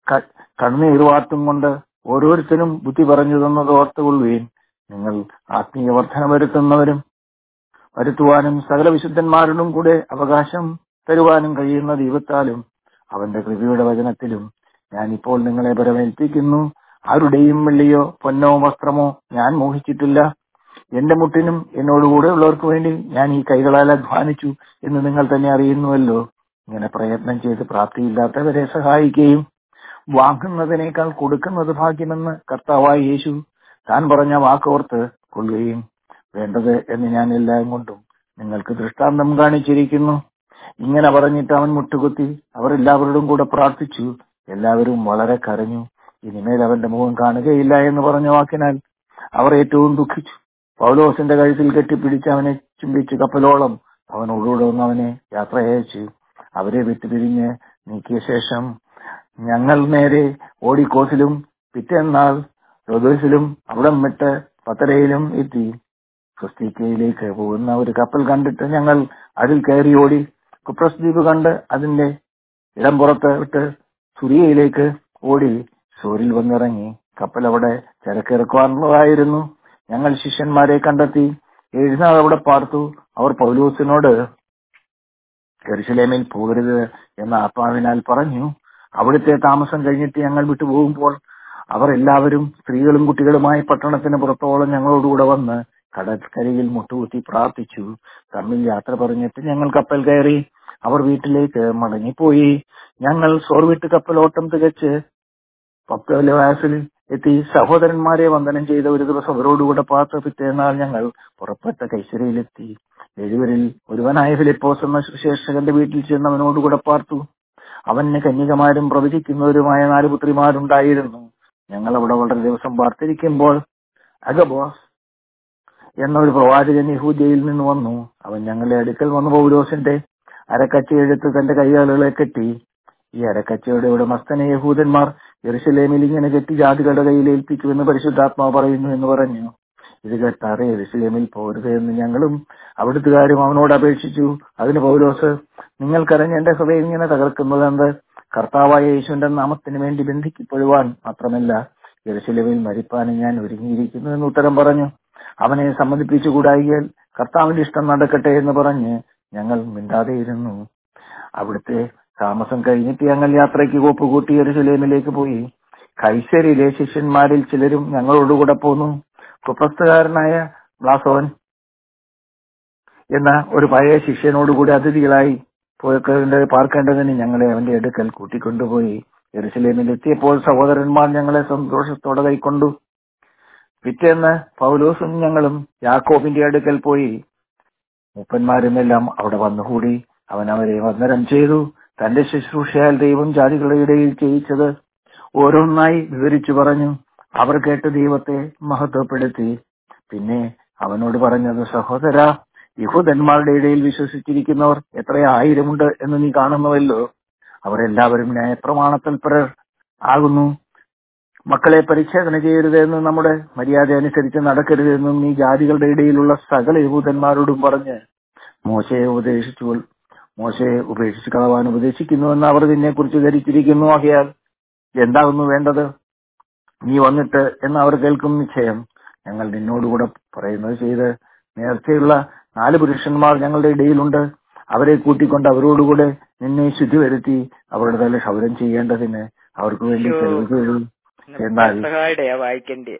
ക- കണ്ണീർവാർത്തും കൊണ്ട് ഓരോരുത്തരും ബുദ്ധി പറഞ്ഞു തന്നത് ഓർത്തുകൊള്ളുകയും നിങ്ങൾ ആത്മീയ വർധന വരുത്തുന്നവരും വരുത്തുവാനും സകല വിശുദ്ധന്മാരോടും കൂടെ അവകാശം തരുവാനും കഴിയുന്ന ദൈവത്താലും അവന്റെ കൃപയുടെ വചനത്തിലും ഞാൻ ഇപ്പോൾ നിങ്ങളെ പരമേൽപ്പിക്കുന്നു ആരുടെയും വെള്ളിയോ പൊന്നോ വസ്ത്രമോ ഞാൻ മോഹിച്ചിട്ടില്ല എന്റെ മുട്ടിനും എന്നോടുകൂടെ ഉള്ളവർക്ക് വേണ്ടി ഞാൻ ഈ കൈകളാൽ അധ്വാനിച്ചു എന്ന് നിങ്ങൾ തന്നെ അറിയുന്നുവല്ലോ ഇങ്ങനെ പ്രയത്നം ചെയ്ത് പ്രാപ്തിയില്ലാത്തവരെ സഹായിക്കുകയും വാങ്ങുന്നതിനേക്കാൾ കൊടുക്കുന്നത് ഭാഗ്യമെന്ന് കർത്താവായ യേശു താൻ പറഞ്ഞ വാക്കോർത്ത് കൊള്ളുകയും വേണ്ടത് എന്ന് ഞാൻ എല്ലാം കൊണ്ടും നിങ്ങൾക്ക് ദൃഷ്ടാന്തം കാണിച്ചിരിക്കുന്നു ഇങ്ങനെ പറഞ്ഞിട്ട് അവൻ മുട്ടുകുത്തി അവർ എല്ലാവരോടും കൂടെ പ്രാർത്ഥിച്ചു എല്ലാവരും വളരെ കരഞ്ഞു ഇനിമേൽ അവന്റെ മുഖം കാണുകയില്ല എന്ന് പറഞ്ഞ വാക്കിനാൽ അവർ ഏറ്റവും ദുഃഖിച്ചു പൗലോസിന്റെ കഴുത്തിൽ കെട്ടിപ്പിടിച്ച് അവനെ ചുംബിച്ച് കപ്പലോളം അവനോടുകൂടെ വന്ന് അവനെ യാത്ര അയച്ചു അവരെ വിട്ടുപിരിഞ്ഞ് നീക്കിയ ശേഷം ഞങ്ങൾ നേരെ ഓടിക്കോസിലും പിറ്റേന്നാൾ റോദോസിലും അവിടം വിട്ട് പത്തരയിലും എത്തി ക്രിസ്തീക്കയിലേക്ക് പോകുന്ന ഒരു കപ്പൽ കണ്ടിട്ട് ഞങ്ങൾ അതിൽ കയറി ഓടി കുപ്രസ് ദ്വീപ് കണ്ട് അതിന്റെ ഇടം പുറത്ത് വിട്ട് സുറിയയിലേക്ക് ഓടി സൂരിൽ വന്നിറങ്ങി കപ്പൽ അവിടെ ചരക്കിറക്കുവാനുള്ളതായിരുന്നു ഞങ്ങൾ ശിഷ്യന്മാരെ കണ്ടെത്തി എഴുന്നാൾ അവിടെ പാർത്തു അവർ പൗലൂസിനോട് ജെറുസലേമിൽ പോകരുത് എന്ന ആത്മാവിനാൽ പറഞ്ഞു അവിടുത്തെ താമസം കഴിഞ്ഞിട്ട് ഞങ്ങൾ വിട്ടുപോകുമ്പോൾ അവർ എല്ലാവരും സ്ത്രീകളും കുട്ടികളുമായി പട്ടണത്തിന് പുറത്തോളം ഞങ്ങളോടുകൂടെ വന്ന് കടൽക്കരയിൽ മുട്ടുകുത്തി പ്രാർത്ഥിച്ചു തമ്മിൽ യാത്ര പറഞ്ഞിട്ട് ഞങ്ങൾ കപ്പൽ കയറി അവർ വീട്ടിലേക്ക് മടങ്ങിപ്പോയി ഞങ്ങൾ സോർവിട്ട് കപ്പലോട്ടം തികച്ച് പത്തോലവാസിൽ എത്തി സഹോദരന്മാരെ വന്ദനം ചെയ്ത ഒരു ദിവസം അവരോടുകൂടെ പാർത്ത് പിറ്റേന്നാൾ ഞങ്ങൾ പുറപ്പെട്ട കൈസരയിലെത്തി എഴുവരിൽ ഒരുവനായ ഫിലിപ്പോസ് എന്ന സുശേഷകന്റെ വീട്ടിൽ ചെന്ന് അവനോടുകൂടെ പാർത്തു അവന് കന്യകമാരും പ്രവചിക്കുന്നവരുമായ നാല് പുത്രിമാരുണ്ടായിരുന്നു ഞങ്ങൾ അവിടെ വളരെ ദിവസം പാർത്തിരിക്കുമ്പോൾ അഗബോസ് എന്ന ഒരു പ്രവാചകൻ യഹൂദിയയിൽ നിന്ന് വന്നു അവൻ ഞങ്ങളുടെ അടുക്കൽ വന്നു പൗലോസിന്റെ അരക്കച്ച എടുത്ത് തന്റെ കൈകാലുകളെ കെട്ടി ഈ അരക്കച്ചയുടെ ഉടമസ്ഥനെ യഹൂദന്മാർ യെറുസലേമിൽ ഇങ്ങനെ കെട്ടി ജാതികളുടെ കയ്യിൽ ഏൽപ്പിക്കുമെന്ന് പരിശുദ്ധാത്മാവ് പറയുന്നു എന്ന് പറഞ്ഞു ഇത് കേട്ടാറെ യെറുസലേമിൽ പോരുത് എന്ന് ഞങ്ങളും അവിടുത്തുകാരും അവനോട് അപേക്ഷിച്ചു അതിന് പൗലോസ് നിങ്ങൾക്കറിഞ്ഞ എന്റെ ഹൃദയം ഇങ്ങനെ തകർക്കുന്നത് എന്ത് കർത്താവായ യേശുവിന്റെ നാമത്തിന് വേണ്ടി ബന്ധിക്കപ്പെടുവാൻ മാത്രമല്ല യെറുസലേമിൽ മരിപ്പാനും ഞാൻ ഒരുങ്ങിയിരിക്കുന്നു എന്ന് ഉത്തരം പറഞ്ഞു അവനെ സമ്മതിപ്പിച്ചുകൂടായികയാൽ കർത്താവിന്റെ ഇഷ്ടം നടക്കട്ടെ എന്ന് പറഞ്ഞ് ഞങ്ങൾ മിണ്ടാതെയിരുന്നു അവിടുത്തെ താമസം കഴിഞ്ഞിട്ട് ഞങ്ങൾ യാത്രയ്ക്ക് കോപ്പുകൂട്ടി യെരുസലേമിലേക്ക് പോയി കൈസരിയിലെ ശിഷ്യന്മാരിൽ ചിലരും ഞങ്ങളോടുകൂടെ പോന്നു കുപ്രസ്തുകാരനായ ബ്ലാസോൻ എന്ന ഒരു പഴയ ശിഷ്യനോടുകൂടി അതിഥികളായി പോയിക്കേണ്ട പാർക്കേണ്ടതിന് ഞങ്ങളെ അവന്റെ അടുക്കൽ കൂട്ടിക്കൊണ്ടുപോയി യെരുസലേമിൽ എത്തിയപ്പോൾ സഹോദരന്മാർ ഞങ്ങളെ സന്തോഷത്തോടെ കൈക്കൊണ്ടു പിറ്റേന്ന് പൗലോസും ഞങ്ങളും യാക്കോബിന്റെ അടുക്കൽ പോയി മൂപ്പന്മാരുമെല്ലാം അവിടെ വന്നുകൂടി അവൻ അവരെ വന്ദനം ചെയ്തു തന്റെ ശുശ്രൂഷയാൽ ദൈവം ജാതികളുടെ ഇടയിൽ ചെയ്യിച്ചത് ഓരോന്നായി വിവരിച്ചു പറഞ്ഞു അവർ കേട്ട് ദൈവത്തെ മഹത്വപ്പെടുത്തി പിന്നെ അവനോട് പറഞ്ഞത് സഹോദര യഹൂദന്മാരുടെ ഇടയിൽ വിശ്വസിച്ചിരിക്കുന്നവർ എത്ര ആയിരമുണ്ട് എന്ന് നീ കാണുന്നുവല്ലോ അവരെല്ലാവരും ന്യായപ്രമാണത്തൽപരർ ആകുന്നു മക്കളെ പരിച്ഛേദന ചെയ്യരുതെന്ന് നമ്മുടെ മര്യാദ അനുസരിച്ച് നടക്കരുതെന്നും നീ ജാതികളുടെ ഇടയിലുള്ള സകല യഹൂദന്മാരോടും പറഞ്ഞ് മോശയെ ഉപദേശിച്ചു മോശയെ ഉപേക്ഷിച്ച് കളവാൻ ഉപദേശിക്കുന്നുവെന്ന് അവർ നിന്നെ കുറിച്ച് ധരിച്ചിരിക്കുന്നു ആകയാൽ എന്താകുന്നു വേണ്ടത് നീ വന്നിട്ട് എന്ന് അവർ കേൾക്കും നിശ്ചയം ഞങ്ങൾ നിന്നോടുകൂടെ പറയുന്നത് ചെയ്ത് നേർച്ചയുള്ള നാല് പുരുഷന്മാർ ഞങ്ങളുടെ ഇടയിലുണ്ട് അവരെ കൂട്ടിക്കൊണ്ട് അവരോടുകൂടെ നിന്നെ ശുദ്ധി വരുത്തി അവരുടെ തല ക്ഷൗരം ചെയ്യേണ്ടതിന് അവർക്ക് വേണ്ടി ചെലവ് ചെയ്തു എന്നാൽ സഹായിടയാ വായിക്കണ്ടേ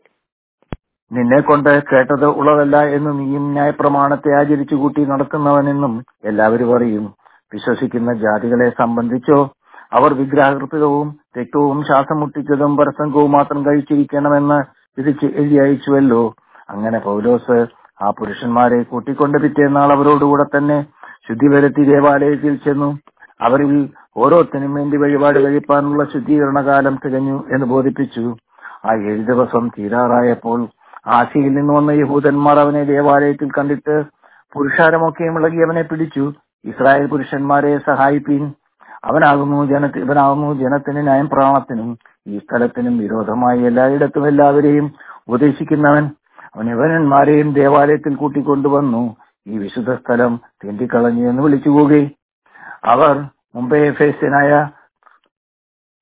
നിന്നെ കൊണ്ട് കേട്ടത് ഉള്ളതല്ല എന്ന് നീയും ന്യായപ്രമാണത്തെ ആചരിച്ചു കൂട്ടി നടക്കുന്നവനെന്നും എല്ലാവരും അറിയും വിശ്വസിക്കുന്ന ജാതികളെ സംബന്ധിച്ചോ അവർ വിഗ്രഹകൃതവും രക്തവും ശ്വാസം മുട്ടിച്ചതും പരസംഗവും മാത്രം കഴിച്ചിരിക്കണമെന്ന് വിധിച്ച് എഴുതി അയച്ചുവല്ലോ അങ്ങനെ പൗലോസ് ആ പുരുഷന്മാരെ കൂട്ടിക്കൊണ്ട് പിറ്റേന്നാൾ അവരോടുകൂടെ തന്നെ ശുദ്ധി വരുത്തി ദേവാലയത്തിൽ ചെന്നു അവരിൽ ഓരോരുത്തരും വേണ്ടി വഴിപാട് കഴിപ്പാനുള്ള ശുദ്ധീകരണ കാലം തികഞ്ഞു എന്ന് ബോധിപ്പിച്ചു ആ ഏഴ് ദിവസം തീരാറായപ്പോൾ ആശയിൽ നിന്ന് വന്ന യഹൂദന്മാർ അവനെ ദേവാലയത്തിൽ കണ്ടിട്ട് പുരുഷാരമൊക്കെയും ഇളകി അവനെ പിടിച്ചു ഇസ്രായേൽ പുരുഷന്മാരെ സഹായിപ്പീൻ അവനാകുന്നു ജനത്തി ഇവനാകുന്നു ജനത്തിന് ന്യായം പ്രാണത്തിനും ഈ സ്ഥലത്തിനും വിരോധമായി എല്ലായിടത്തും എല്ലാവരെയും ഉപദേശിക്കുന്നവൻ അവൻ യവനന്മാരെയും ദേവാലയത്തിൽ കൂട്ടിക്കൊണ്ടുവന്നു ഈ വിശുദ്ധ സ്ഥലം തെണ്ടിക്കളഞ്ഞു എന്ന് വിളിച്ചു പോകെ അവർ മുംബൈ ഫേസ്യനായ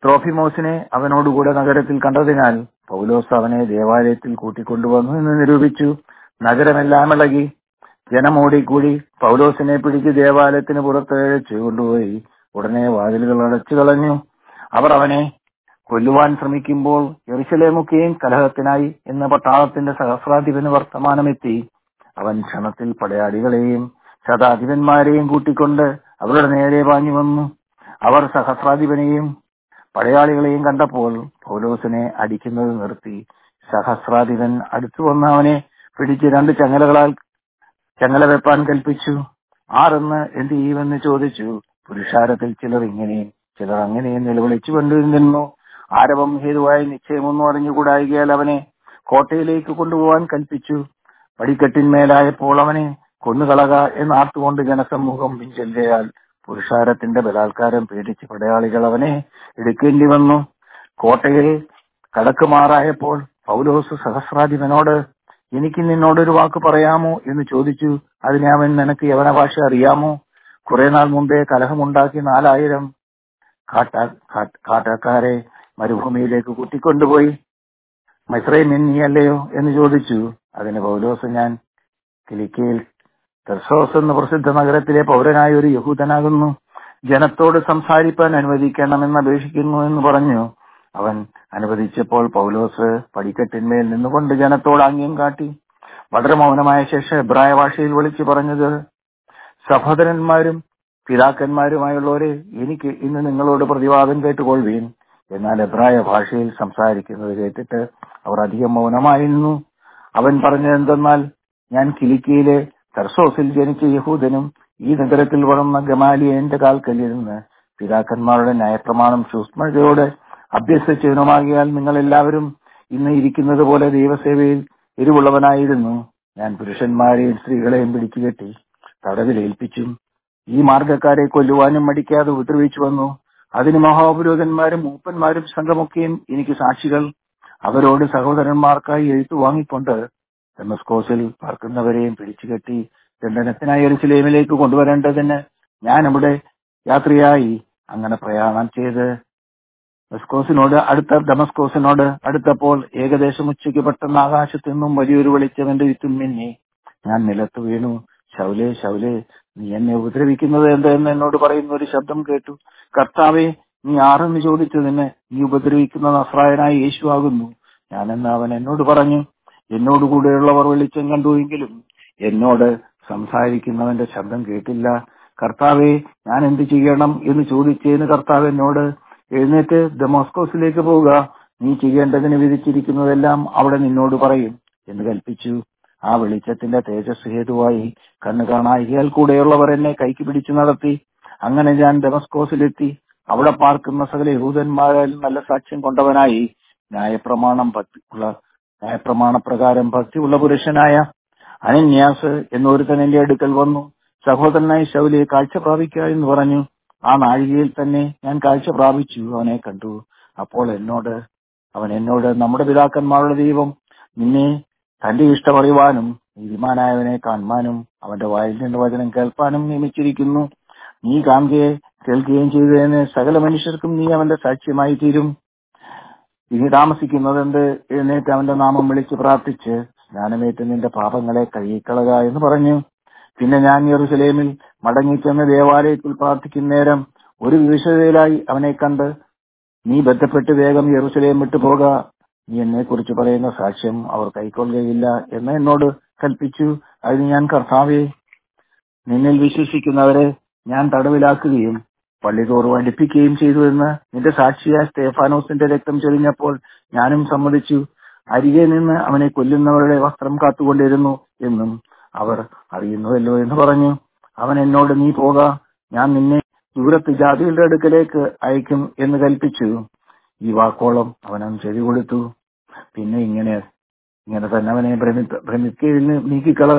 ട്രോഫിമോസിനെ അവനോടുകൂടെ നഗരത്തിൽ കണ്ടതിനാൽ പൗലോസ് അവനെ ദേവാലയത്തിൽ കൂട്ടിക്കൊണ്ടുവന്നു എന്ന് നിരൂപിച്ചു നഗരമെല്ലാം ഇളകി ജനമോടിക്കൂടി പൗലോസിനെ പിടിച്ച് ദേവാലയത്തിന് പുറത്ത് അഴച്ചു കൊണ്ടുപോയി ഉടനെ വാതിലുകൾ അടച്ചു കളഞ്ഞു അവർ അവനെ കൊല്ലുവാൻ ശ്രമിക്കുമ്പോൾ എറിശലേമൊക്കെയും കലഹത്തിനായി എന്ന പട്ടാളത്തിന്റെ സഹസ്രാധിപന് വർത്തമാനമെത്തി അവൻ ക്ഷണത്തിൽ പടയാളികളെയും ശതാധിപന്മാരെയും കൂട്ടിക്കൊണ്ട് അവരുടെ നേരെ പാഞ്ഞു വന്നു അവർ സഹസ്രാധിപനെയും പടയാളികളെയും കണ്ടപ്പോൾ പൗലോസിനെ അടിക്കുന്നത് നിർത്തി സഹസ്രാധിപൻ അടുത്തു വന്ന് അവനെ പിടിച്ച് രണ്ട് ചങ്ങലകളാൽ ചങ്ങല വെപ്പാൻ കൽപ്പിച്ചു ആരെന്ന് എന്ത് ചെയ്യുമെന്ന് ചോദിച്ചു പുരുഷാരത്തിൽ ചിലർ ഇങ്ങനെയും ചിലർ അങ്ങനെയും നിലവിളിച്ചു കൊണ്ടിരുന്നു ആരവം ഹേതുവായി നിശ്ചയമൊന്നും അറിഞ്ഞുകൂടായികയാൽ അവനെ കോട്ടയിലേക്ക് കൊണ്ടുപോകാൻ കൽപ്പിച്ചു പടിക്കെട്ടിന്മേലായപ്പോൾ അവനെ കൊന്നുകളക എന്നാർത്തുകൊണ്ട് ജനസമൂഹം പിഞ്ചെല്ലയാൽ പുരുഷാരത്തിന്റെ ബലാത്കാരം പേടിച്ച് പടയാളികൾ അവനെ എടുക്കേണ്ടി വന്നു കോട്ടയിൽ കടക്കുമാറായപ്പോൾ പൗലോസ് സഹസ്രാധിപനോട് എനിക്ക് നിന്നോടൊരു വാക്ക് പറയാമോ എന്ന് ചോദിച്ചു അതിനെ അവൻ നിനക്ക് യവന ഭാഷ അറിയാമോ കുറെ നാൾ മുമ്പേ കലഹമുണ്ടാക്കി നാലായിരം കാട്ടാ കാട്ട്- കാട്ടാക്കാരെ മരുഭൂമിയിലേക്ക് കൂട്ടിക്കൊണ്ടുപോയി മൈത്രേമ്യൻ നീയല്ലയോ എന്ന് ചോദിച്ചു അതിന് പൗലോസ് ഞാൻ കിലിക്കയിൽ തെർസോസ് എന്ന പ്രസിദ്ധ നഗരത്തിലെ പൗരനായ ഒരു യഹൂദനാകുന്നു ജനത്തോട് സംസാരിപ്പാൻ അനുവദിക്കണമെന്ന് അപേക്ഷിക്കുന്നു എന്ന് പറഞ്ഞു അവൻ അനുവദിച്ചപ്പോൾ പൗലോസ് പടിക്കെട്ടിന്മേൽ നിന്നുകൊണ്ട് ജനത്തോട് ആംഗ്യം കാട്ടി വളരെ മൗനമായ ശേഷം എബ്രായ ഭാഷയിൽ വിളിച്ചു പറഞ്ഞത് സഹോദരന്മാരും പിതാക്കന്മാരുമായുള്ളവരെ എനിക്ക് ഇന്ന് നിങ്ങളോട് പ്രതിവാദം കേട്ടുകൊള്ളുവീൻ എന്നാൽ എബ്രായ ഭാഷയിൽ സംസാരിക്കുന്നത് കേട്ടിട്ട് അവർ അധികം മൗനമായിരുന്നു അവൻ പറഞ്ഞത് എന്തെന്നാൽ ഞാൻ കിലിക്കിയിലെ തെർസോസിൽ ജനിച്ച യഹൂദനും ഈ നഗരത്തിൽ വളർന്ന ഗമാലിയന്റെ കാൽക്കല്ലിരുന്ന് പിതാക്കന്മാരുടെ ന്യായപ്രമാണം സൂക്ഷ്മതയോടെ അഭ്യസിച്ചവനുമാകിയാൽ നിങ്ങൾ എല്ലാവരും ഇന്ന് ഇരിക്കുന്നത് പോലെ ദൈവസേവയിൽ എരിവുള്ളവനായിരുന്നു ഞാൻ പുരുഷന്മാരെയും സ്ത്രീകളെയും പിടിച്ചു കെട്ടി തടവിലേൽപ്പിച്ചും ഈ മാർഗക്കാരെ കൊല്ലുവാനും മടിക്കാതെ ഉപദ്രവിച്ചു വന്നു അതിന് മഹാപുരോഹിതന്മാരും മൂപ്പന്മാരും സംഘമൊക്കെയും എനിക്ക് സാക്ഷികൾ അവരോട് സഹോദരന്മാർക്കായി എഴുത്തു വാങ്ങിക്കൊണ്ട് ഡെമസ്കോസിൽ പാർക്കുന്നവരെയും പിടിച്ചുകെട്ടി ദണ്ഡനത്തിനായി എരുസലേമിലേക്ക് കൊണ്ടുവരേണ്ടതിന് ഞാൻ അവിടെ യാത്രയായി അങ്ങനെ പ്രയാണം ചെയ്ത് ഡെമസ്കോസിനോട് അടുത്ത ഡെമസ്കോസിനോട് അടുത്തപ്പോൾ ഏകദേശം ഉച്ചയ്ക്ക് പെട്ടെന്ന് ആകാശത്തു നിന്നും വലിയൊരു വെളിച്ചം എന്റെ ചുറ്റും മിന്നി ഞാൻ നിലത്ത് വീണു ശൗലേ ശൗലേ നീ എന്നെ ഉപദ്രവിക്കുന്നത് എന്ത് എന്ന് എന്നോട് പറയുന്ന ഒരു ശബ്ദം കേട്ടു കർത്താവെ നീ ആരെന്ന് ചോദിച്ചതിന് നീ ഉപദ്രവിക്കുന്ന നസ്രായനായ യേശു ആകുന്നു ഞാനെന്ന് അവൻ എന്നോട് പറഞ്ഞു എന്നോട് കൂടെയുള്ളവർ വെളിച്ചം കണ്ടുവെങ്കിലും എന്നോട് സംസാരിക്കുന്നവന്റെ ശബ്ദം കേട്ടില്ല കർത്താവെ ഞാൻ എന്ത് ചെയ്യണം എന്ന് ചോദിച്ചതിന് കർത്താവ് എന്നോട് എഴുന്നേറ്റ് ദമോസ്കോസിലേക്ക് പോവുക നീ ചെയ്യേണ്ടതിന് വിധിച്ചിരിക്കുന്നതെല്ലാം അവിടെ നിന്നോട് പറയും എന്ന് കൽപ്പിച്ചു ആ വെളിച്ചത്തിന്റെ തേജസ് ഹേതുവായി കണ്ണു കാണായികയാൽ കൂടെയുള്ളവർ എന്നെ കൈക്ക് പിടിച്ചു നടത്തി അങ്ങനെ ഞാൻ ഡെമസ്കോസിലെത്തി അവിടെ പാർക്കുന്ന സകല യഹൂദന്മാരിൽ നല്ല സാക്ഷ്യം കൊണ്ടവനായി ന്യായപ്രമാണം ഭക്തി ഉള്ള ന്യായപ്രമാണ പ്രകാരം ഭക്തിയുള്ള പുരുഷനായ അനന്യാസ് എന്നൊരുത്തൻ എന്റെ അടുക്കൽ വന്നു സഹോദരനായി ശൗലിയെ കാഴ്ച പ്രാപിക്കുക എന്ന് പറഞ്ഞു ആ നാഴികയിൽ തന്നെ ഞാൻ കാഴ്ച പ്രാപിച്ചു അവനെ കണ്ടു അപ്പോൾ എന്നോട് അവൻ എന്നോട് നമ്മുടെ പിതാക്കന്മാരുടെ ദൈവം നിന്നെ തന്റെ ഇഷ്ടമറിയുവാനും നീതിമാനായവനെ കാണുവാനും അവന്റെ വായിൽ നിന്ന് വചനം കേൾപ്പാനും നിയമിച്ചിരിക്കുന്നു നീ കാണുകയെ കേൾക്കുകയും ചെയ്തതിന് സകല മനുഷ്യർക്കും നീ അവന്റെ സാക്ഷ്യമായി തീരും ഇനി താമസിക്കുന്നതെന്ത് എഴുന്നേറ്റ് അവന്റെ നാമം വിളിച്ച് പ്രാർത്ഥിച്ച് സ്നാനമേറ്റ് നിന്റെ പാപങ്ങളെ കഴുകിക്കളക എന്ന് പറഞ്ഞു പിന്നെ ഞാൻ യെറുസലേമിൽ മടങ്ങിച്ചെന്ന് ദേവാലയത്തിൽ പ്രാർത്ഥിക്കുന്ന നേരം ഒരു വിവിശതയിലായി അവനെ കണ്ട് നീ ബന്ധപ്പെട്ട് വേഗം യെറുസലേം വിട്ടു പോക നീ എന്നെ കുറിച്ച് പറയുന്ന സാക്ഷ്യം അവർ കൈക്കൊള്ളുകയില്ല എന്ന് എന്നോട് കൽപ്പിച്ചു അതിന് ഞാൻ കർത്താവെ നിന്നിൽ വിശ്വസിക്കുന്നവരെ ഞാൻ തടവിലാക്കുകയും പള്ളി തോറും അടുപ്പിക്കുകയും ചെയ്തു എന്ന് നിന്റെ സാക്ഷിയായ സ്റ്റേഫാനോസിന്റെ രക്തം ചൊരിഞ്ഞപ്പോൾ ഞാനും സമ്മതിച്ചു അരികെ നിന്ന് അവനെ കൊല്ലുന്നവരുടെ വസ്ത്രം കാത്തുകൊണ്ടിരുന്നു എന്നും അവർ അറിയുന്നുവല്ലോ എന്ന് പറഞ്ഞു അവൻ എന്നോട് നീ പോക ഞാൻ നിന്നെ ദൂരത്ത് ജാതികളുടെ അടുക്കലേക്ക് അയക്കും എന്ന് കൽപ്പിച്ചു ഈ വാക്കോളം അവനും ചെവി കൊടുത്തു പിന്നെ ഇങ്ങനെ ഇങ്ങനെ തന്നെ അവനെ ഭ്രമിപ്പ ഭ്രമിക്കയിൽ നിന്ന് നീക്കിക്കളക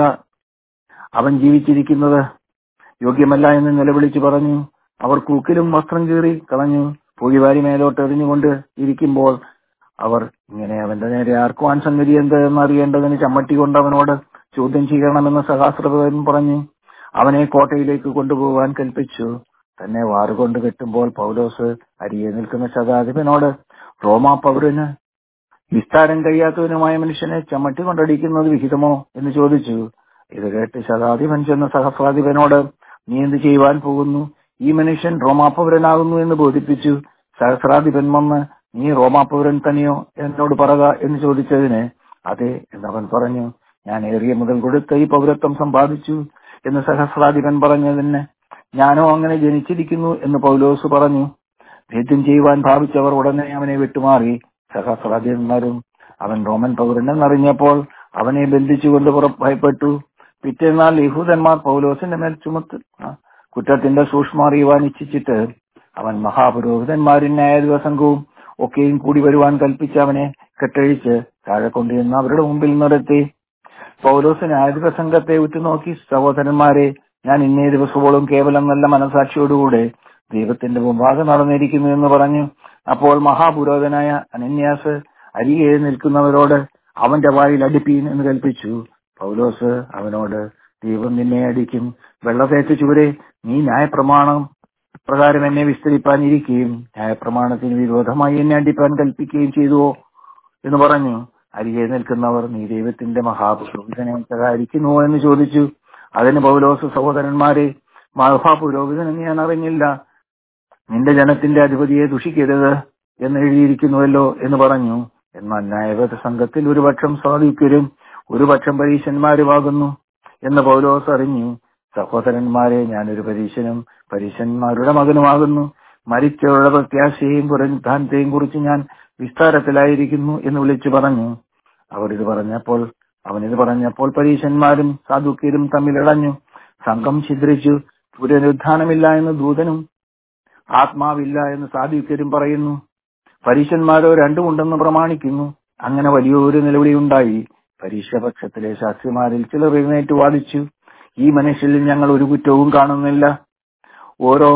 അവൻ ജീവിച്ചിരിക്കുന്നത് യോഗ്യമല്ല എന്ന് നിലവിളിച്ചു പറഞ്ഞു അവർ കൂക്കിലും വസ്ത്രം കീറി കളഞ്ഞു പുഴിവാരി മേലോട്ട് എറിഞ്ഞുകൊണ്ട് ഇരിക്കുമ്പോൾ അവർ ഇങ്ങനെ അവന്റെ നേരെ ആർക്കുവാൻ സംഗതി എന്ത് എന്ന് അറിയേണ്ടതിന് ചമ്മട്ടി കൊണ്ട് അവനോട് ചോദ്യം ചെയ്യണമെന്ന് സഹസ്രപൻ പറഞ്ഞു അവനെ കോട്ടയിലേക്ക് കൊണ്ടുപോകാൻ കൽപ്പിച്ചു തന്നെ വാറുകൊണ്ട് കെട്ടുമ്പോൾ പൗലോസ് അരിയെ നിൽക്കുന്ന ശതാധിപനോട് റോമാ പൗരന് വിസ്താരം കഴിയാത്തവനുമായ മനുഷ്യനെ ചമ്മട്ടി കൊണ്ടടിക്കുന്നത് വിഹിതമോ എന്ന് ചോദിച്ചു ഇത് കേട്ട് ശതാധിപൻ ചെന്ന സഹസ്രാധിപനോട് നീ എന്ത് ചെയ്യുവാൻ പോകുന്നു ഈ മനുഷ്യൻ റോമാപൗരനാകുന്നു എന്ന് ബോധിപ്പിച്ചു സഹസ്രാധിപൻ വന്ന് നീ റോമാപൗരൻ തന്നെയോ എന്നോട് പറക എന്ന് ചോദിച്ചതിന് അതെ എന്നവൻ പറഞ്ഞു ഞാൻ ഏറിയ മുതൽ കൊടുത്ത ഈ പൗരത്വം സമ്പാദിച്ചു എന്ന് സഹസ്രാധിപൻ പറഞ്ഞതിന് ഞാനോ അങ്ങനെ ജനിച്ചിരിക്കുന്നു എന്ന് പൗലോസ് പറഞ്ഞു ഭേദ്യം ചെയ്യുവാൻ ഭാവിച്ചവർ ഉടനെ അവനെ വിട്ടുമാറി സഹസ്രാധിപന്മാരും അവൻ റോമൻ പൗരനെന്നറിഞ്ഞപ്പോൾ അവനെ ബന്ധിച്ചുകൊണ്ട് പുറപ്പെട്ടു പിറ്റേന്നാൾ യഹൂദന്മാർ പൗലോസിന്റെ മേൽ ചുമത്ത് ആ, കുറ്റത്തിന്റെ സൂക്ഷ്മം അറിയുവാൻ ഇച്ഛിച്ചിട്ട് അവൻ മഹാപുരോഹിതന്മാരും ന്യായാധിപ സംഘവും ഒക്കെയും കൂടി വരുവാൻ കൽപ്പിച്ച് അവനെ കെട്ടഴിച്ച് താഴെ കൊണ്ടുവന്ന് അവരുടെ മുമ്പിൽ നിർത്തി പൗലോസ് ന്യായാധിപ സംഘത്തെ ഉറ്റുനോക്കി സഹോദരന്മാരെ ഞാൻ ഇന്നേ ദിവസത്തോളം കേവലം നല്ല മനസാക്ഷിയോടുകൂടെ ദൈവത്തിന്റെ മുമ്പാകെ നടന്നിരിക്കുന്നു എന്ന് പറഞ്ഞു അപ്പോൾ മഹാപുരോധനായ അനന്യാസ് അരികെ നിൽക്കുന്നവരോട് അവന്റെ വായിൽ അടിപ്പീൻ എന്ന് കൽപ്പിച്ചു പൗലോസ് അവനോട് ദൈവം നിന്നെ അടിക്കും വെള്ളത്തേറ്റ് ചുവരെ നീ ന്യായപ്രമാണം പ്രകാരം എന്നെ വിസ്തരിപ്പാൻ ഇരിക്കുകയും ന്യായപ്രമാണത്തിന് വിരോധമായി എന്നെ അടിപ്പാൻ കൽപ്പിക്കുകയും ചെയ്തുവോ എന്ന് പറഞ്ഞു അരികെ നിൽക്കുന്നവർ നീ ദൈവത്തിന്റെ മഹാപുരോഹിതനെ സഹായിക്കുന്നുവോ എന്ന് ചോദിച്ചു അതിന് പൗലോസ് സഹോദരന്മാരെ മഹാപുരോഹിതനെന്ന് ഞാൻ അറിഞ്ഞില്ല നിന്റെ ജനത്തിന്റെ അധിപതിയെ ദുഷിക്കരുത് എന്ന് എഴുതിയിരിക്കുന്നുവല്ലോ എന്ന് പറഞ്ഞു എന്നാൽ ന്യായവത സംഘത്തിൽ ഒരു പക്ഷം സ്വാധീക്കരും ഒരു പക്ഷം പരീശന്മാരുമാകുന്നു എന്ന് പൗലോസ് അറിഞ്ഞു സഹോദരന്മാരെ ഞാനൊരു പരീശനും പരീശന്മാരുടെ മകനുമാകുന്നു മരിച്ചവരുടെ പ്രത്യാശയെയും പുനരുദ്ധാനത്തെയും കുറിച്ച് ഞാൻ വിസ്താരത്തിലായിരിക്കുന്നു എന്ന് വിളിച്ചു പറഞ്ഞു അവർ ഇത് പറഞ്ഞപ്പോൾ അവൻ ഇത് പറഞ്ഞപ്പോൾ പരീശന്മാരും സാധുക്യരും തമ്മിലിടഞ്ഞു സംഘം ഛിദ്രിച്ചു പുനരുദ്ധാനമില്ല എന്ന് ദൂതനും ആത്മാവില്ല എന്ന് സാധുക്യരും പറയുന്നു പരീശന്മാരോ രണ്ടുമുണ്ടെന്ന് പ്രമാണിക്കുന്നു അങ്ങനെ വലിയൊരു നിലവിളിയുണ്ടായി പരീക്ഷപക്ഷത്തിലെ ശാസ്ത്രിമാരിൽ ചിലർ എഴുന്നേറ്റ് വാദിച്ചു ഈ മനുഷ്യരിൽ ഞങ്ങൾ ഒരു കുറ്റവും കാണുന്നില്ല ഓരോ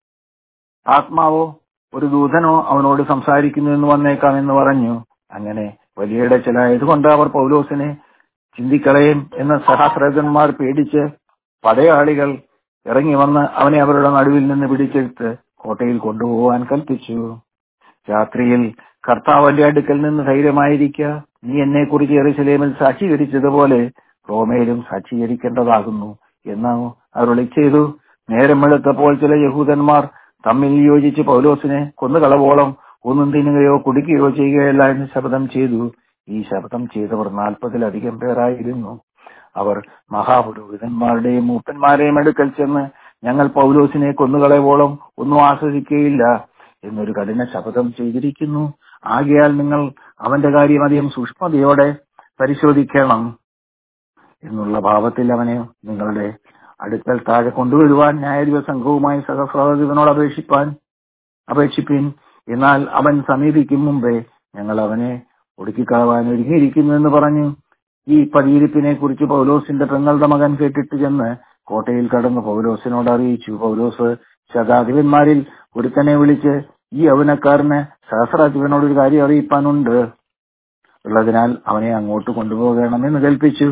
ആത്മാവോ ഒരു ദൂതനോ അവനോട് സംസാരിക്കുന്നു എന്ന് വന്നേക്കാം എന്ന് പറഞ്ഞു അങ്ങനെ വലിയ ഇടച്ചിലായതുകൊണ്ട് അവർ പൗലോസിനെ ചിന്തിക്കളയും എന്ന സഹസ്രകന്മാർ പേടിച്ച് പടയാളികൾ ഇറങ്ങി വന്ന് അവനെ അവരുടെ നടുവിൽ നിന്ന് പിടിച്ചെടുത്ത് കോട്ടയിൽ കൊണ്ടുപോകാൻ കൽപ്പിച്ചു രാത്രിയിൽ കർത്താവന്റെ അടുക്കൽ നിന്ന് ധൈര്യമായിരിക്കുക നീ എന്നെ കുറിച്ച് എറിശലേമിൽ സാക്ഷീകരിച്ചതുപോലെ റോമയിലും സാക്ഷീകരിക്കേണ്ടതാകുന്നു എന്ന് അരുളി ചെയ്തു നേരം വെളുത്തപ്പോൾ ചില യഹൂദന്മാർ തമ്മിൽ യോജിച്ച് പൗലോസിനെ കൊന്നുകളവോളം ഒന്നും തിന്നുകയോ കുടിക്കുകയോ ചെയ്യുകയല്ല എന്ന് ശപഥം ചെയ്തു ഈ ശപഥം ചെയ്തവർ നാൽപ്പതിലധികം പേരായിരുന്നു അവർ മഹാപുരോഹിതന്മാരുടെയും മൂപ്പന്മാരെയും അടുക്കൽ ചെന്ന് ഞങ്ങൾ പൗലോസിനെ കൊന്നുകളയോളം ഒന്നും ആസ്വദിക്കുകയില്ല എന്നൊരു കഠിന ശപഥം ചെയ്തിരിക്കുന്നു ആകയാൽ നിങ്ങൾ അവന്റെ കാര്യം അധികം സൂക്ഷ്മതയോടെ പരിശോധിക്കണം എന്നുള്ള ഭാവത്തിൽ അവനെ നിങ്ങളുടെ അടുക്കൽ താഴെ കൊണ്ടുവരുവാൻ ന്യായാധിപ സംഘവുമായി സഹസ്രാധിപനോട് അപേക്ഷിപ്പാൻ അപേക്ഷിപ്പിൻ എന്നാൽ അവൻ സമീപിക്കും മുമ്പേ ഞങ്ങൾ അവനെ ഒടുക്കിക്കളവാൻ ഒരുങ്ങിയിരിക്കുന്നു എന്ന് പറഞ്ഞു ഈ പതിയിരിപ്പിനെ കുറിച്ച് പൗലോസിന്റെ പെങ്ങളുടെ മകൻ കേട്ടിട്ട് ചെന്ന് കോട്ടയിൽ കടന്ന് പൗലോസിനോട് അറിയിച്ചു പൗലോസ് ശതാധിപന്മാരിൽ ഒരുത്തനെ വിളിച്ച് ഈ യൗവനക്കാരന് സഹസ്രാധിപനോട് ഒരു കാര്യം അറിയിപ്പാനുണ്ട് ഉള്ളതിനാൽ അവനെ അങ്ങോട്ട് കൊണ്ടുപോകണമെന്ന് കൽപ്പിച്ചു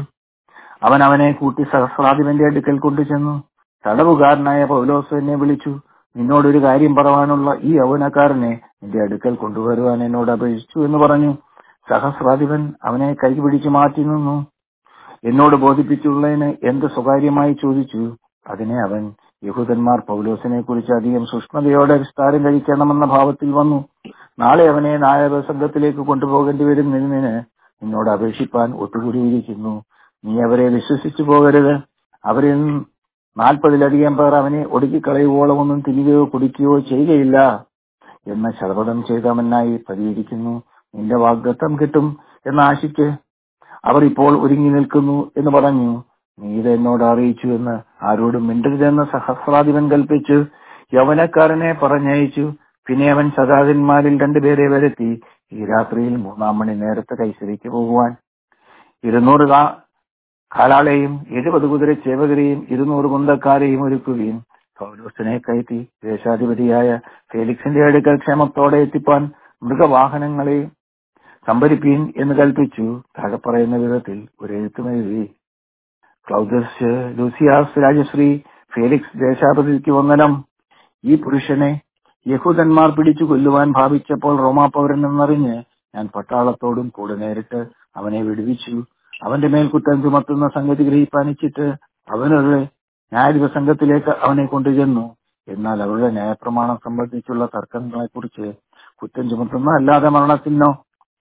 അവൻ അവനെ കൂട്ടി സഹസ്രാധിപന്റെ അടുക്കൽ കൊണ്ടുചെന്നു തടവുകാരനായ പൗലോസ് എന്നെ വിളിച്ചു നിന്നോടൊരു കാര്യം പറവാനുള്ള ഈ യൗവനക്കാരനെ നിന്റെ അടുക്കൽ കൊണ്ടുവരുവാൻ എന്നോട് അപേക്ഷിച്ചു എന്ന് പറഞ്ഞു സഹസ്രാധിപൻ അവനെ കൈപിടിച്ച് മാറ്റി നിന്നു എന്നോട് ബോധിപ്പിച്ചുള്ളതിന് എന്ത് സ്വകാര്യമായി ചോദിച്ചു അതിനെ അവൻ യഹൂദന്മാർ പൗലോസിനെ കുറിച്ച് അധികം സൂക്ഷ്മതയോടെ വിസ്താരം കഴിക്കണമെന്ന ഭാവത്തിൽ വന്നു നാളെ അവനെ നായക സംഘത്തിലേക്ക് കൊണ്ടുപോകേണ്ടി വരുന്നതിന് നിന്നോട് അപേക്ഷിപ്പാൻ ഒത്തുകൂടിയിരിക്കുന്നു നീ അവരെ വിശ്വസിച്ചു പോകരുത് അവരിൽ നാൽപ്പതിലധികം പേർ അവനെ ഒടുക്കിക്കളയുവോളം ഒന്നും തിരികെയോ കുടിക്കുകയോ ചെയ്യുകയില്ല എന്ന ശപഥം ചെയ്തവനായി പരിഹരിക്കുന്നു നിന്റെ വാഗ്ദത്തം കിട്ടും എന്ന് ആശിച്ച് അവർ ഇപ്പോൾ ഒരുങ്ങി നിൽക്കുന്നു എന്ന് പറഞ്ഞു നീ ഇത് എന്നോട് അറിയിച്ചു എന്ന് ആരോടും മിണ്ടരുതെന്ന് സഹസ്രാധിപൻ കൽപ്പിച്ചു യവനക്കാരനെ പറഞ്ഞയച്ചു പിന്നെ അവൻ സദാകന്മാരിൽ രണ്ടുപേരെ വരുത്തി ഈ രാത്രിയിൽ മൂന്നാം മണി നേരത്തെ കൈസരിക്ക് പോകുവാൻ ഇരുന്നൂറ് കാ- കാലാളെയും എഴുപത് കുതിര ചേവകരെയും ഇരുന്നൂറ് കുന്തക്കാരെയും ഒരുക്കുകയും പൗലോസിനെ കയറ്റി ദേശാധിപതിയായ ഫേലിക്സിന്റെ അടുക്കൽ ക്ഷേമത്തോടെ എത്തിപ്പാൻ മൃഗവാഹനങ്ങളെ സംഭരിപ്പീൻ എന്ന് കൽപ്പിച്ചു താഴെ പറയുന്ന വിധത്തിൽ ഒരു എഴുത്തും എഴുതി ക്ലൗദസ് ലൂസിയാസ് രാജശ്രീ ഫേലിക്സ് ദേശാപതിക്ക് വന്ദനം ഈ പുരുഷനെ യഹൂദന്മാർ പിടിച്ചു കൊല്ലുവാൻ ഭാവിച്ചപ്പോൾ റോമാ പൗരൻ എന്നറിഞ്ഞ് ഞാൻ പട്ടാളത്തോടും കൂടെ നേരിട്ട് അവനെ വിടുവിച്ചു അവന്റെ മേൽ കുറ്റം ചുമത്തുന്ന സംഗതി ഗ്രഹിപ്പാനിച്ചിട്ട് അവനൊരു ന്യായാധിപ സംഘത്തിലേക്ക് അവനെ കൊണ്ടുചെന്നു എന്നാൽ അവരുടെ ന്യായപ്രമാണം സംബന്ധിച്ചുള്ള തർക്കങ്ങളെക്കുറിച്ച് കുറ്റം ചുമത്തുന്ന അല്ലാതെ മരണത്തിനോ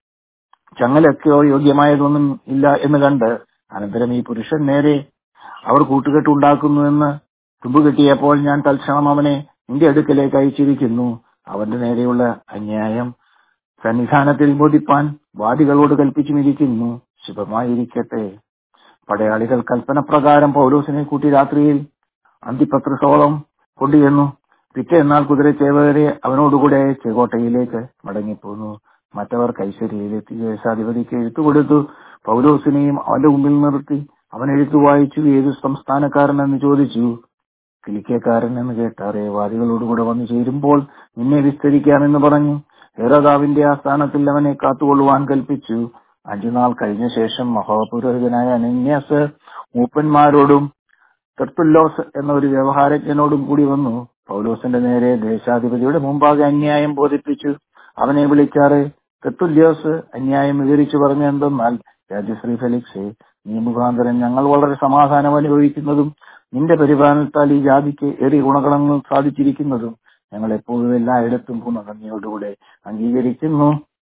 ചങ്ങലൊക്കെയോ യോഗ്യമായതൊന്നും ഇല്ല എന്ന് കണ്ട് അനന്തരം ഈ പുരുഷൻ നേരെ അവർ കൂട്ടുകെട്ടുണ്ടാക്കുന്നുവെന്ന് തുമ്പുകെട്ടിയപ്പോൾ ഞാൻ തൽക്ഷണം അവനെ നിന്റെ അടുക്കലേക്ക് അയച്ചിരിക്കുന്നു അവന്റെ നേരെയുള്ള അന്യായം സന്നിധാനത്തിൽ ബോധിപ്പാൻ വാദികളോട് കൽപ്പിച്ചുമിരിക്കുന്നു ശുഭമായിരിക്കട്ടെ പടയാളികൾ കൽപ്പനപ്രകാരം പൗലോസിനെ കൂട്ടി രാത്രിയിൽ അന്തിപത്രസോളം കൊണ്ടുചെന്നു പിറ്റേന്നാൾ കുതിരച്ചേവകരെ അവനോടുകൂടെ ചെകോട്ടയിലേക്ക് മടങ്ങിപ്പോന്നു മറ്റവർ കൈശരിയിലെത്തി ദേശാധിപതിക്ക് എഴുത്തു കൊടുത്തു പൗലോസിനെയും അവന്റെ മുമ്പിൽ നിർത്തി അവൻ എഴുത്തു വായിച്ചു ഏത് സംസ്ഥാനക്കാരനെന്ന് ചോദിച്ചു കിലിക്കക്കാരൻ എന്ന് കേട്ടാറെ വാദികളോടുകൂടെ വന്നു ചേരുമ്പോൾ നിന്നെ വിസ്തരിക്കാമെന്ന് പറഞ്ഞു ഹേറോദാവിന്റെ ആസ്ഥാനത്തിൽ അവനെ കാത്തുകൊള്ളുവാൻ കൽപ്പിച്ചു അഞ്ചുനാൾ കഴിഞ്ഞ ശേഷം മഹാപുരോഹിതനായ അനന്യാസ് മൂപ്പന്മാരോടും തെർത്തുല്ലോസ് എന്ന ഒരു വ്യവഹാരജ്ഞനോടും കൂടി വന്നു പൗലോസിന്റെ നേരെ ദേശാധിപതിയുടെ മുമ്പാകെ അന്യായം ബോധിപ്പിച്ചു അവനെ വിളിച്ചാറ് തെർത്തുല്യോസ് അന്യായം വിവരിച്ചു പറഞ്ഞു എന്തെന്നാൽ രാജശ്രീ ഫെലിക്സെ നീ മുഖാന്തരം ഞങ്ങൾ വളരെ സമാധാനം അനുഭവിക്കുന്നതും നിന്റെ പരിപാലനത്താൽ ഈ ജാതിക്ക് ഏറിയ ഗുണഗണങ്ങൾ സാധിച്ചിരിക്കുന്നതും ഞങ്ങൾ എപ്പോഴും എല്ലായിടത്തും ഗുണഗണ്യോടുകൂടെ അംഗീകരിക്കുന്നു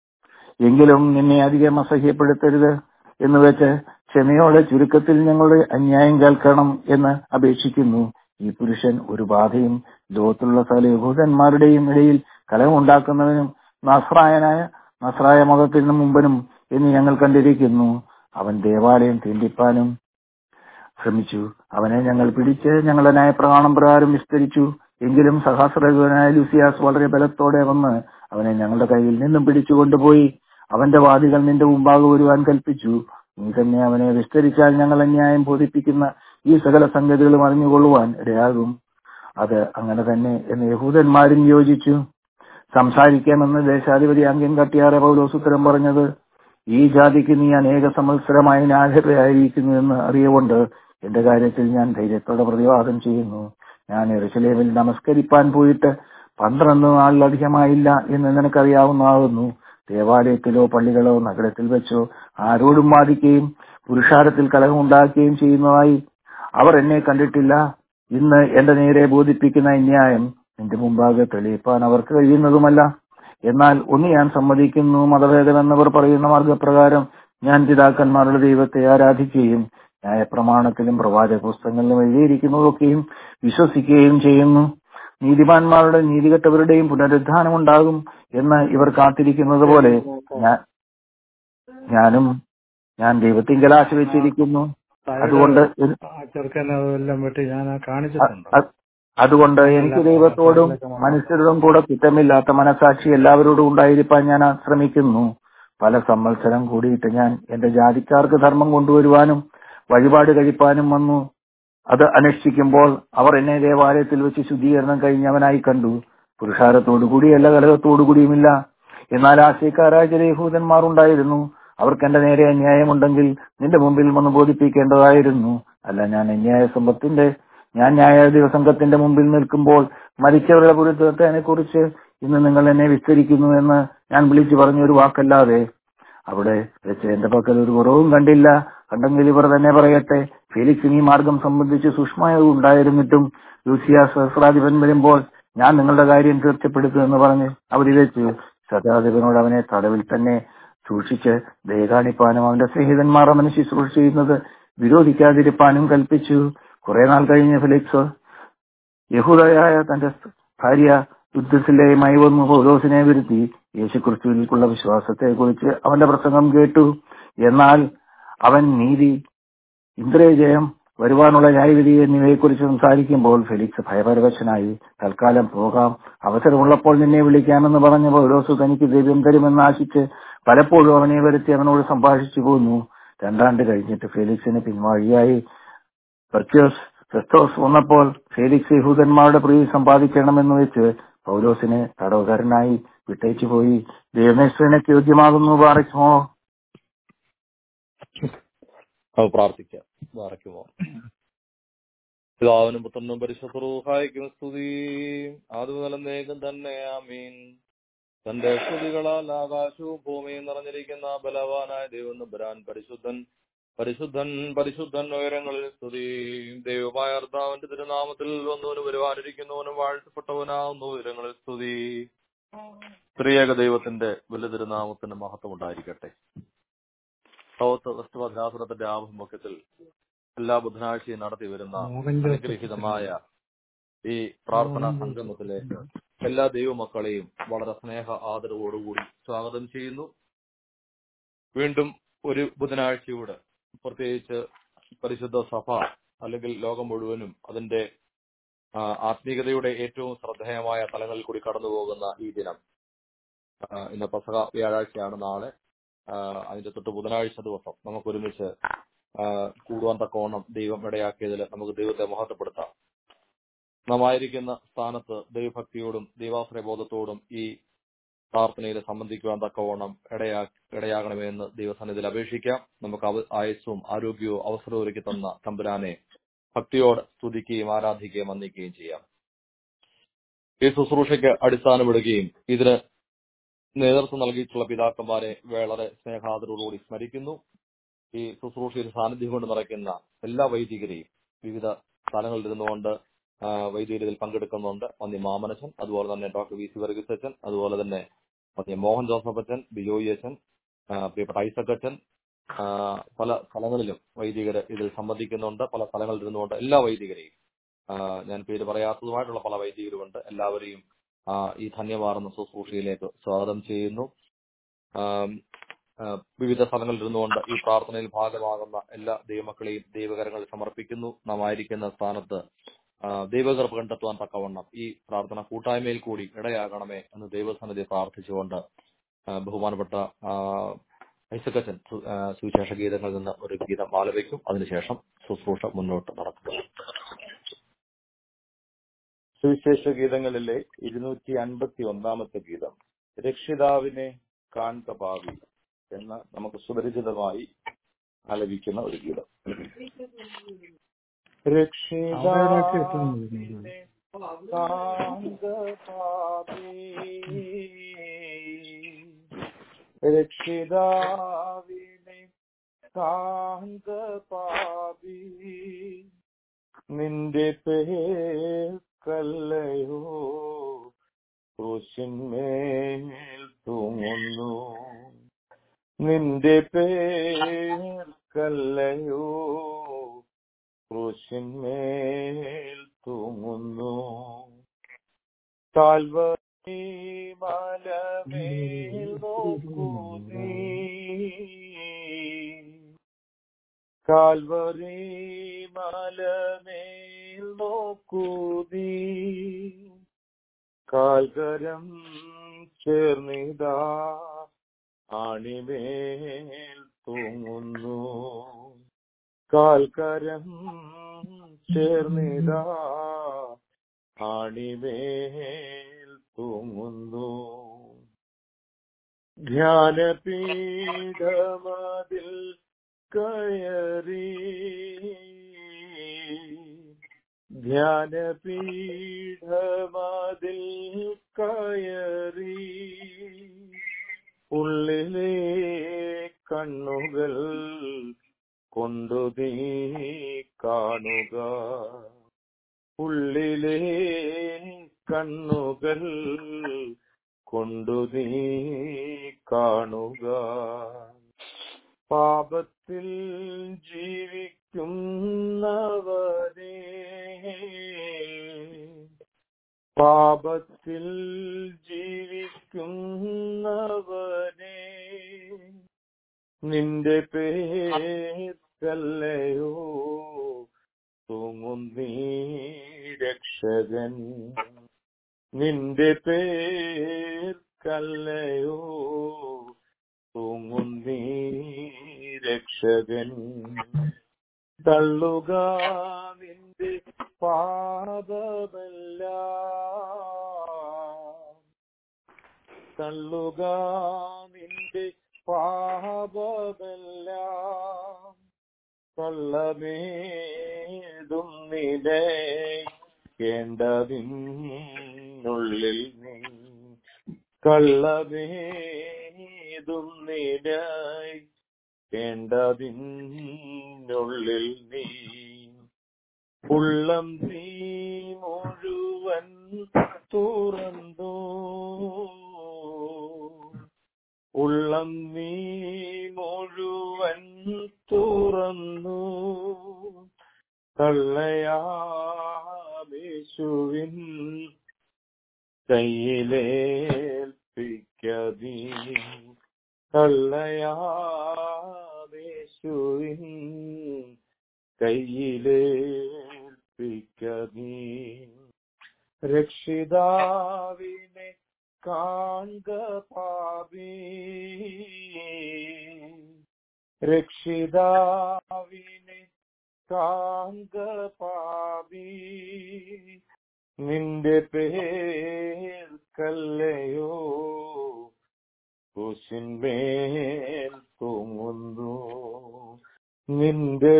എങ്കിലും നിന്നെ അധികം അസഹ്യപ്പെടുത്തരുത് എന്ന് വെച്ച് ക്ഷമയോടെ ചുരുക്കത്തിൽ ഞങ്ങളുടെ അന്യായം കേൾക്കണം എന്ന് അപേക്ഷിക്കുന്നു ഈ പുരുഷൻ ഒരു ബാധയും ലോകത്തിലുള്ള സകല യഹൂദന്മാരുടെയും ഇടയിൽ കലഹമുണ്ടാക്കുന്നവനും നസ്രായനായ നസ്രായ മതത്തിന് മുമ്പനും എന്ന് ഞങ്ങൾ കണ്ടിരിക്കുന്നു അവൻ ദേവാലയം തീണ്ടിപ്പാനും ശ്രമിച്ചു അവനെ ഞങ്ങൾ പിടിച്ച് ഞങ്ങളുടെ ന്യായപ്രമാണം പ്രകാരം വിസ്തരിച്ചു എങ്കിലും സഹസ്രനായ ലൂസിയാസ് വളരെ ബലത്തോടെ വന്ന് അവനെ ഞങ്ങളുടെ കയ്യിൽ നിന്നും പിടിച്ചു കൊണ്ടുപോയി അവന്റെ വാദികൾ നിന്റെ മുമ്പാകെ വരുവാൻ കൽപ്പിച്ചു നീ തന്നെ അവനെ വിസ്തരിച്ചാൽ ഞങ്ങൾ അന്യായം ബോധിപ്പിക്കുന്ന ഈ സകല സംഗതികളും അറിഞ്ഞുകൊള്ളുവാൻ ഇടയാകും അത് അങ്ങനെ തന്നെ എന്ന് യഹൂദന്മാരും യോജിച്ചു സംസാരിക്കാമെന്ന് ദേശാധിപതി അംഗം കട്ടിയാറെ പൗലോസ് ഉത്തരം പറഞ്ഞത് ഈ ജാതിക്ക് നീ അനേക സംവത്സരമായി നാഗരയായിരിക്കുന്നു എന്ന് അറിയുകൊണ്ട് എന്റെ കാര്യത്തിൽ ഞാൻ ധൈര്യത്തോടെ പ്രതിവാദം ചെയ്യുന്നു ഞാൻ എറുസലേമിൽ നമസ്കരിപ്പാൻ പോയിട്ട് പന്ത്രണ്ട് നാളിലധികമായില്ല എന്ന് നിനക്കറിയാവുന്നതാകുന്നു ദേവാലയത്തിലോ പള്ളികളോ നഗരത്തിൽ വെച്ചോ ആരോടും വാദിക്കുകയും പുരുഷാരത്തിൽ കലഹമുണ്ടാക്കുകയും ചെയ്യുന്നതായി അവർ എന്നെ കണ്ടിട്ടില്ല ഇന്ന് എന്റെ നേരെ ബോധിപ്പിക്കുന്ന അന്യായം നിന്റെ മുമ്പാകെ തെളിയിപ്പാൻ അവർക്ക് കഴിയുന്നതുമല്ല എന്നാൽ ഒന്ന് ഞാൻ സമ്മതിക്കുന്നു മതഭേദമെന്നവർ പറയുന്ന മാർഗപ്രകാരം ഞാൻ പിതാക്കന്മാരുടെ ദൈവത്തെ ആരാധിക്കുകയും ന്യായപ്രമാണത്തിലും പ്രവാചക പുസ്തകങ്ങളിലും എഴുതിയിരിക്കുന്നതൊക്കെയും വിശ്വസിക്കുകയും ചെയ്യുന്നു നീതിമാന്മാരുടെ നീതികെട്ടവരുടെയും പുനരുദ്ധാനം ഉണ്ടാകും എന്ന് ഇവർ കാത്തിരിക്കുന്നത് പോലെ ഞാൻ- ഞാനും ഞാൻ ദൈവത്തിങ്കൽ ആശ്രയിച്ചിരിക്കുന്നു അതുകൊണ്ട് എൻ- ആ ചെറുക്കൻ അതെല്ലാം വെട്ടി ഞാൻ ആ കാണിച്ചിട്ടുണ്ട് അ- അതുകൊണ്ട് എനിക്ക് ദൈവത്തോടും മനുഷ്യരോടും കൂടെ കുറ്റമില്ലാത്ത മനസാക്ഷി എല്ലാവരോടും ഉണ്ടായിരിക്കാൻ ഞാൻ ശ്രമിക്കുന്നു പല സംവത്സരം കൂടിയിട്ട് ഞാൻ എന്റെ ജാതിക്കാർക്ക് ധർമ്മം കൊണ്ടുവരുവാനും വഴിപാട് കഴിപ്പാനും വന്നു അത് അനുഷ്ഠിക്കുമ്പോൾ അവർ എന്നെ ദേവാലയത്തിൽ വെച്ച് ശുദ്ധീകരണം കഴിഞ്ഞവനായി കണ്ടു പുരുഷാരത്തോടു കൂടിയല്ല കലകത്തോടു കൂടിയുമില്ല എന്നാൽ ആശയക്കാരായ ചില യഹൂദന്മാർ ഉണ്ടായിരുന്നു അവർക്ക് എന്റെ നേരെ അന്യായമുണ്ടെങ്കിൽ നിന്റെ മുമ്പിൽ വന്ന് ബോധിപ്പിക്കേണ്ടതായിരുന്നു അല്ല ഞാൻ അന്യായ സമ്പത്തിന്റെ ഞാൻ ന്യായാധിപ സംഘത്തിന്റെ മുമ്പിൽ നിൽക്കുമ്പോൾ മരിച്ചവരുടെ പുരുത്തത്തിനെ കുറിച്ച് ഇന്ന് നിങ്ങൾ എന്നെ വിസ്തരിക്കുന്നു എന്ന് ഞാൻ വിളിച്ചു പറഞ്ഞ ഒരു വാക്കല്ലാതെ അവിടെ വെച്ച് എന്റെ പക്കൽ ഒരു കുറവും കണ്ടില്ല കണ്ടെങ്കിൽ ഇവർ തന്നെ പറയട്ടെ ഫെലിക്സിന് ഈ മാർഗം സംബന്ധിച്ച് സൂക്ഷ്മത ഉണ്ടായിരുന്നിട്ടും ലൂസിയ സഹസ്രാധിപൻ വരുമ്പോൾ ഞാൻ നിങ്ങളുടെ കാര്യം തീർച്ചപ്പെടുത്തുമെന്ന് പറഞ്ഞ് അവരിൽ വെച്ച് ശതാധിപനോട് അവനെ തടവിൽ തന്നെ സൂക്ഷിച്ച് ദയ കാണിപ്പാനും അവന്റെ സ്നേഹിതന്മാർ അവനെ ശുശ്രൂഷ ചെയ്യുന്നത് വിരോധിക്കാതിരിപ്പാനും കൽപ്പിച്ചു കുറെ നാൾ കഴിഞ്ഞ് ഫെലിക്സ് യഹൂദയായ തന്റെ ഭാര്യ യുദ്ധത്തിലേയുമായി വന്നു പൗലോസിനെ വരുത്തി യേശുക്രിസ്തുവിലേക്കുള്ള വിശ്വാസത്തെ കുറിച്ച് അവന്റെ പ്രസംഗം കേട്ടു എന്നാൽ അവൻ നീതി ഇന്ദ്രജയം വരുവാനുള്ള ന്യായവിധി എന്നിവയെക്കുറിച്ച് സംസാരിക്കുമ്പോൾ ഫെലിക്സ് ഭയപരവശനായി തൽക്കാലം പോകാം അവസരമുള്ളപ്പോൾ നിന്നെ വിളിക്കാമെന്ന് പറഞ്ഞ പൗലോസ് തനിക്ക് ദൈവം തരുമെന്ന് ആശിച്ച് പലപ്പോഴും അവനെ വരുത്തി അവനോട് സംഭാഷിച്ചു പോന്നു രണ്ടാണ്ട് കഴിഞ്ഞിട്ട് ഫെലിക്സിന് പിൻവാഴിയായി പെർക്യോസ് ക്രിസ്തോസ് വന്നപ്പോൾ ഫേലിക്സ് യഹൂദന്മാരുടെ പ്രീതി സമ്പാദിക്കണമെന്ന് വെച്ച് പൗലോസിനെ തടവുകാരനായി വിട്ടേച്ചു പോയി ദൈവമേശ്വരനക്ക് യോഗ്യമാകുന്നു പാറയ്ക്കുമോ അത് പ്രാർത്ഥിക്കാം ബാറയ്ക്കുമോ പിതാവിനും പുത്രനും പരിശുദ്ധ റൂഹായിക്കും സ്തുതി ആദ്യ നേകം തന്നെ ആമീൻ തന്റെ സ്തുതികളാൽ ആകാശവും ഭൂമിയും നിറഞ്ഞിരിക്കുന്ന ബലവാനായ ദൈവം നമ്പുരാൻ പരിശുദ്ധൻ പരിശുദ്ധൻ പരിശുദ്ധൻ ഉയരങ്ങളിൽ സ്തുതി ദൈവമായ അർത്താവിന്റെ തിരുനാമത്തിൽ വന്നവനും വരുവാനിരിക്കുന്നവനും വാഴ്ത്തപ്പെട്ടവനാവുന്ന ഉയരങ്ങളിൽ സ്തുതി സ്ത്രീയേക ദൈവത്തിന്റെ വലിയ തിരുനാമത്തിന്റെ മഹത്വം ഉണ്ടായിരിക്കട്ടെ സൗത്ത് വെസ്റ്റ് ഭദ്രാസുരത്തിന്റെ ആഭിമുഖ്യത്തിൽ എല്ലാ ബുധനാഴ്ചയും നടത്തി വരുന്ന അനുഗ്രഹീതമായ ഈ പ്രാർത്ഥനാ സംഗമത്തിലെ എല്ലാ ദൈവമക്കളെയും വളരെ സ്നേഹ ആദരവോടുകൂടി സ്വാഗതം ചെയ്യുന്നു വീണ്ടും ഒരു ബുധനാഴ്ചയൂടെ പ്രത്യേകിച്ച് പരിശുദ്ധ സഭ അല്ലെങ്കിൽ ലോകം മുഴുവനും അതിന്റെ ആ, ആത്മീയതയുടെ ഏറ്റവും ശ്രദ്ധേയമായ തലങ്ങളിൽ കൂടി കടന്നു പോകുന്ന ഈ ദിനം ആ, ഇന്ന് പസക വ്യാഴാഴ്ചയാണ് നാളെ ആ, അതിന്റെ തൊട്ട് ബുധനാഴ്ച ദിവസം നമുക്ക് ഒരുമിച്ച് ആ, കൂടുവാൻ തക്കവണ്ണം ദൈവം ഇടയാക്കിയതിൽ നമുക്ക് ദൈവത്തെ മഹത്വപ്പെടുത്താം നാം ആയിരിക്കുന്ന സ്ഥാനത്ത് ദൈവഭക്തിയോടും ദൈവാശ്രയബോധത്തോടും ഈ പ്രാർത്ഥനയിൽ സംബന്ധിക്കുവാൻ തക്കവണ്ണം ഇടയാ ഇടയാകണമെന്ന് ദൈവസന്നിധിയിൽ അപേക്ഷിക്കാം നമുക്ക് അവ- ആയുസ്സും ആരോഗ്യവും അവസരവും ഒരുക്കി തന്ന തമ്പുരാനെ ഭക്തിയോട് സ്തുതിക്കുകയും ആരാധിക്കുകയും വന്ദിക്കുകയും ചെയ്യാം ഈ ശുശ്രൂഷയ്ക്ക് അടിസ്ഥാനമിടുകയും ഇതിന് നേതൃത്വം നൽകിയിട്ടുള്ള പിതാക്കന്മാരെ വളരെ സ്നേഹാദരോടുകൂടി സ്മരിക്കുന്നു ഈ ശുശ്രൂഷയിൽ സാന്നിധ്യം കൊണ്ട് നിറയ്ക്കുന്ന എല്ലാ വൈദികരെയും വിവിധ സ്ഥലങ്ങളിൽ ഇരുന്നുകൊണ്ട് ആ, വൈദികർ ഇതിൽ പങ്കെടുക്കുന്നുണ്ട് മന്ദി മാമനച്ചൻ അതുപോലെ തന്നെ ഡോക്ടർ വി സി വർഗീസ് അച്ഛൻ അതുപോലെ തന്നെ മന്ദി മോഹൻ ജോസഫ് അച്ഛൻ ബിജോയി അച്ഛൻ ആ, പ്രിയപ്പെട്ട ഐസക് അച്ഛൻ ആ, പല സ്ഥലങ്ങളിലും വൈദികർ ഇതിൽ സംബന്ധിക്കുന്നുണ്ട് പല സ്ഥലങ്ങളിൽ ഇരുന്നുകൊണ്ട് എല്ലാ വൈദികരെയും ആ, ഞാൻ പേര് പറയാത്തതുമായിട്ടുള്ള പല വൈദികരുമുണ്ട് എല്ലാവരെയും ആ, ഈ ധന്യമാർന്ന ശുശ്രൂഷയിലേക്ക് സ്വാഗതം ചെയ്യുന്നു ആം, ആ, വിവിധ സ്ഥലങ്ങളിൽ ഇരുന്നുകൊണ്ട് ഈ പ്രാർത്ഥനയിൽ ഭാഗമാകുന്ന എല്ലാ ദൈവമക്കളെയും ദൈവകരങ്ങളിൽ സമർപ്പിക്കുന്നു നാം ആയിരിക്കുന്ന സ്ഥാനത്ത് ആ, ദൈവകൃപ കണ്ടെത്തുവാൻ തക്കവണ്ണം ഈ പ്രാർത്ഥന കൂട്ടായ്മയിൽ കൂടി ഇടയാകണമേ എന്ന് ദൈവസന്നിധി പ്രാർത്ഥിച്ചുകൊണ്ട് ആ, ബഹുമാനപ്പെട്ട ആ, ഐസക്കച്ചൻ സു- ആ, സുവിശേഷ ഗീതങ്ങളിൽ നിന്ന് ഒരു ഗീതം ആലപിക്കും അതിനുശേഷം ശുശ്രൂഷ മുന്നോട്ട് നടക്കുക സുവിശേഷ ഗീതങ്ങളിലെ ഇരുന്നൂറ്റി അൻപത്തി ഒന്നാമത്തെ ഗീതം രക്ഷിതാവിനെ കാൺക ഭാവി എന്ന നമുക്ക് സുപരിചിതമായി ആലപിക്കുന്ന ഒരു ഗീതം അവിടെയൊക്കെ എത്തുന്നത് രക്ഷിതാവിനെ കാൺക ഭാവി രക്ഷിതാവിനെ കാൺക പാപി നിന്റെ പേർക്കല്ലയോ ക്രൂശിന്മേൽ തൂങ്ങുന്നു നിന്റെ പേർക്കല്ലയോ ക്രൂശിന്മേൽ തൂങ്ങുന്നു കാൽവരി മലമേൽ നോക്കൂ നീ കാൽവരി മലമേൽ നോക്കൂ നീ കാൽകരം ചേർന്നിതാ ആണിമേൽ തൂങ്ങുന്നു കാൽക്കരം ചേർന്നിതാ ആണിമേൽ തൂങ്ങുന്നു ധ്യാനപീഠമതിൽ കയറി ധ്യാനപീഠമതിൽ കയറി ഉള്ളിലെ കണ്ണുകൾ കൊണ്ടു നീ കാണുക ഉള്ളിലെ കണ്ണുകൾ കൊണ്ടു നീ കാണുക പാപത്തിൽ ജീവിക്കുന്നവരെ പാപത്തിൽ ജീവിക്കുന്നവനെ നിന്റെ പേർക്കല്ലയോ തൂങ്ങുന്നീ രക്ഷകൻ നിന്റെ പേർക്കല്ലയോ തൂങ്ങുന്നീ രക്ഷകൻ തള്ളുക നിന്റെ പാപമല്ല തള്ളുക നിന്റെ പാപമല്ല കള്ളമേതും നിലയ്ക്കേണ്ടതിനുള്ളിൽ നീ കള്ളമേതും നിലയ്ക്കേണ്ടതിനുള്ളിൽ നീ ഉള്ളം നീ മുഴുവൻ തുറന്നു ഉള്ളം നീ മുഴുവൻ തുറന്നു കള്ളയാമേശുവിൻ കയ്യിലേൽപ്പിക്കതീ കള്ളയാമേശുവിൻ കയ്യിലേൽപ്പിക്കതീ രക്ഷിതാവിനെ കാൺക പാപി രക്ഷിതാവിനെ കാൺക പാപി നിന്റെ പേർക്കല്ലയോ കുശിന്മേൽ തൂങ്ങുന്നു നിന്റെ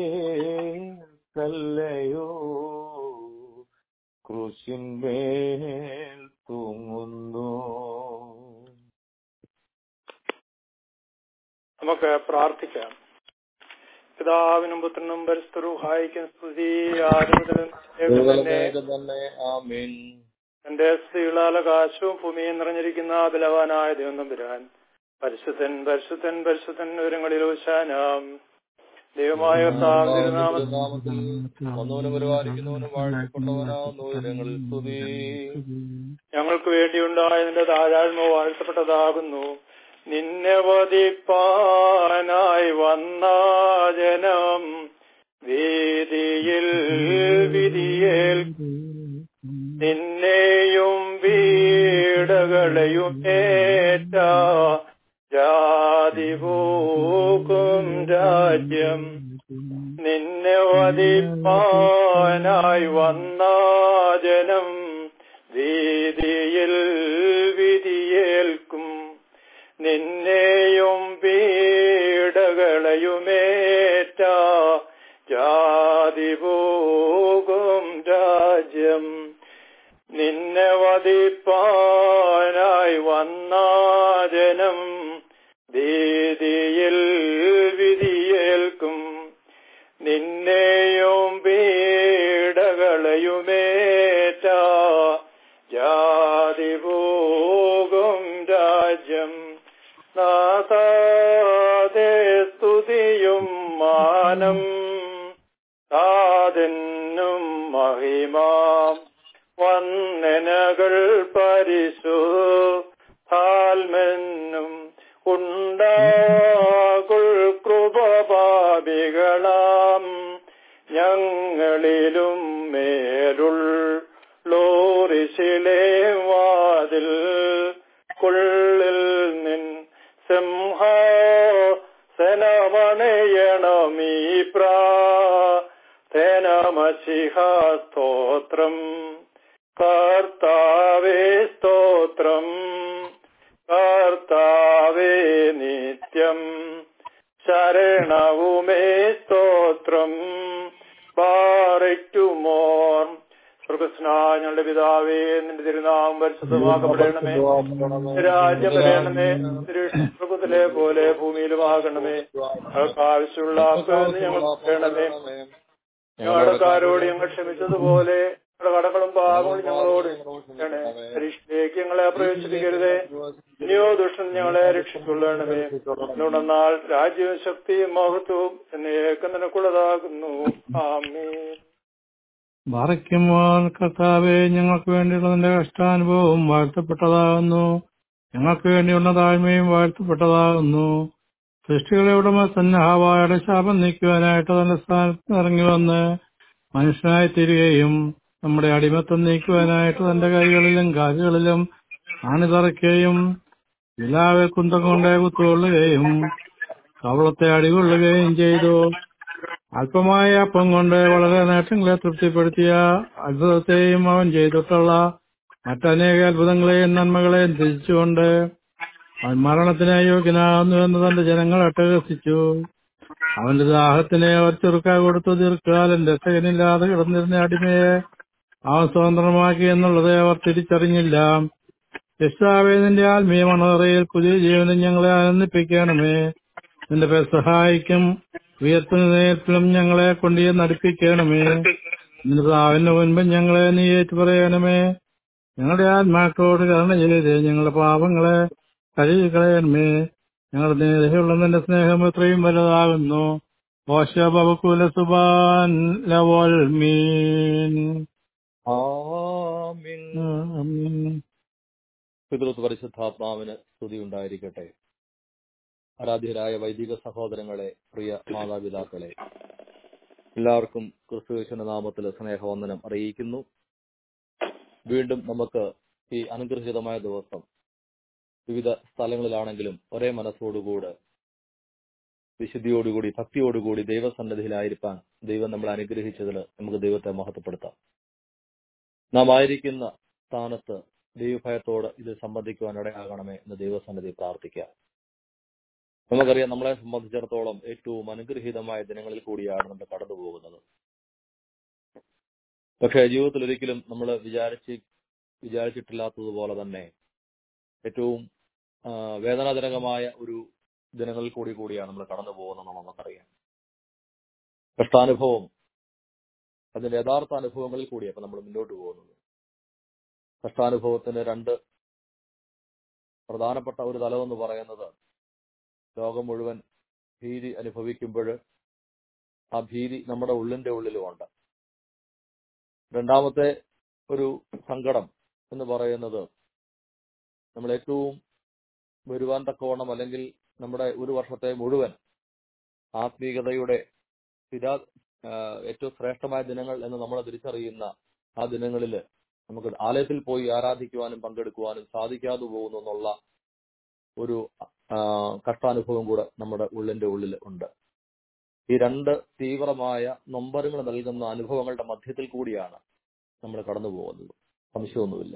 പേർക്കല്ലയോ ക്രൂശിന്മേൽ തൂങ്ങുന്നു നമുക്ക് പ്രാർത്ഥിക്കാം പിതാവിനും പുത്രനും പരിസ്ഥിതിഹായിക്കും സ്തുതി ആരോഗ്യം തന്നെ ആമീൻ എന്റെ സ്ത്രീകളാൽ ആകാശവും ഭൂമിയും നിറഞ്ഞിരിക്കുന്ന ബലവാനായ ദൈവം പിരാൻ പരിശുദ്ധൻ പരിശുദ്ധൻ പരിശുദ്ധൻ വിവരങ്ങളിൽ ഉശാനാം ദൈവമായ കർത്താവ് തിരുനാമത്തിൽ നാമത്തിൽ വന്നവനും പരിപാലിക്കുന്നവനും വാഴ്ത്തപ്പെട്ടവനാവുന്നു ഉയരങ്ങളിൽ സ്തുതി ഞങ്ങൾക്ക് വേണ്ടിയുണ്ടായ നിന്റെ താഴാഴ്മ വാഴ്ത്തപ്പെട്ടതാകുന്നു നിന്നെ വധിപ്പാനായി വന്ന ജനം വീതിയിൽ വിധിയേൽ നിന്നെയും വീടകളെയും ഏറ്റ ജാതി പോക്കും രാജ്യം നിന്നെ വധിപ്പാനായി വന്ന ജനം വീതിയിൽ വിധിയേൽക്കും നിന്നെയും പീഡകളെയുമേറ്റ ജാതി പോകും രാജ്യം നിന്നെ വധിപ്പാനായി വന്ന ജനം ഭീതിയിൽ വിധിയേൽക്കും നിന്നെയും പീഡകളെയുമേറ്റ ജാതി പോകും രാജ്യം നാഥാതെ സ്തുതിയും മാനം സാധനും മഹിമാം വന്ദനകൾ പരിശു താൽമെന്നും ഉണ്ടാകുൾ കൃപപാപികളാം ഞങ്ങളിലും മേലുൾ ലോറിശിലെ വാതിൽ കൊള്ളിൽ നിൻ സിംഹാസനമണയണമീ പ്രാ തേനമശിഹ സ്തോത്രം കർത്താവേ സ്തോത്രം കർത്താവേ നിത്യം ശരണവുമേ സ്തോത്രം പാറയ്ക്കുമോർ സ്വർഗസ്നായ ഞങ്ങളുടെ പിതാവേ നിന്റെ തിരുനാമം പരിശുദ്ധമാക്കപ്പെടണമേ രാജ്യം വരയണമേ സ്വർഗത്തിലെ പോലെ ഭൂമിയിലുമാകണമേ ഞങ്ങൾക്ക് ആവശ്യമുള്ള ആൾക്കാരെന്ന് ഞങ്ങൾ പറയണമേ ഞങ്ങളുടെ കാരോട് ഞങ്ങൾ ക്ഷമിച്ചതുപോലെ ഞങ്ങളുടെ കടകളും പാപങ്ങളും ഞങ്ങളോട് ക്ഷമിക്കണേ. പരീക്ഷയിലേക്ക് ഞങ്ങളെ പ്രവേശിപ്പിക്കരുതേ ഇനിയോ ദുഷ്ടൻ ഞങ്ങളെ രക്ഷിക്കൊള്ളണമേ എന്നാൽ രാജ്യവും ശക്തിയും മഹത്വവും എന്നേക്കും നിനക്കുള്ളതാകുന്നു ആമേ ബാറയ്ക്കുമ്പോൾ കർത്താവെ ഞങ്ങൾക്ക് വേണ്ടിയുള്ള നിന്റെ കഷ്ടാനുഭവം വാഴ്ത്തപ്പെട്ടതാകുന്നു ഞങ്ങൾക്ക് വേണ്ടിയുള്ള താഴ്മയും വാഴ്ത്തപ്പെട്ടതാകുന്നു സൃഷ്ടികളെ ഉടമ സന്നഹാവായുടെ ശാപം നീക്കുവാനായിട്ട് തന്റെ സ്ഥാനത്ത് ഇറങ്ങി വന്ന് മനുഷ്യനായി തീരുകയും നമ്മുടെ അടിമത്തം നീക്കുവാനായിട്ട് തന്റെ കൈകളിലും കാലുകളിലും ആണിതറയ്ക്കുകയും വിലാവെ കുന്തം കൊണ്ട് കുത്തുകൊള്ളുകയും കവളത്തെ അടികൊള്ളുകയും ചെയ്തു അല്പമായ അപ്പം കൊണ്ട് വളരെ നേട്ടങ്ങളെ തൃപ്തിപ്പെടുത്തിയ അത്ഭുതത്തെയും അവൻ ചെയ്തിട്ടുള്ള മറ്റനേക അത്ഭുതങ്ങളെയും നന്മകളെയും ത്യജിച്ചുകൊണ്ട് അവൻ മരണത്തിന് യോഗ്യനാകുന്നു എന്ന് തന്റെ ജനങ്ങൾ അട്ടഹസിച്ചു അവന്റെ ദാഹത്തിനെ അവർ ചെറുക്ക കൊടുത്തു ദീർഘകാലം രസകനില്ലാതെ കിടന്നിരുന്ന അടിമയെ അവൻ സ്വതന്ത്രമാക്കി എന്നുള്ളത് അവർ തിരിച്ചറിഞ്ഞില്ല യശാവേ നിന്റെ ആത്മീയ മണറയിൽ പുതിയ ജീവനും ഞങ്ങളെ ആനന്ദിപ്പിക്കണമേ നിന്റെ പെസഹായിക്കും ഉയർത്തുന്നേൽപ്പിലും ഞങ്ങളെ കൊണ്ടു നടിപ്പിക്കണമേ നിന്റെ പ്രാവിന്റെ മുൻപ് ഞങ്ങളെ നീ ഏറ്റു പറയണമേ ഞങ്ങളുടെ ആത്മാക്കളോട് കരുണ ചെയ്ത് ഞങ്ങളുടെ പാപങ്ങളെ കഴുകി കളയണമേ ഞങ്ങളുടെ നേരെയുള്ള നിന്റെ സ്നേഹം എത്രയും വലുതാകുന്നു ഓശ ബബക്കുല സുബാൻ ലവൽ മീൻ ആമീൻ ആമീൻ. പിതൃത്വ പരിശുദ്ധാത്മാവിന് സ്തുതി ഉണ്ടായിരിക്കട്ടെ ആരാധ്യരായ വൈദിക സഹോദരങ്ങളെ പ്രിയ മാതാപിതാക്കളെ എല്ലാവർക്കും ക്രിസ്തുവേശന്റെ നാമത്തിൽ സ്നേഹവന്ദനം അറിയിക്കുന്നു വീണ്ടും നമുക്ക് ഈ അനുഗ്രഹീതമായ ദിവസം വിവിധ സ്ഥലങ്ങളിലാണെങ്കിലും ഒരേ മനസ്സോടുകൂടെ വിശുദ്ധിയോടുകൂടി ഭക്തിയോടുകൂടി ദൈവസന്നിധിയിലായിരിക്കാൻ ദൈവം നമ്മളെ അനുഗ്രഹിച്ചതിൽ നമുക്ക് ദൈവത്തെ മഹത്വപ്പെടുത്താം നാം ആയിരിക്കുന്ന സ്ഥാനത്ത് ദൈവഭയത്തോട് ഇത് സംബന്ധിക്കുവാൻ ഇടയാകണമേ എന്ന് ദൈവസന്നിധി പ്രാർത്ഥിക്കാം നമുക്കറിയാം നമ്മളെ സംബന്ധിച്ചിടത്തോളം ഏറ്റവും അനുഗ്രഹീതമായ ദിനങ്ങളിൽ കൂടിയാണ് നമ്മൾ കടന്നു പോകുന്നത് പക്ഷേ ജീവിതത്തിൽ ഒരിക്കലും നമ്മൾ വിചാരിച്ച് വിചാരിച്ചിട്ടില്ലാത്തതുപോലെ തന്നെ ഏറ്റവും ആ, വേദനാജനകമായ ഒരു ദിനങ്ങളിൽ കൂടി കൂടിയാണ് നമ്മൾ കടന്നു പോകുന്നത് നമുക്കറിയാം കഷ്ടാനുഭവം അതിന്റെ യഥാർത്ഥ അനുഭവങ്ങളിൽ കൂടിയാണ് നമ്മൾ മുന്നോട്ട് പോകുന്നത് കഷ്ടാനുഭവത്തിന് രണ്ട് പ്രധാനപ്പെട്ട ഒരു തലമെന്ന് പറയുന്നത് ലോകം മുഴുവൻ ഭീതി അനുഭവിക്കുമ്പോൾ ആ ഭീതി നമ്മുടെ ഉള്ളിന്റെ ഉള്ളിലുമുണ്ട് രണ്ടാമത്തെ ഒരു സങ്കടം എന്ന് പറയുന്നത് നമ്മൾ ഏറ്റവും വരുവാൻ തക്കവണ്ണം അല്ലെങ്കിൽ നമ്മുടെ ഒരു വർഷത്തെ മുഴുവൻ ആത്മീയതയുടെ സ്ഥിരാ ആ, ഏറ്റവും ശ്രേഷ്ഠമായ ദിനങ്ങൾ എന്ന് നമ്മൾ തിരിച്ചറിയുന്ന ആ ദിനങ്ങളിൽ നമുക്ക് ആലയത്തിൽ പോയി ആരാധിക്കുവാനും പങ്കെടുക്കുവാനും സാധിക്കാതെ പോകുന്നു എന്നുള്ള ഒരു ആ, കഷ്ടാനുഭവം കൂടെ നമ്മുടെ ഉള്ളിന്റെ ഉള്ളിൽ ഉണ്ട് ഈ രണ്ട് തീവ്രമായ നൊമ്പരങ്ങൾ നൽകുന്ന അനുഭവങ്ങളുടെ മധ്യത്തിൽ കൂടിയാണ് നമ്മൾ കടന്നു പോകുന്നത് സംശയമൊന്നുമില്ല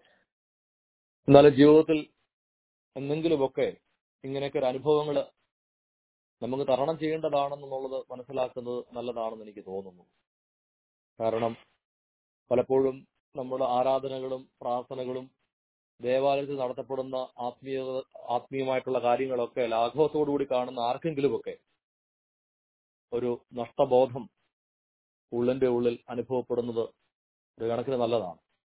എന്നാലും ജീവിതത്തിൽ എന്തെങ്കിലുമൊക്കെ ഇങ്ങനെയൊക്കെ ഒരു അനുഭവങ്ങൾ നമുക്ക് തരണം ചെയ്യേണ്ടതാണെന്നുള്ളത് മനസ്സിലാക്കുന്നത് നല്ലതാണെന്ന് എനിക്ക് തോന്നുന്നു കാരണം പലപ്പോഴും നമ്മുടെ ആരാധനകളും പ്രാർത്ഥനകളും ദേവാലയത്തിൽ നടത്തപ്പെടുന്ന ആത്മീയ ആത്മീയമായിട്ടുള്ള കാര്യങ്ങളൊക്കെ ലാഘവത്തോടുകൂടി കാണുന്ന ആർക്കെങ്കിലുമൊക്കെ ഒരു നഷ്ടബോധം ഉള്ളിന്റെ ഉള്ളിൽ അനുഭവപ്പെടുന്നത് ഒരു കണക്കിന് നല്ലതാണ്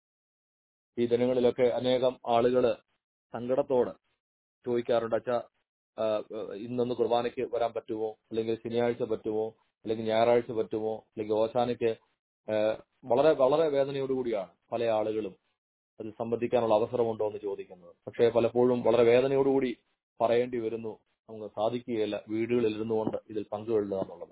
ഈ ദിനങ്ങളിലൊക്കെ അനേകം ആളുകൾ സങ്കടത്തോട് ചോദിക്കാറുണ്ട് അച്ഛാ ആ, ഇന്നൊന്ന് കുർബാനയ്ക്ക് വരാൻ പറ്റുമോ അല്ലെങ്കിൽ ശനിയാഴ്ച പറ്റുമോ അല്ലെങ്കിൽ ഞായറാഴ്ച പറ്റുമോ അല്ലെങ്കിൽ ഓശാനയ്ക്ക് ആ, വളരെ വളരെ വേദനയോടുകൂടിയാണ് പല ആളുകളും അത് സംബന്ധിക്കാനുള്ള അവസരമുണ്ടോ എന്ന് ചോദിക്കുന്നത് പക്ഷേ പലപ്പോഴും വളരെ വേദനയോടുകൂടി പറയേണ്ടി വരുന്നു നമുക്ക് സാധിക്കുകയില്ല വീടുകളിൽ ഇരുന്നുകൊണ്ട് ഇതിൽ പങ്കുകൊള്ളുക എന്നുള്ളത്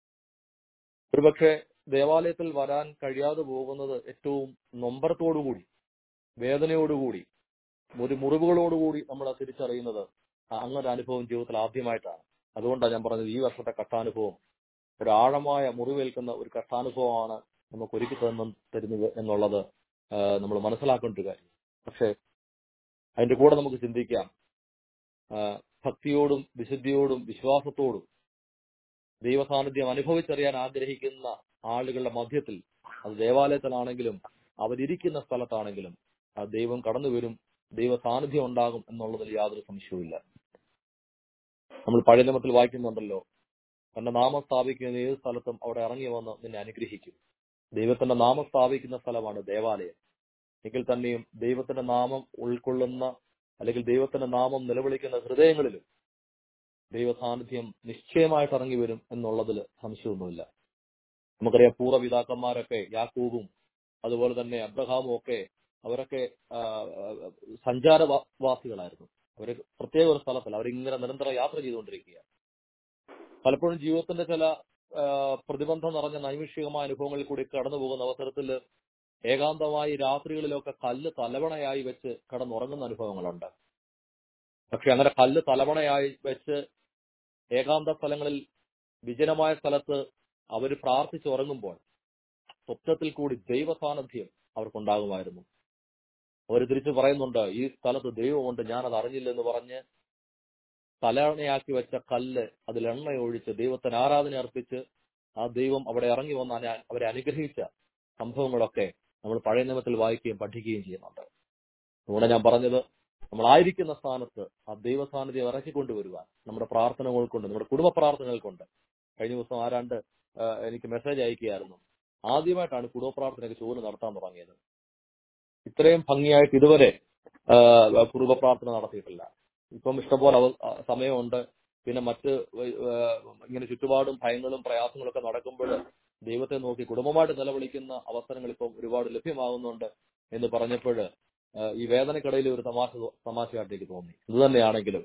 ഒരുപക്ഷെ ദേവാലയത്തിൽ വരാൻ കഴിയാതെ പോകുന്നത് ഏറ്റവും നൊമ്പരത്തോടുകൂടി വേദനയോടുകൂടി ഒരു മുറിവുകളോടുകൂടി നമ്മൾ തിരിച്ചറിയുന്നത് അങ്ങനെ അനുഭവം ജീവിതത്തിൽ ആദ്യമായിട്ടാണ് അതുകൊണ്ടാണ് ഞാൻ പറഞ്ഞത് ഈ വർഷത്തെ കഷ്ടാനുഭവം ഒരു ആഴമായ മുറിവേൽക്കുന്ന ഒരു കഷ്ടാനുഭവമാണ് നമുക്ക് ഒരുക്കി തന്നു തരുന്നത് എന്നുള്ളത് നമ്മൾ മനസ്സിലാക്കേണ്ട ഒരു കാര്യം പക്ഷേ അതിന്റെ കൂടെ നമുക്ക് ചിന്തിക്കാം ആ, ഭക്തിയോടും വിശുദ്ധിയോടും വിശ്വാസത്തോടും ദൈവസാന്നിധ്യം അനുഭവിച്ചറിയാൻ ആഗ്രഹിക്കുന്ന ആളുകളുടെ മധ്യത്തിൽ അത് ദേവാലയത്തിലാണെങ്കിലും അവരിയ്ക്കുന്ന സ്ഥലത്താണെങ്കിലും ആ ദൈവം കടന്നു വരും ദൈവ സാന്നിധ്യം ഉണ്ടാകും എന്നുള്ളതിൽ യാതൊരു സംശയവുമില്ല നമ്മൾ പഴയ നിയമത്തിൽ വായിക്കുന്നുണ്ടല്ലോ തന്റെ നാമം സ്ഥാപിക്കുന്ന ഏത് സ്ഥലത്തും അവിടെ ഇറങ്ങി വന്ന് നിന്നെ അനുഗ്രഹിക്കും ദൈവത്തിന്റെ നാമം സ്ഥാപിക്കുന്ന സ്ഥലമാണ് ദേവാലയം എങ്കിൽ തന്നെയും ദൈവത്തിന്റെ നാമം ഉൾക്കൊള്ളുന്ന അല്ലെങ്കിൽ ദൈവത്തിന്റെ നാമം നിലവിളിക്കുന്ന ഹൃദയങ്ങളിലും ദൈവ സാന്നിധ്യം നിശ്ചയമായിട്ട് ഇറങ്ങി വരും എന്നുള്ളതിൽ സംശയമൊന്നുമില്ല നമുക്കറിയാം പൂർവ്വപിതാക്കന്മാരൊക്കെ യാക്കൂബും അതുപോലെ തന്നെ അബ്രഹാമും ഒക്കെ അവരൊക്കെ ആ, ആ, സഞ്ചാരവാസികളായിരുന്നു അവര് പ്രത്യേക ഒരു സ്ഥലത്തല്ല അവരിങ്ങനെ നിരന്തരം യാത്ര ചെയ്തുകൊണ്ടിരിക്കുക പലപ്പോഴും ജീവിതത്തിന്റെ ചില ആ, പ്രതിബന്ധം നിറഞ്ഞ നൈമിഷികമായ അനുഭവങ്ങളിൽ കൂടി കടന്നു പോകുന്ന അവസരത്തിൽ ഏകാന്തമായി രാത്രികളിലൊക്കെ കല്ല് തലവണയായി വെച്ച് കടന്നുറങ്ങുന്ന അനുഭവങ്ങളുണ്ട് പക്ഷെ അങ്ങനെ കല്ല് തലവണയായി വെച്ച് ഏകാന്ത സ്ഥലങ്ങളിൽ വിജനമായ സ്ഥലത്ത് അവർ പ്രാർത്ഥിച്ചുറങ്ങുമ്പോൾ സ്വപ്നത്തിൽ കൂടി ദൈവ സാന്നിധ്യം അവർക്കുണ്ടാകുമായിരുന്നു അവർ തിരിച്ചു പറയുന്നുണ്ട് ഈ സ്ഥലത്ത് ദൈവമുണ്ട് ഞാനത് അറിഞ്ഞില്ലെന്ന് പറഞ്ഞ് തലയണയാക്കി വെച്ച കല്ല് അതിൽ എണ്ണ ഒഴിച്ച് ദൈവത്തിന് ആരാധന അർപ്പിച്ച് ആ ദൈവം അവിടെ ഇറങ്ങി വന്ന് അന- അവരെ അനുഗ്രഹിച്ച സംഭവങ്ങളൊക്കെ നമ്മൾ പഴയ നിയമത്തിൽ വായിക്കുകയും പഠിക്കുകയും ചെയ്യുന്നുണ്ട് അതുകൊണ്ട് ഞാൻ പറഞ്ഞത് നമ്മളായിരിക്കുന്ന സ്ഥാനത്ത് ആ ദൈവ സാന്നിധ്യം ഇറക്കിക്കൊണ്ടുവരുവാൻ നമ്മുടെ പ്രാർത്ഥനകൾ കൊണ്ട് നമ്മുടെ കുടുംബ പ്രാർത്ഥനകൾ കൊണ്ട് കഴിഞ്ഞ ദിവസം ആരാണ്ട് ആ, എനിക്ക് മെസ്സേജ് അയക്കുകയായിരുന്നു ആദ്യമായിട്ടാണ് കുടുംബ പ്രാർത്ഥനയ്ക്ക് ചോദ്യം നടത്താൻ തുടങ്ങിയത് ഇത്രയും ഭംഗിയായിട്ട് ഇതുവരെ ആ, കുടുംബ പ്രാർത്ഥന നടത്തിയിട്ടില്ല ഇപ്പം ഇഷ്ടംപോലെ അവ- ആ, സമയമുണ്ട് പിന്നെ മറ്റ് വ- ആ, ഇങ്ങനെ ചുറ്റുപാടും ഭയങ്ങളും പ്രയാസങ്ങളും ഒക്കെ നടക്കുമ്പോൾ ദൈവത്തെ നോക്കി കുടുംബമായിട്ട് നിലവിളിക്കുന്ന അവസരങ്ങൾ ഇപ്പം ഒരുപാട് ലഭ്യമാകുന്നുണ്ട് എന്ന് പറഞ്ഞപ്പോൾ ഈ വേദനക്കിടയിൽ ഒരു തമാശ തമാശയായിട്ട് എനിക്ക് തോന്നി ഇത് തന്നെയാണെങ്കിലും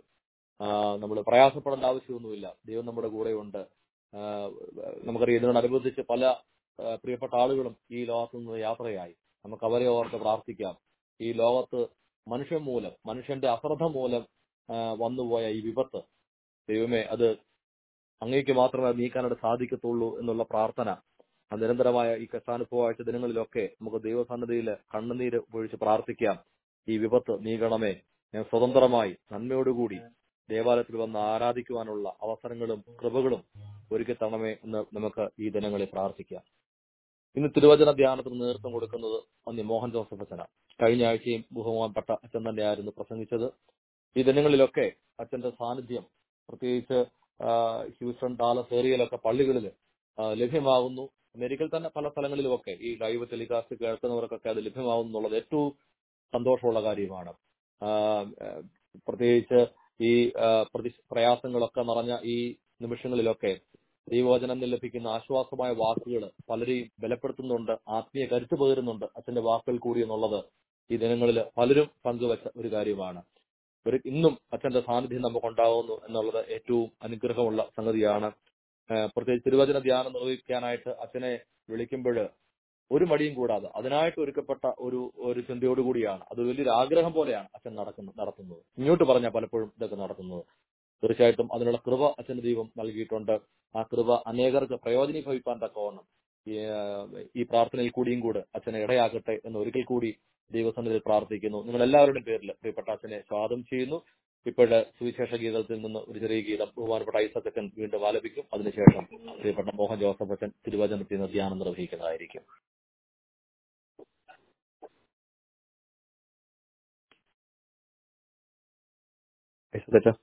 നമ്മൾ പ്രയാസപ്പെടേണ്ട ആവശ്യമൊന്നുമില്ല ദൈവം നമ്മുടെ കൂടെയുണ്ട് ആ, നമുക്കറിയാം ഇതിനോടനുബന്ധിച്ച് പല ആ, പ്രിയപ്പെട്ട ആളുകളും ഈ ലോകത്ത് നിന്ന് യാത്രയായി നമുക്ക് അവരെ ഓർത്ത് പ്രാർത്ഥിക്കാം ഈ ലോകത്ത് മനുഷ്യൻ മൂലം മനുഷ്യന്റെ അശ്രദ്ധ മൂലം ആ, വന്നുപോയ ഈ വിപത്ത് ദൈവമേ അത് അങ്ങേക്ക് മാത്രമേ അത് നീക്കാനായിട്ട് സാധിക്കത്തുള്ളൂ എന്നുള്ള പ്രാർത്ഥന ആ നിരന്തരമായ ഈ കഷ്ടാനുഭവമായിട്ട് ദിനങ്ങളിലൊക്കെ നമുക്ക് ദൈവസന്നിധിയിൽ കണ്ണുനീര് ഒഴിച്ച് പ്രാർത്ഥിക്കാം ഈ വിപത്ത് നീങ്ങണമേ ഞാൻ സ്വതന്ത്രമായി നന്മയോടുകൂടി ദേവാലയത്തിൽ വന്ന് ആരാധിക്കുവാനുള്ള അവസരങ്ങളും കൃപകളും ഒരുക്കി തരണമേ എന്ന് നമുക്ക് ഈ ദിനങ്ങളിൽ പ്രാർത്ഥിക്കാം ഇന്ന് തിരുവചന ധ്യാനത്തിന് നേതൃത്വം കൊടുക്കുന്നത് അന്യ മോഹൻ ജോസഫ് അച്ഛന കഴിഞ്ഞ ആഴ്ചയും ബഹുമാനപ്പെട്ട അച്ഛൻ തന്നെയായിരുന്നു പ്രസംഗിച്ചത് ഈ ദിനങ്ങളിലൊക്കെ അച്ഛന്റെ സാന്നിധ്യം പ്രത്യേകിച്ച് ആ, ഹ്യൂസ്റ്റൺ ഡാലസ് ഏറിയയിലൊക്കെ പള്ളികളിൽ ലഭ്യമാകുന്നു അമേരിക്കയിൽ തന്നെ പല സ്ഥലങ്ങളിലുമൊക്കെ ഈ ലൈവ് ടെലികാസ്റ്റ് കേൾക്കുന്നവർക്കൊക്കെ അത് ലഭ്യമാകുന്നു എന്നുള്ളത് ഏറ്റവും സന്തോഷമുള്ള കാര്യമാണ് ആ, ആ, പ്രത്യേകിച്ച് ഈ ആ, പ്രതി- പ്രയാസങ്ങളൊക്കെ നിറഞ്ഞ ഈ നിമിഷങ്ങളിലൊക്കെ ദൈവവചനം ലഭിക്കുന്ന ആശ്വാസമായ വാക്കുകൾ പലരെയും ബലപ്പെടുത്തുന്നുണ്ട് ആത്മീയ കരുത്ത് പകരുന്നുണ്ട് അച്ഛന്റെ വാക്കുകൾ കൂടി എന്നുള്ളത് ഈ ദിനങ്ങളിൽ പലരും പങ്കുവച്ച ഒരു കാര്യമാണ് ഒരു ഇന്നും അച്ഛന്റെ സാന്നിധ്യം നമുക്ക് ഉണ്ടാകുന്നു എന്നുള്ളത് ഏറ്റവും അനുഗ്രഹമുള്ള സംഗതിയാണ് ഏഹ് പ്രത്യേകിച്ച് തിരുവചന ധ്യാനം നിർവഹിക്കാനായിട്ട് അച്ഛനെ വിളിക്കുമ്പോൾ ഒരു മടിയും കൂടാതെ അതിനായിട്ട് ഒരുക്കപ്പെട്ട ഒരു ഒരു ചിന്തയോടുകൂടിയാണ് അത് വലിയൊരു ആഗ്രഹം പോലെയാണ് അച്ഛൻ നടക്കുന്നത് നടത്തുന്നത് ഇങ്ങോട്ട് പറഞ്ഞാൽ പലപ്പോഴും ഇതൊക്കെ നടത്തുന്നത് തീർച്ചയായിട്ടും അതിനുള്ള കൃപ അച്ഛന്റെ ദൈവം നൽകിയിട്ടുണ്ട് ആ കൃപ അനേകർക്ക് പ്രയോജനീഭവിക്കാൻ തക്കവണ്ണം ഈ, ഏഹ്, ഈ പ്രാർത്ഥനയിൽ കൂടിയും കൂടെ അച്ഛനെ ഇടയാകട്ടെ എന്ന് ഒരിക്കൽ കൂടി ദൈവസന്നിധിയിൽ പ്രാർത്ഥിക്കുന്നു നിങ്ങൾ എല്ലാവരുടെയും പേരിൽ പ്രിയപ്പെട്ട അച്ഛനെ സ്വാഗതം ചെയ്യുന്നു ഇപ്പോഴത്തെ സുവിശേഷ ഗീതത്തിൽ നിന്ന് ഒരു ചെറിയ ഗീതം ബഹുമാനപ്പെട്ട ഐസക് അച്ഛൻ വീണ്ടും ആലപിക്കും അതിനുശേഷം പ്രിയപ്പെട്ട മോഹൻ ജോസഫ് അച്ഛൻ തിരുവചനത്തിൽ നിന്ന് ധ്യാനം നിർവഹിക്കുന്നതായിരിക്കും ഐസക് അച്ഛാ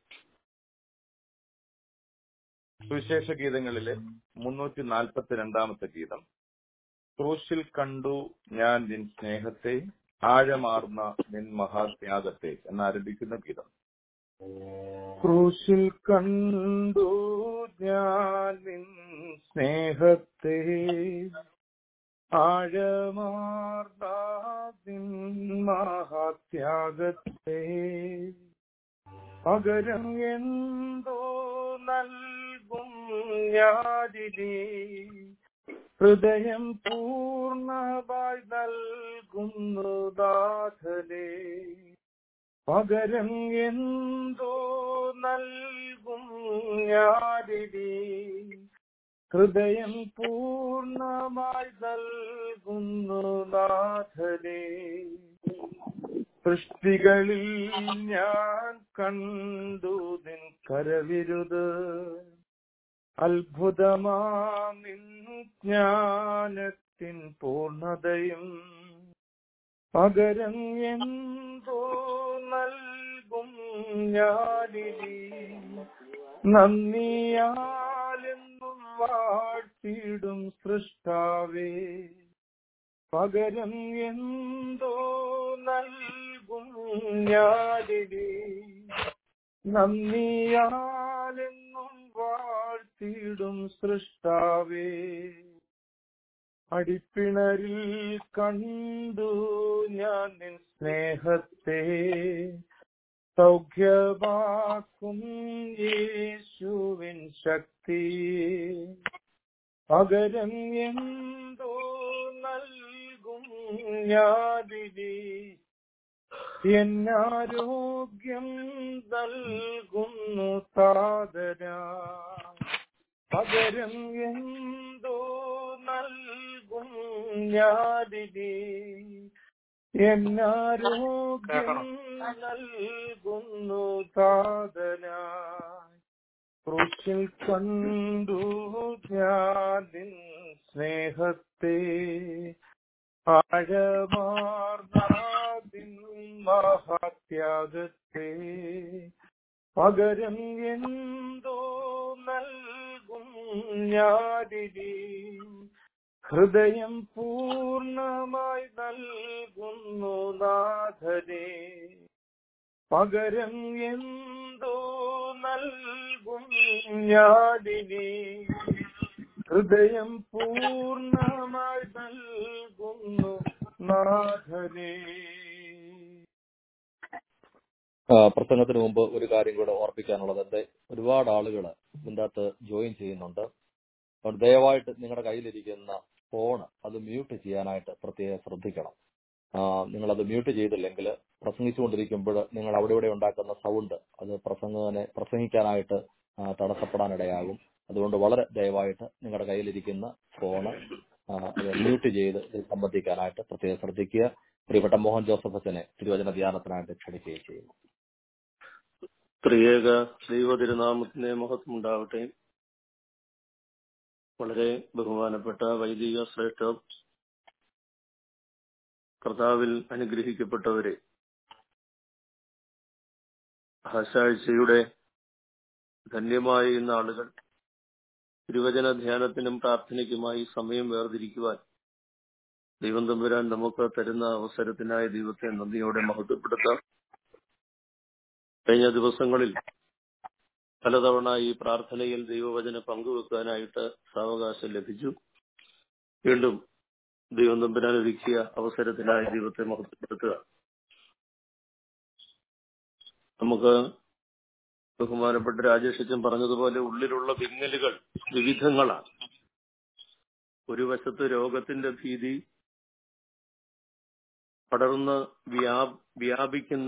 സുവിശേഷ ഗീതങ്ങളിലെ മുന്നൂറ്റി നാൽപ്പത്തി രണ്ടാമത്തെ ഗീതം ക്രൂശിൽ കണ്ടു ഞാൻ നിൻ സ്നേഹത്തെ ആഴമാർന്ന നിൻ മഹാത്യാഗത്തെ എന്നാരംഭിക്കുന്ന ഗീതം ക്രൂശിൽ കണ്ടു ഞാൻ നിൻ സ്നേഹത്തെ ആഴമാർന്ന നിൻ മഹാത്യാഗത്തെ പകരം എന്തോ നൽകും ഞാതിലേ ഹൃദയം പൂർണ്ണമായി നൽകുന്നു ദാസലേ പകരം എന്തോ നൽകും ഞാതിലേ ഹൃദയം പൂർണ്ണമായി നൽകുന്നു നാഥലേ സൃഷ്ടികളിൽ ഞാൻ കണ്ടു നിൻ കരവിരുത് അത്ഭുതമാം നിൻ ജ്ഞാനത്തിൻ പൂർണതയും പകരം എന്തോ നൽകും ഞാനിനി നന്ദിയാലെന്നും വാഴ്ത്തിടും സൃഷ്ടാവേ പകരം എന്തോ നൽകും ഞാനിനി നന്ദിയാലെന്നും വാഴ്ത്തിടും സൃഷ്ടാവേ അടിപ്പിണരിൽ കണ്ടു ഞാൻ നിൻ സ്നേഹത്തെ സൗഖ്യമാക്കും യേശുവിൻ ശക്തി പകരം എന്തോ നൽകും ഞാതിരി എന്നാരോഗ്യം നൽകുന്നു താതര പകരം എന്തോ നൽകും ഞാതിരി എന്നാരോഗ്യം നൽകുന്നു താതനായി ക്രൂശിൽ കണ്ടു ഞാനിൻ സ്നേഹത്തെ ആഴമാർന്നാദിൻ മഹാത്യാഗത്തെ പകരം എന്തോ നൽകും ഞാരിനി ഹൃദയം പൂർണ്ണമായി നൽകുന്നു നാഥനെ പകരം എന്തോ നൽകും ഞാനിനി ഹൃദയം പൂർണ്ണമായി നൽകുന്നു നാഥനെ ആ, പ്രസംഗത്തിന് മുമ്പ് ഒരു കാര്യം കൂടെ ഓർപ്പിക്കാനുള്ളത് എന്റെ ഒരുപാട് ആളുകൾ ഇതിൻ്റെ അകത്ത് ജോയിൻ ചെയ്യുന്നുണ്ട് അപ്പോൾ ദയവായിട്ട് നിങ്ങളുടെ കയ്യിലിരിക്കുന്ന ഫോണ് അത് മ്യൂട്ട് ചെയ്യാനായിട്ട് പ്രത്യേകം ശ്രദ്ധിക്കണം ആ, നിങ്ങളത് മ്യൂട്ട് ചെയ്തില്ലെങ്കിൽ പ്രസംഗിച്ചുകൊണ്ടിരിക്കുമ്പോൾ നിങ്ങൾ അവിടെ ഇവിടെ ഉണ്ടാക്കുന്ന സൗണ്ട് അത് പ്രസംഗനെ പ്രസംഗിക്കാനായിട്ട് ആ, തടസ്സപ്പെടാനിടയാകും അതുകൊണ്ട് വളരെ ദയവായിട്ട് നിങ്ങളുടെ കയ്യിലിരിക്കുന്ന ഫോണ് ആ, അത് മ്യൂട്ട് ചെയ്ത് ഇതിൽ സംബന്ധിക്കാനായിട്ട് പ്രത്യേകം ശ്രദ്ധിക്കുക പ്രിയപ്പെട്ട മോഹൻ ജോസഫ് അച്ഛനെ തിരുവചന ധ്യാനത്തിനായിട്ട് ക്ഷണിക്കുകയും ചെയ്യുന്നു ത്രിയേക ദൈവ തിരുനാമത്തിന് മഹത്വം ഉണ്ടാവട്ടെ വളരെ ബഹുമാനപ്പെട്ട വൈദിക ശ്രേഷ്ഠ കർത്താവിൽ അനുഗ്രഹിക്കപ്പെട്ടവരെ ഭാഷാഴ്ചയുടെ ധന്യമായ ഈ നാളുകൾ തിരുവചന ധ്യാനത്തിനും പ്രാർത്ഥനയ്ക്കുമായി സമയം വേർതിരിക്കുവാൻ ദൈവം തമ്പുരാൻ നമുക്ക് തരുന്ന അവസരത്തിനായി ദൈവത്തെ നന്ദിയോടെ മഹത്വപ്പെടുത്താം കഴിഞ്ഞ ദിവസങ്ങളിൽ പലതവണ ഈ പ്രാർത്ഥനയിൽ ദൈവവചന പങ്കുവെക്കാനായിട്ട് സാവകാശം ലഭിച്ചു വീണ്ടും ദൈവം തമ്പുരാൻ ഒരുക്കിയ അവസരത്തിനായി ദൈവത്തെ മഹത്വപ്പെടുത്തുക നമുക്ക് ബഹുമാനപ്പെട്ട രാജേഷച്ചൻ പറഞ്ഞതുപോലെ ഉള്ളിലുള്ള വിങ്ങലുകൾ വിവിധങ്ങളാണ് ഒരു വശത്ത് രോഗത്തിന്റെ ഭീതി പടർന്ന് വ്യാ- വ്യാപിക്കുന്ന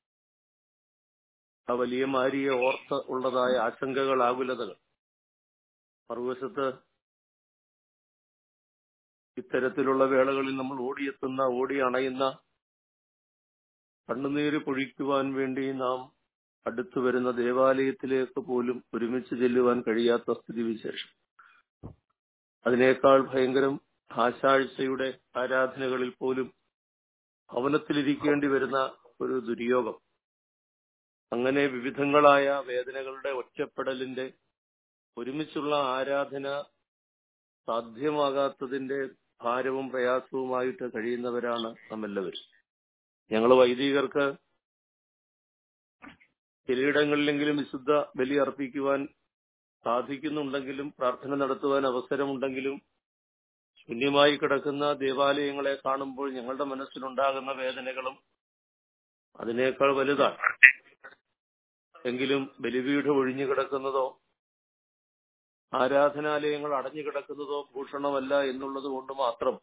ആ വലിയ മാരിയെ ഓർത്ത് ഉള്ളതായ ആശങ്കകൾ ആകുലതകൾ മറുവശത്ത് ഇത്തരത്തിലുള്ള വേളകളിൽ നമ്മൾ ഓടിയെത്തുന്ന ഓടി അണയുന്ന കണ്ണുനീര് പൊഴിക്കുവാൻ വേണ്ടി നാം അടുത്തു വരുന്ന ദേവാലയത്തിലേക്ക് പോലും ഒരുമിച്ച് ചെല്ലുവാൻ കഴിയാത്ത സ്ഥിതിവിശേഷം അതിനേക്കാൾ ഭയങ്കരം ആശാഴ്ചയുടെ ആരാധനകളിൽ പോലും ഭവനത്തിലിരിക്കേണ്ടി വരുന്ന ഒരു ദുര്യോഗം അങ്ങനെ വിവിധങ്ങളായ വേദനകളുടെ ഒറ്റപ്പെടലിന്റെ ഒരുമിച്ചുള്ള ആരാധന സാധ്യമാകാത്തതിന്റെ ഭാരവും പ്രയാസവുമായിട്ട് കഴിയുന്നവരാണ് നമ്മെല്ലാവരും ഞങ്ങൾ വൈദികർക്ക് ചിലയിടങ്ങളിലെങ്കിലും വിശുദ്ധ ബലി അർപ്പിക്കുവാൻ സാധിക്കുന്നുണ്ടെങ്കിലും പ്രാർത്ഥന നടത്തുവാൻ അവസരമുണ്ടെങ്കിലും ശൂന്യമായി കിടക്കുന്ന ദേവാലയങ്ങളെ കാണുമ്പോൾ ഞങ്ങളുടെ മനസ്സിലുണ്ടാകുന്ന വേദനകളും അതിനേക്കാൾ വലുതാണ് എങ്കിലും ബലിപീഠം ഒഴിഞ്ഞു കിടക്കുന്നതോ ആരാധനാലയങ്ങൾ അടഞ്ഞു കിടക്കുന്നതോ ഭൂഷണമല്ല എന്നുള്ളത് കൊണ്ട് മാത്രം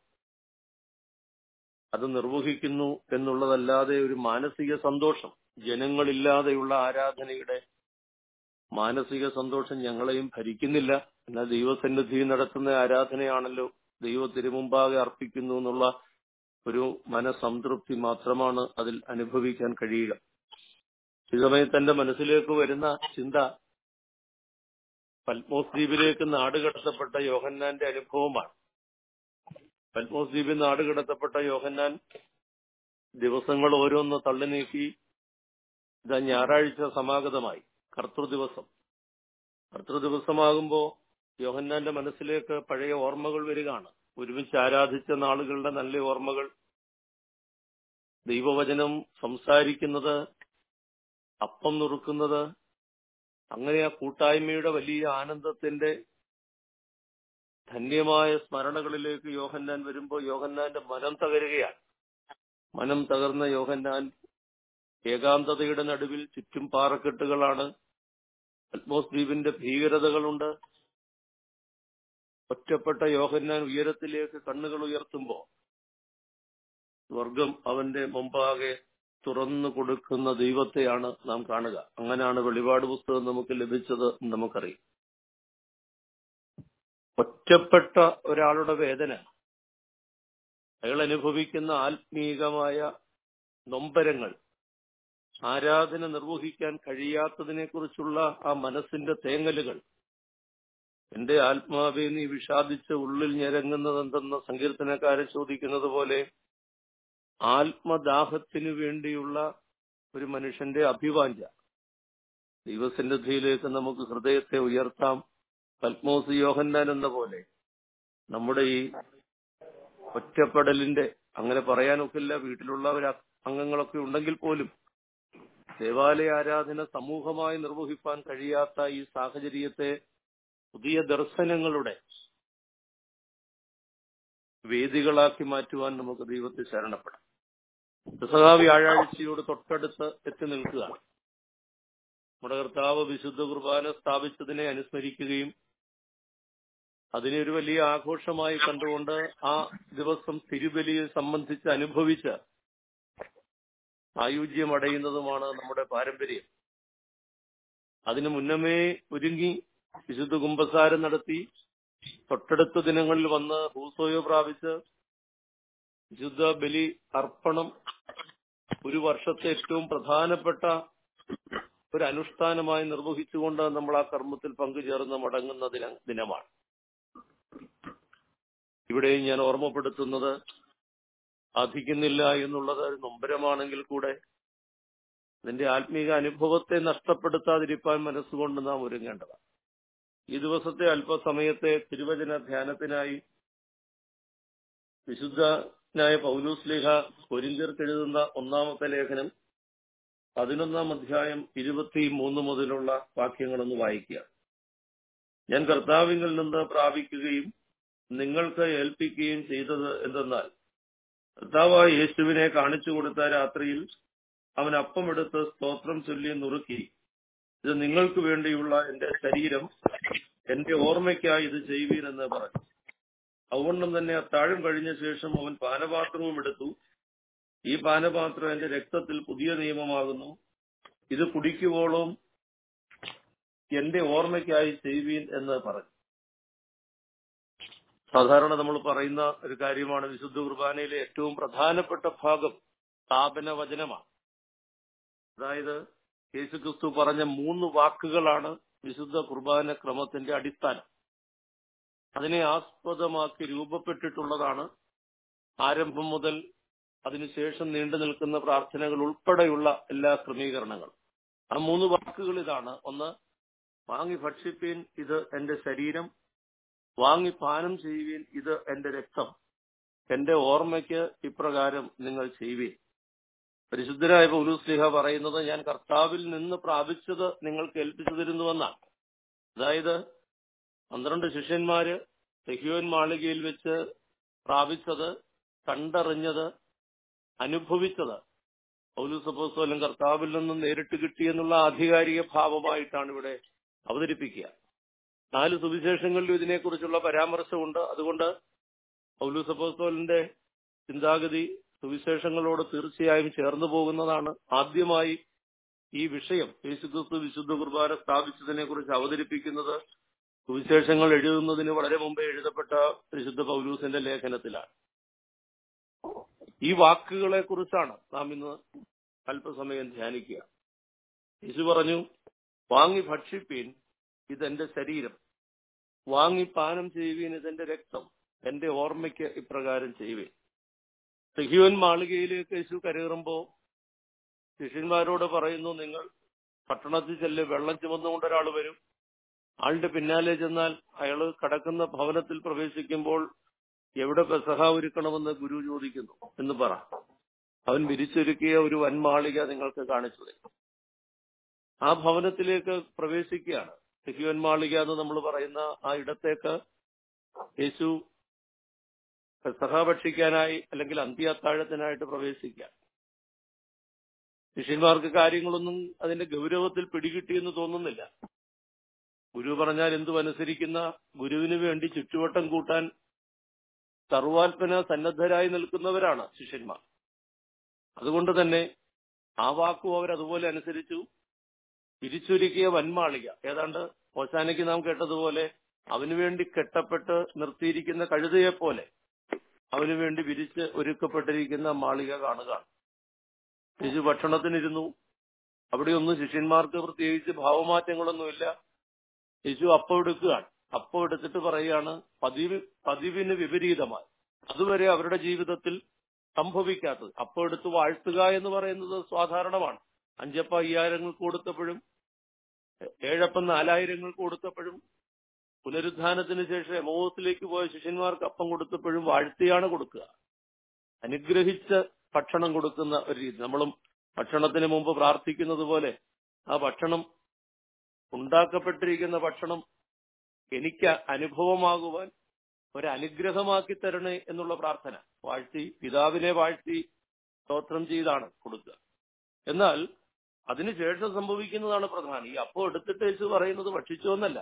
അത് നിർവഹിക്കുന്നു എന്നുള്ളതല്ലാതെ ഒരു മാനസിക സന്തോഷം ജനങ്ങളില്ലാതെയുള്ള ആരാധനയുടെ മാനസിക സന്തോഷം ഞങ്ങളെയും ഭരിക്കുന്നില്ല എന്നാൽ ദൈവസന്നിധി നടത്തുന്ന ആരാധനയാണല്ലോ ദൈവത്തിന് മുമ്പാകെ അർപ്പിക്കുന്നു എന്നുള്ള ഒരു മനസംതൃപ്തി മാത്രമാണ് അതിൽ അനുഭവിക്കാൻ കഴിയുക ഈ സമയത്ത് എന്റെ മനസ്സിലേക്ക് വരുന്ന ചിന്ത പത്മോസ് ദ്വീപിലേക്ക് നാടുകടത്തപ്പെട്ട യോഹന്നാന്റെ അനുഭവമാണ് പത്മോസ് ദ്വീപിൽ നാടുകടത്തപ്പെട്ട യോഹന്നാൻ ദിവസങ്ങൾ ഓരോന്ന് തള്ളി നീക്കി ഇതാ ഞായറാഴ്ച സമാഗതമായി കർത്തൃദിവസം കർത്തൃദിവസമാകുമ്പോ യോഹന്നാന്റെ മനസ്സിലേക്ക് പഴയ ഓർമ്മകൾ വരികയാണ് ഒരുമിച്ച് ആരാധിച്ച നാളുകളുടെ നല്ല ഓർമ്മകൾ ദൈവവചനം സംസാരിക്കുന്നത് അപ്പം നുറുക്കുന്നത് അങ്ങനെ ആ കൂട്ടായ്മയുടെ വലിയ ആനന്ദത്തിന്റെ ധന്യമായ സ്മരണകളിലേക്ക് യോഹന്നാൻ വരുമ്പോൾ യോഹന്നാന്റെ മനം തകരുകയാണ് മനം തകർന്ന യോഹന്നാൻ ഏകാന്തതയുടെ നടുവിൽ ചുറ്റും പാറക്കെട്ടുകളാണ് അറ്റ്മോസ് ദ്വീപിന്റെ ഭീകരതകളുണ്ട് ഒറ്റപ്പെട്ട യോഹന്നാൻ ഉയരത്തിലേക്ക് കണ്ണുകൾ ഉയർത്തുമ്പോ സ്വർഗം അവന്റെ മുമ്പാകെ തുറന്നു കൊടുക്കുന്ന ദൈവത്തെയാണ് നാം കാണുക അങ്ങനെയാണ് വെളിപാട് പുസ്തകം നമുക്ക് ലഭിച്ചത് എന്ന് നമുക്കറിയാം ഒറ്റപ്പെട്ട ഒരാളുടെ വേദന അയാൾ അനുഭവിക്കുന്ന ആത്മീകമായ നൊമ്പരങ്ങൾ ആരാധന നിർവഹിക്കാൻ കഴിയാത്തതിനെ കുറിച്ചുള്ള ആ മനസ്സിന്റെ തേങ്ങലുകൾ എന്റെ ആത്മാവെ നീ വിഷാദിച്ച് ഉള്ളിൽ ഞെരങ്ങുന്നതെന്തെന്ന് സങ്കീർത്തനക്കാരെ ചോദിക്കുന്നത് പോലെ ആത്മദാഹത്തിനു വേണ്ടിയുള്ള ഒരു മനുഷ്യന്റെ അഭിവാഞ്ച ദൈവസന്നിധിയിലേക്ക് നമുക്ക് ഹൃദയത്തെ ഉയർത്താം പത്മോസ് യോഹന്നാൻ എന്ന പോലെ നമ്മുടെ ഈ ഒറ്റപ്പെടലിന്റെ അങ്ങനെ പറയാനൊക്കില്ല വീട്ടിലുള്ള ഒരു അംഗങ്ങളൊക്കെ ഉണ്ടെങ്കിൽ പോലും ദേവാലയ ആരാധന സമൂഹമായി നിർവഹിപ്പാൻ കഴിയാത്ത ഈ സാഹചര്യത്തെ പുതിയ ദർശനങ്ങളുടെ വേദികളാക്കി മാറ്റുവാൻ നമുക്ക് ദൈവത്തെ ശരണപ്പെടാം പെസഹ വ്യാഴാഴ്ചയോട് തൊട്ടടുത്ത് എത്തി നിൽക്കുകയാണ് നമ്മുടെ കർത്താവ് വിശുദ്ധ കുർബാന സ്ഥാപിച്ചതിനെ അനുസ്മരിക്കുകയും അതിനെ ഒരു വലിയ ആഘോഷമായി കണ്ടുകൊണ്ട് ആ ദിവസം തിരുബലിയെ സംബന്ധിച്ച് അനുഭവിച്ച് ആയുജ്യം അടയുന്നതുമാണ് നമ്മുടെ പാരമ്പര്യം അതിനു മുന്നമേ ഒരുങ്ങി വിശുദ്ധ കുംഭസാരം നടത്തി തൊട്ടടുത്ത ദിനങ്ങളിൽ വന്ന് ഹൂസോയോ പ്രാപിച്ച് വിശുദ്ധ ബലി അർപ്പണം ഒരു വർഷത്തെ ഏറ്റവും പ്രധാനപ്പെട്ട ഒരു അനുഷ്ഠാനമായി നിർവഹിച്ചുകൊണ്ട് നമ്മൾ ആ കർമ്മത്തിൽ പങ്കുചേർന്ന് മടങ്ങുന്ന ദിന ദിനമാണ് ഇവിടെ ഞാൻ ഓർമ്മപ്പെടുത്തുന്നത് സാധിക്കുന്നില്ല എന്നുള്ളത് ഒരു നൊമ്പരമാണെങ്കിൽ കൂടെ നിന്റെ ആത്മീക അനുഭവത്തെ നഷ്ടപ്പെടുത്താതിരിക്കാൻ മനസ്സുകൊണ്ട് നാം ഒരുങ്ങേണ്ടതാണ് ഈ ദിവസത്തെ അല്പസമയത്തെ തിരുവചന ധ്യാനത്തിനായി വിശുദ്ധനായ പൗലൂസ്ലിഹ കൊരിന്തിയർക്ക് എഴുതുന്ന ഒന്നാമത്തെ ലേഖനം പതിനൊന്നാം അധ്യായം ഇരുപത്തി മൂന്ന് മുതലുള്ള വാക്യങ്ങളൊന്ന് വായിക്കുക ഞാൻ കർത്താവിങ്കിൽ നിന്ന് പ്രാപിക്കുകയും നിങ്ങൾക്ക് ഏൽപ്പിക്കുകയും ചെയ്തത് എന്തെന്നാൽ കർത്താവായ യേശുവിനെ കാണിച്ചു കൊടുത്ത രാത്രിയിൽ അവൻ അപ്പമെടുത്ത് സ്തോത്രം ചൊല്ലി നുറുക്കി ഇത് നിങ്ങൾക്ക് വേണ്ടിയുള്ള എന്റെ ശരീരം എന്റെ ഓർമ്മയ്ക്കായി ഇത് ചെയ്യുവീനെന്ന് പറഞ്ഞു അതുകൊണ്ടും തന്നെ അത്താഴം കഴിഞ്ഞ ശേഷം അവൻ പാനപാത്രവും എടുത്തു ഈ പാനപാത്രം എന്റെ രക്തത്തിൽ പുതിയ നിയമമാകുന്നു ഇത് കുടിക്കുവോളം എന്റെ ഓർമ്മയ്ക്കായി ചെയ്യുവീൻ എന്ന് പറഞ്ഞു സാധാരണ നമ്മൾ പറയുന്ന ഒരു കാര്യമാണ് വിശുദ്ധ കുർബാനയിലെ ഏറ്റവും പ്രധാനപ്പെട്ട ഭാഗം സ്ഥാപന വചനമാണ് അതായത് യേശുക്രിസ്തു പറഞ്ഞ മൂന്ന് വാക്കുകളാണ് വിശുദ്ധ കുർബാന ക്രമത്തിന്റെ അടിസ്ഥാനം അതിനെ ആസ്പദമാക്കി രൂപപ്പെട്ടിട്ടുള്ളതാണ് ആരംഭം മുതൽ അതിനുശേഷം നീണ്ടു നിൽക്കുന്ന പ്രാർത്ഥനകൾ ഉൾപ്പെടെയുള്ള എല്ലാ ക്രമീകരണങ്ങളും ആ മൂന്ന് വാക്കുകൾ ഇതാണ് ഒന്ന് വാങ്ങി ഭക്ഷിപ്പീൻ ഇത് എന്റെ ശരീരം വാങ്ങി പാനം ചെയ്യുവീൻ ഇത് എന്റെ രക്തം എന്റെ ഓർമ്മയ്ക്ക് ഇപ്രകാരം നിങ്ങൾ ചെയ്യുവീൻ പരിശുദ്ധരായ പൗലൂസ്ലിഹ പറയുന്നത് ഞാൻ കർത്താവിൽ നിന്ന് പ്രാപിച്ചത് നിങ്ങൾക്ക് ഏൽപ്പിച്ചു തരുന്നുവെന്നാണ് അതായത് പന്ത്രണ്ട് ശിഷ്യന്മാര് തെഹിയോൻ മാളികയിൽ വെച്ച് പ്രാപിച്ചത് കണ്ടറിഞ്ഞത് അനുഭവിച്ചത് പൗലൂസപ്പോസ്തോലൻ കർത്താവിൽ നിന്നും നേരിട്ട് കിട്ടിയെന്നുള്ള ആധികാരിക ഭാവമായിട്ടാണ് ഇവിടെ അവതരിപ്പിക്കുക നാല് സുവിശേഷങ്ങളിലും ഇതിനെക്കുറിച്ചുള്ള പരാമർശമുണ്ട് അതുകൊണ്ട് പൗലൂസപ്പോസ്തോലിന്റെ ചിന്താഗതി സുവിശേഷങ്ങളോട് തീർച്ചയായും ചേർന്നു പോകുന്നതാണ് ആദ്യമായി ഈ വിഷയം യേശുക്രിസ്തു വിശുദ്ധ കുർബാന സ്ഥാപിച്ചതിനെ കുറിച്ച് അവതരിപ്പിക്കുന്നത് സുവിശേഷങ്ങൾ എഴുതുന്നതിന് വളരെ മുമ്പേ എഴുതപ്പെട്ട വിശുദ്ധ പൗലൂസിന്റെ ലേഖനത്തിലാണ് ഈ വാക്കുകളെ കുറിച്ചാണ് നാം ഇന്ന് അല്പസമയം ധ്യാനിക്കുക യേശു പറഞ്ഞു വാങ്ങി ഭക്ഷിപ്പീൻ ഇതെന്റെ ശരീരം വാങ്ങി പാനം ചെയ്യുവീൻ ഇതെന്റെ രക്തം എന്റെ ഓർമ്മയ്ക്ക് ഇപ്രകാരം ചെയ്യുവീൻ സിഹിയോൻ മാളികയിലേക്ക് യേശു കരകയറുമ്പോ ശിഷ്യന്മാരോട് പറയുന്നു നിങ്ങൾ പട്ടണത്തിൽ ചെല്ല് വെള്ളം ചുമന്നുകൊണ്ട് ഒരാൾ വരും ആളുടെ പിന്നാലെ ചെന്നാൽ അയാൾ കടക്കുന്ന ഭവനത്തിൽ പ്രവേശിക്കുമ്പോൾ എവിടെ പെസഹ ഒരുക്കണമെന്ന് ഗുരു ചോദിക്കുന്നു എന്ന് പറ അവൻ വിരിച്ചൊരുക്കിയ ഒരു വൻമാളിക നിങ്ങൾക്ക് കാണിച്ചു തരും ആ ഭവനത്തിലേക്ക് പ്രവേശിക്കുകയാണ് സിഹിയോൻ മാളിക എന്ന് നമ്മൾ പറയുന്ന ആ ഇടത്തേക്ക് യേശു പെസഹ ഭക്ഷിക്കാനായി അല്ലെങ്കിൽ അന്ത്യാത്താഴത്തിനായിട്ട് പ്രവേശിക്കുക ശിഷ്യന്മാർക്ക് കാര്യങ്ങളൊന്നും അതിന്റെ ഗൗരവത്തിൽ പിടികിട്ടിയെന്ന് തോന്നുന്നില്ല ഗുരു പറഞ്ഞാൽ എന്തു അനുസരിക്കുന്ന ഗുരുവിന് വേണ്ടി ചുറ്റുവട്ടം കൂട്ടാൻ സർവാത്മന സന്നദ്ധരായി നിൽക്കുന്നവരാണ് ശിഷ്യന്മാർ അതുകൊണ്ട് തന്നെ ആ വാക്കും അവർ അതുപോലെ അനുസരിച്ചു തിരിച്ചൊരുക്കിയ വൻമാളിക ഏതാണ്ട് ഓശാനയ്ക്ക് നാം കേട്ടതുപോലെ അവനു വേണ്ടി കെട്ടപ്പെട്ട് നിർത്തിയിരിക്കുന്ന കഴുതയെ പോലെ അവന് വേണ്ടി വിരിച്ച് ഒരുക്കപ്പെട്ടിരിക്കുന്ന മാളിക കാണുക യേശു ഭക്ഷണത്തിനിരുന്നു അവിടെയൊന്നും ശിഷ്യന്മാർക്ക് പ്രത്യേകിച്ച് ഭാവമാറ്റങ്ങളൊന്നുമില്ല യേശു അപ്പം എടുക്കുകയാണ് അപ്പം എടുത്തിട്ട് പറയുകയാണ് പതിവ് പതിവിന് വിപരീതമായി അതുവരെ അവരുടെ ജീവിതത്തിൽ സംഭവിക്കാത്തത് അപ്പം എടുത്ത് വാഴ്ത്തുക എന്ന് പറയുന്നത് സാധാരണമാണ് അഞ്ചപ്പ അയ്യായിരങ്ങൾ കൊടുത്തപ്പോഴും ഏഴപ്പം നാലായിരങ്ങൾ കൊടുത്തപ്പോഴും പുനരുദ്ധാനത്തിന് ശേഷം എമോസിലേക്ക് പോയ ശിഷ്യന്മാർക്ക് അപ്പം കൊടുത്തപ്പോഴും വാഴ്ത്തിയാണ് കൊടുക്കുക അനുഗ്രഹിച്ച ഭക്ഷണം കൊടുക്കുന്ന ഒരു രീതി നമ്മളും ഭക്ഷണത്തിന് മുമ്പ് പ്രാർത്ഥിക്കുന്നത് പോലെ ആ ഭക്ഷണം ഉണ്ടാക്കപ്പെട്ടിരിക്കുന്ന ഭക്ഷണം എനിക്ക് അനുഭവമാകുവാൻ ഒരു അനുഗ്രഹമാക്കി തരണേ എന്നുള്ള പ്രാർത്ഥന വാഴ്ത്തി പിതാവിനെ വാഴ്ത്തി സ്തോത്രം ചെയ്താണ് കൊടുക്കുക എന്നാൽ അതിനുശേഷം സംഭവിക്കുന്നതാണ് പ്രധാനം ഈ അപ്പം എടുത്തിട്ട് യേശു പറയുന്നത് ഭക്ഷിച്ചോ എന്നല്ല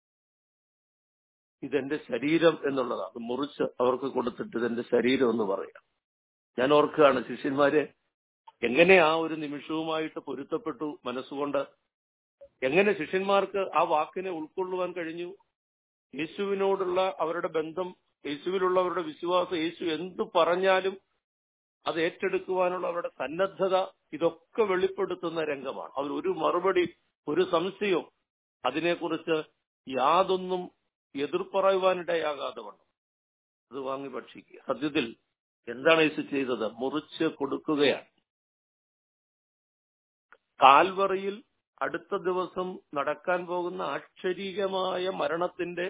ഇതെന്റെ ശരീരം എന്നുള്ളതാണ് മുറിച്ച് അവർക്ക് കൊടുത്തിട്ട് ഇതെന്റെ ശരീരം എന്ന് പറയാം ഞാൻ ഓർക്കുകയാണ് ശിഷ്യന്മാരെ എങ്ങനെ ആ ഒരു നിമിഷവുമായിട്ട് പൊരുത്തപ്പെട്ടു മനസ്സുകൊണ്ട് എങ്ങനെ ശിഷ്യന്മാർക്ക് ആ വാക്കിനെ ഉൾക്കൊള്ളുവാൻ കഴിഞ്ഞു യേശുവിനോടുള്ള അവരുടെ ബന്ധം യേശുവിലുള്ള അവരുടെ വിശ്വാസം യേശു എന്തു പറഞ്ഞാലും അത് ഏറ്റെടുക്കുവാനുള്ള അവരുടെ സന്നദ്ധത ഇതൊക്കെ വെളിപ്പെടുത്തുന്ന രംഗമാണ് അവർ ഒരു മറുപടി ഒരു സംശയവും അതിനെക്കുറിച്ച് യാതൊന്നും എതിർപ്പറയുവാനിടയാകാതെ വണ്ണം അത് വാങ്ങി ഭക്ഷിക്കുക സത്യത്തിൽ എന്താണ് യേശു ചെയ്തത് മുറിച്ച് കൊടുക്കുകയാണ് കാൽവറിയിൽ അടുത്ത ദിവസം നടക്കാൻ പോകുന്ന ആക്ഷരീകമായ മരണത്തിന്റെ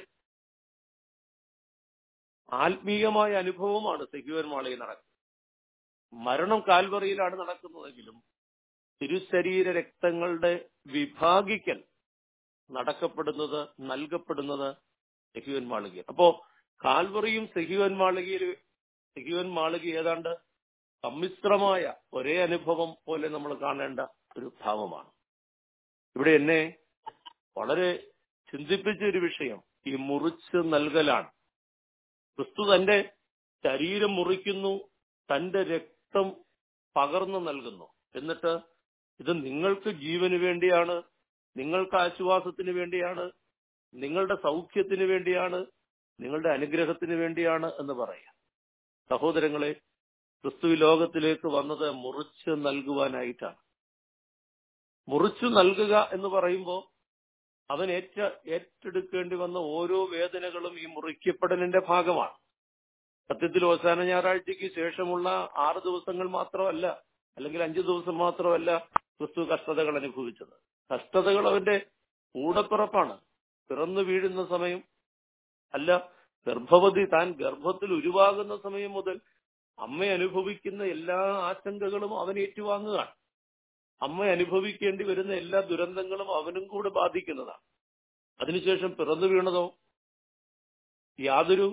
ആത്മീയമായ അനുഭവമാണ് സെക്യുവർ മാളയിൽ നടക്കുന്നത് മരണം കാൽവറിയിലാണ് നടക്കുന്നതെങ്കിലും തിരുശരീര രക്തങ്ങളുടെ വിഭാഗിക്കൽ നടക്കപ്പെടുന്നത് നൽകപ്പെടുന്നത് സെഹ്യുവൻ മാളിക അപ്പോ കാൽവറിയും സെഹ്യുവൻ മാളികയിൽ സെഹ്യുവൻ മാളിക ഏതാണ്ട് സമ്മിശ്രമായ ഒരേ അനുഭവം പോലെ നമ്മൾ കാണേണ്ട ഒരു ഭാവമാണ് ഇവിടെ എന്നെ വളരെ ചിന്തിപ്പിച്ച ഒരു വിഷയം ഈ മുറിച്ച് നൽകലാണ് ക്രിസ്തു തന്റെ ശരീരം മുറിക്കുന്നു തന്റെ രക്തം പകർന്നു നൽകുന്നു എന്നിട്ട് ഇത് നിങ്ങൾക്ക് ജീവന് വേണ്ടിയാണ് നിങ്ങൾക്ക് ആശ്വാസത്തിന് വേണ്ടിയാണ് നിങ്ങളുടെ സൗഖ്യത്തിന് വേണ്ടിയാണ് നിങ്ങളുടെ അനുഗ്രഹത്തിന് വേണ്ടിയാണ് എന്ന് പറയാം സഹോദരങ്ങളെ ക്രിസ്തു ഈ ലോകത്തിലേക്ക് വന്നത് മുറിച്ച് നൽകുവാനായിട്ടാണ് മുറിച്ചു നൽകുക എന്ന് പറയുമ്പോൾ അവൻ ഏറ്റ ഏറ്റെടുക്കേണ്ടി വന്ന ഓരോ വേദനകളും ഈ മുറിക്കപ്പെടലിന്റെ ഭാഗമാണ് സത്യത്തിൽ അവസാന ഞായറാഴ്ചയ്ക്ക് ശേഷമുള്ള ആറ് ദിവസങ്ങൾ മാത്രമല്ല അല്ലെങ്കിൽ അഞ്ചു ദിവസം മാത്രമല്ല ക്രിസ്തു കഷ്ടതകൾ അനുഭവിച്ചത് കഷ്ടതകൾ അവന്റെ കൂടപ്പിറപ്പാണ് പിറന്നു വീഴുന്ന സമയം അല്ല ഗർഭവതി താൻ ഗർഭത്തിൽ ഉരുവാകുന്ന സമയം മുതൽ അമ്മ അനുഭവിക്കുന്ന എല്ലാ ആശങ്കകളും അവൻ ഏറ്റുവാങ്ങുകയാണ് അമ്മ അനുഭവിക്കേണ്ടി വരുന്ന എല്ലാ ദുരന്തങ്ങളും അവനും കൂടെ ബാധിക്കുന്നതാണ് അതിനുശേഷം പിറന്നു വീണതോ യാതൊരു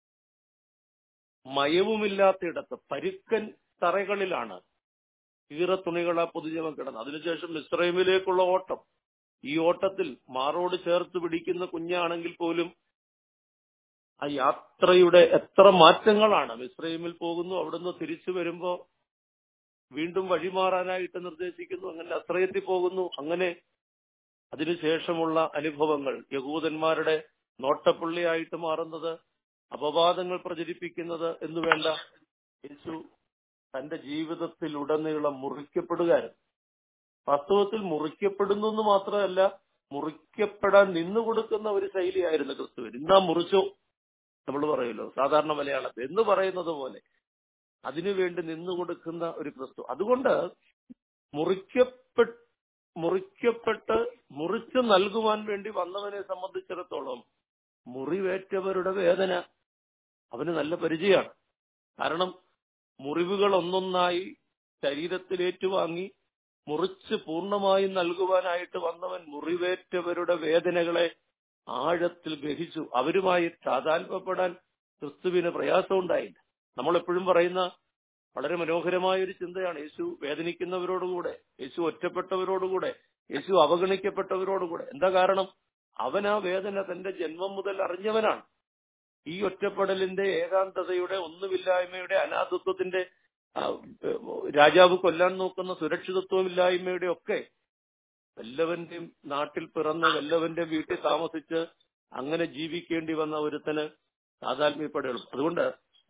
മയവുമില്ലാത്തയിടത്ത് പരുക്കൻ തറകളിലാണ് ഈറത്തുണികളെ പൊതുജനം കിടന്നത് അതിനുശേഷം മിശ്രൈമിലേക്കുള്ള ഓട്ടം ഈ ഓട്ടത്തിൽ മാറോട് ചേർത്ത് പിടിക്കുന്ന കുഞ്ഞാണെങ്കിൽ പോലും ആ യാത്രയുടെ എത്ര മാറ്റങ്ങളാണ് മിശ്രൈമിൽ പോകുന്നു അവിടുന്ന് തിരിച്ചു വരുമ്പോ വീണ്ടും വഴിമാറാനായിട്ട് നിർദ്ദേശിക്കുന്നു അങ്ങനെ അത്രയെത്തി പോകുന്നു അങ്ങനെ അതിനുശേഷമുള്ള അനുഭവങ്ങൾ യഹൂദന്മാരുടെ നോട്ടപ്പുള്ളിയായിട്ട് മാറുന്നത് അപവാദങ്ങൾ പ്രചരിപ്പിക്കുന്നത് എന്ന് വേണ്ട യേശു തന്റെ ജീവിതത്തിൽ ഉടനീളം മുറിക്കപ്പെടുകയായിരുന്നു വാസ്തവത്തിൽ മുറിക്കപ്പെടുന്നു എന്ന് മാത്രമല്ല മുറിക്കപ്പെടാൻ നിന്നുകൊടുക്കുന്ന ഒരു ശൈലിയായിരുന്നു ക്രിസ്തുവിന് ഇന്നാ മുറിച്ചോ നമ്മൾ പറയുമല്ലോ സാധാരണ മലയാളത്തിൽ എന്ന് പറയുന്നത് പോലെ അതിനുവേണ്ടി നിന്നുകൊടുക്കുന്ന ഒരു ക്രിസ്തു അതുകൊണ്ട് മുറിക്കപ്പെട്ട് മുറിക്കപ്പെട്ട് മുറിച്ചു നൽകുവാൻ വേണ്ടി വന്നവനെ സംബന്ധിച്ചിടത്തോളം മുറിവേറ്റവരുടെ വേദന അവന് നല്ല പരിചയമാണ് കാരണം മുറിവുകൾ ഒന്നൊന്നായി ശരീരത്തിൽ ഏറ്റുവാങ്ങി മുറിച്ച് പൂർണ്ണമായും നൽകുവാനായിട്ട് വന്നവൻ മുറിവേറ്റവരുടെ വേദനകളെ ആഴത്തിൽ ഗ്രഹിച്ചു അവരുമായി താതാൽപ്പപ്പെടാൻ ക്രിസ്തുവിന് പ്രയാസമുണ്ടായില്ല നമ്മൾ എപ്പോഴും പറയുന്ന വളരെ മനോഹരമായ ഒരു ചിന്തയാണ് യേശു വേദനിക്കുന്നവരോടുകൂടെ യേശു ഒറ്റപ്പെട്ടവരോടുകൂടെ യേശു അവഗണിക്കപ്പെട്ടവരോടുകൂടെ എന്താ കാരണം അവൻ ആ വേദന തന്റെ ജന്മം മുതൽ അറിഞ്ഞവനാണ് ഈ ഒറ്റപ്പെടലിന്റെ ഏകാന്തതയുടെ ഒന്നുമില്ലായ്മയുടെ അനാഥത്വത്തിന്റെ രാജാവ് കൊല്ലാൻ നോക്കുന്ന സുരക്ഷിതത്വമില്ലായ്മയുടെ ഒക്കെ വല്ലവന്റെയും നാട്ടിൽ പിറന്ന് വല്ലവന്റെ വീട്ടിൽ താമസിച്ച് അങ്ങനെ ജീവിക്കേണ്ടി വന്ന ഒരുത്തന് താതാത്മ്യപ്പെടുകയും അതുകൊണ്ട്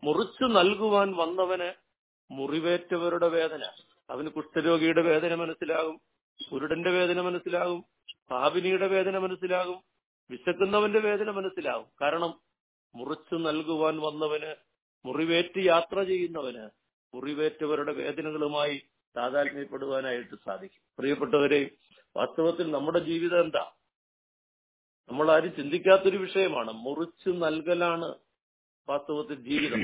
മുറിച്ചു നൽകുവാൻ വന്നവന് മുറിവേറ്റവരുടെ വേദന അവന് കുഷ്ഠരോഗിയുടെ വേദന മനസ്സിലാകും കുരുടന്റെ വേദന മനസ്സിലാകും പാപിനിയുടെ വേദന മനസ്സിലാകും വിശക്കുന്നവന്റെ വേദന മനസ്സിലാകും കാരണം മുറിച്ചു നൽകുവാൻ വന്നവന് മുറിവേറ്റ് യാത്ര ചെയ്യുന്നവന് മുറിവേറ്റവരുടെ വേദനകളുമായി താതാത്മ്യപ്പെടുവാനായിട്ട് സാധിക്കും പ്രിയപ്പെട്ടവരെ വാസ്തവത്തിൽ നമ്മുടെ ജീവിതം എന്താ നമ്മൾ ആരും ചിന്തിക്കാത്തൊരു വിഷയമാണ് മുറിച്ചു നൽകലാണ് വാസ്തവത്തിൽ ജീവിതം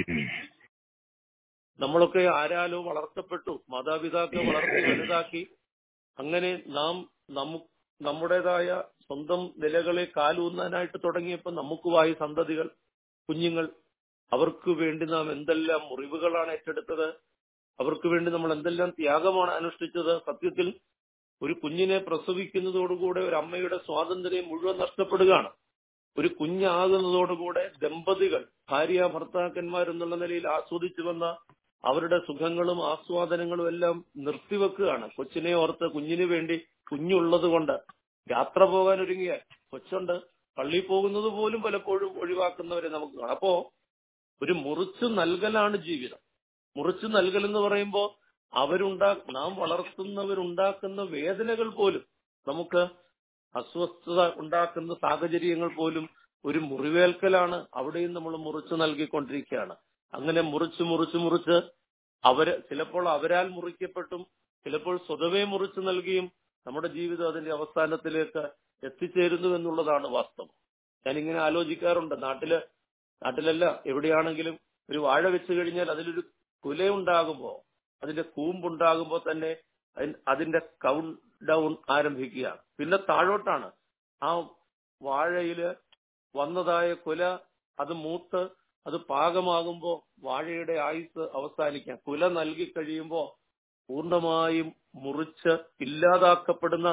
നമ്മളൊക്കെ ആരാലോ വളർത്തപ്പെട്ടു മാതാപിതാക്കൾ വളർത്തി വലുതാക്കി അങ്ങനെ നാം നമു നമ്മുടേതായ സ്വന്തം നിലകളെ കാലൂന്നാനായിട്ട് തുടങ്ങിയപ്പോൾ നമുക്കുമായി സന്തതികൾ കുഞ്ഞുങ്ങൾ അവർക്ക് വേണ്ടി നാം എന്തെല്ലാം മുറിവുകളാണ് ഏറ്റെടുത്തത് അവർക്ക് വേണ്ടി നമ്മൾ എന്തെല്ലാം ത്യാഗമാണ് അനുഷ്ഠിച്ചത് സത്യത്തിൽ ഒരു കുഞ്ഞിനെ പ്രസവിക്കുന്നതോടുകൂടെ ഒരു അമ്മയുടെ സ്വാതന്ത്ര്യം മുഴുവൻ നഷ്ടപ്പെടുകയാണ് ഒരു കുഞ്ഞാകുന്നതോടുകൂടെ ദമ്പതികൾ ഭാര്യ ഭർത്താക്കന്മാരെന്നുള്ള നിലയിൽ ആസ്വദിച്ചു വന്ന അവരുടെ സുഖങ്ങളും ആസ്വാദനങ്ങളും എല്ലാം നിർത്തിവെക്കുകയാണ് കൊച്ചിനെ ഓർത്ത് കുഞ്ഞിന് വേണ്ടി കുഞ്ഞുള്ളത് കൊണ്ട് യാത്ര പോകാൻ ഒരുങ്ങിയ കൊച്ചുണ്ട് പള്ളിയിൽ പോകുന്നത് പോലും പലപ്പോഴും ഒഴിവാക്കുന്നവരെ നമുക്ക് കാണാം അപ്പോ ഒരു മുറിച്ചു നൽകലാണ് ജീവിതം മുറിച്ചു നൽകൽ എന്ന് പറയുമ്പോൾ അവരുണ്ടാ നാം വളർത്തുന്നവരുണ്ടാക്കുന്ന വേദനകൾ പോലും നമുക്ക് അസ്വസ്ഥത ഉണ്ടാക്കുന്ന സാഹചര്യങ്ങൾ പോലും ഒരു മുറിവേൽക്കലാണ് അവിടെയും നമ്മൾ മുറിച്ചു നൽകിക്കൊണ്ടിരിക്കുകയാണ് അങ്ങനെ മുറിച്ച് മുറിച്ച് മുറിച്ച് അവര് ചിലപ്പോൾ അവരാൽ മുറിക്കപ്പെട്ടും ചിലപ്പോൾ സ്വതവേ മുറിച്ചു നൽകിയും നമ്മുടെ ജീവിതം അതിന്റെ അവസാനത്തിലേക്ക് എത്തിച്ചേരുന്നു എന്നുള്ളതാണ് വാസ്തവം ഞാനിങ്ങനെ ആലോചിക്കാറുണ്ട് നാട്ടില് നാട്ടിലല്ല എവിടെയാണെങ്കിലും ഒരു വാഴ വെച്ച് കഴിഞ്ഞാൽ അതിലൊരു കുലയുണ്ടാകുമ്പോ അതിന്റെ കൂമ്പുണ്ടാകുമ്പോ തന്നെ അതിന്റെ കൗണ്ട് ഡൗൺ ആരംഭിക്കുകയാണ് പിന്നെ താഴോട്ടാണ് ആ വാഴയില് വന്നതായ കുല അത് മൂത്ത് അത് പാകമാകുമ്പോ വാഴയുടെ ആയുസ് അവസാനിക്കാം കുല നൽകി കഴിയുമ്പോ പൂർണ്ണമായും മുറിച്ച് ഇല്ലാതാക്കപ്പെടുന്ന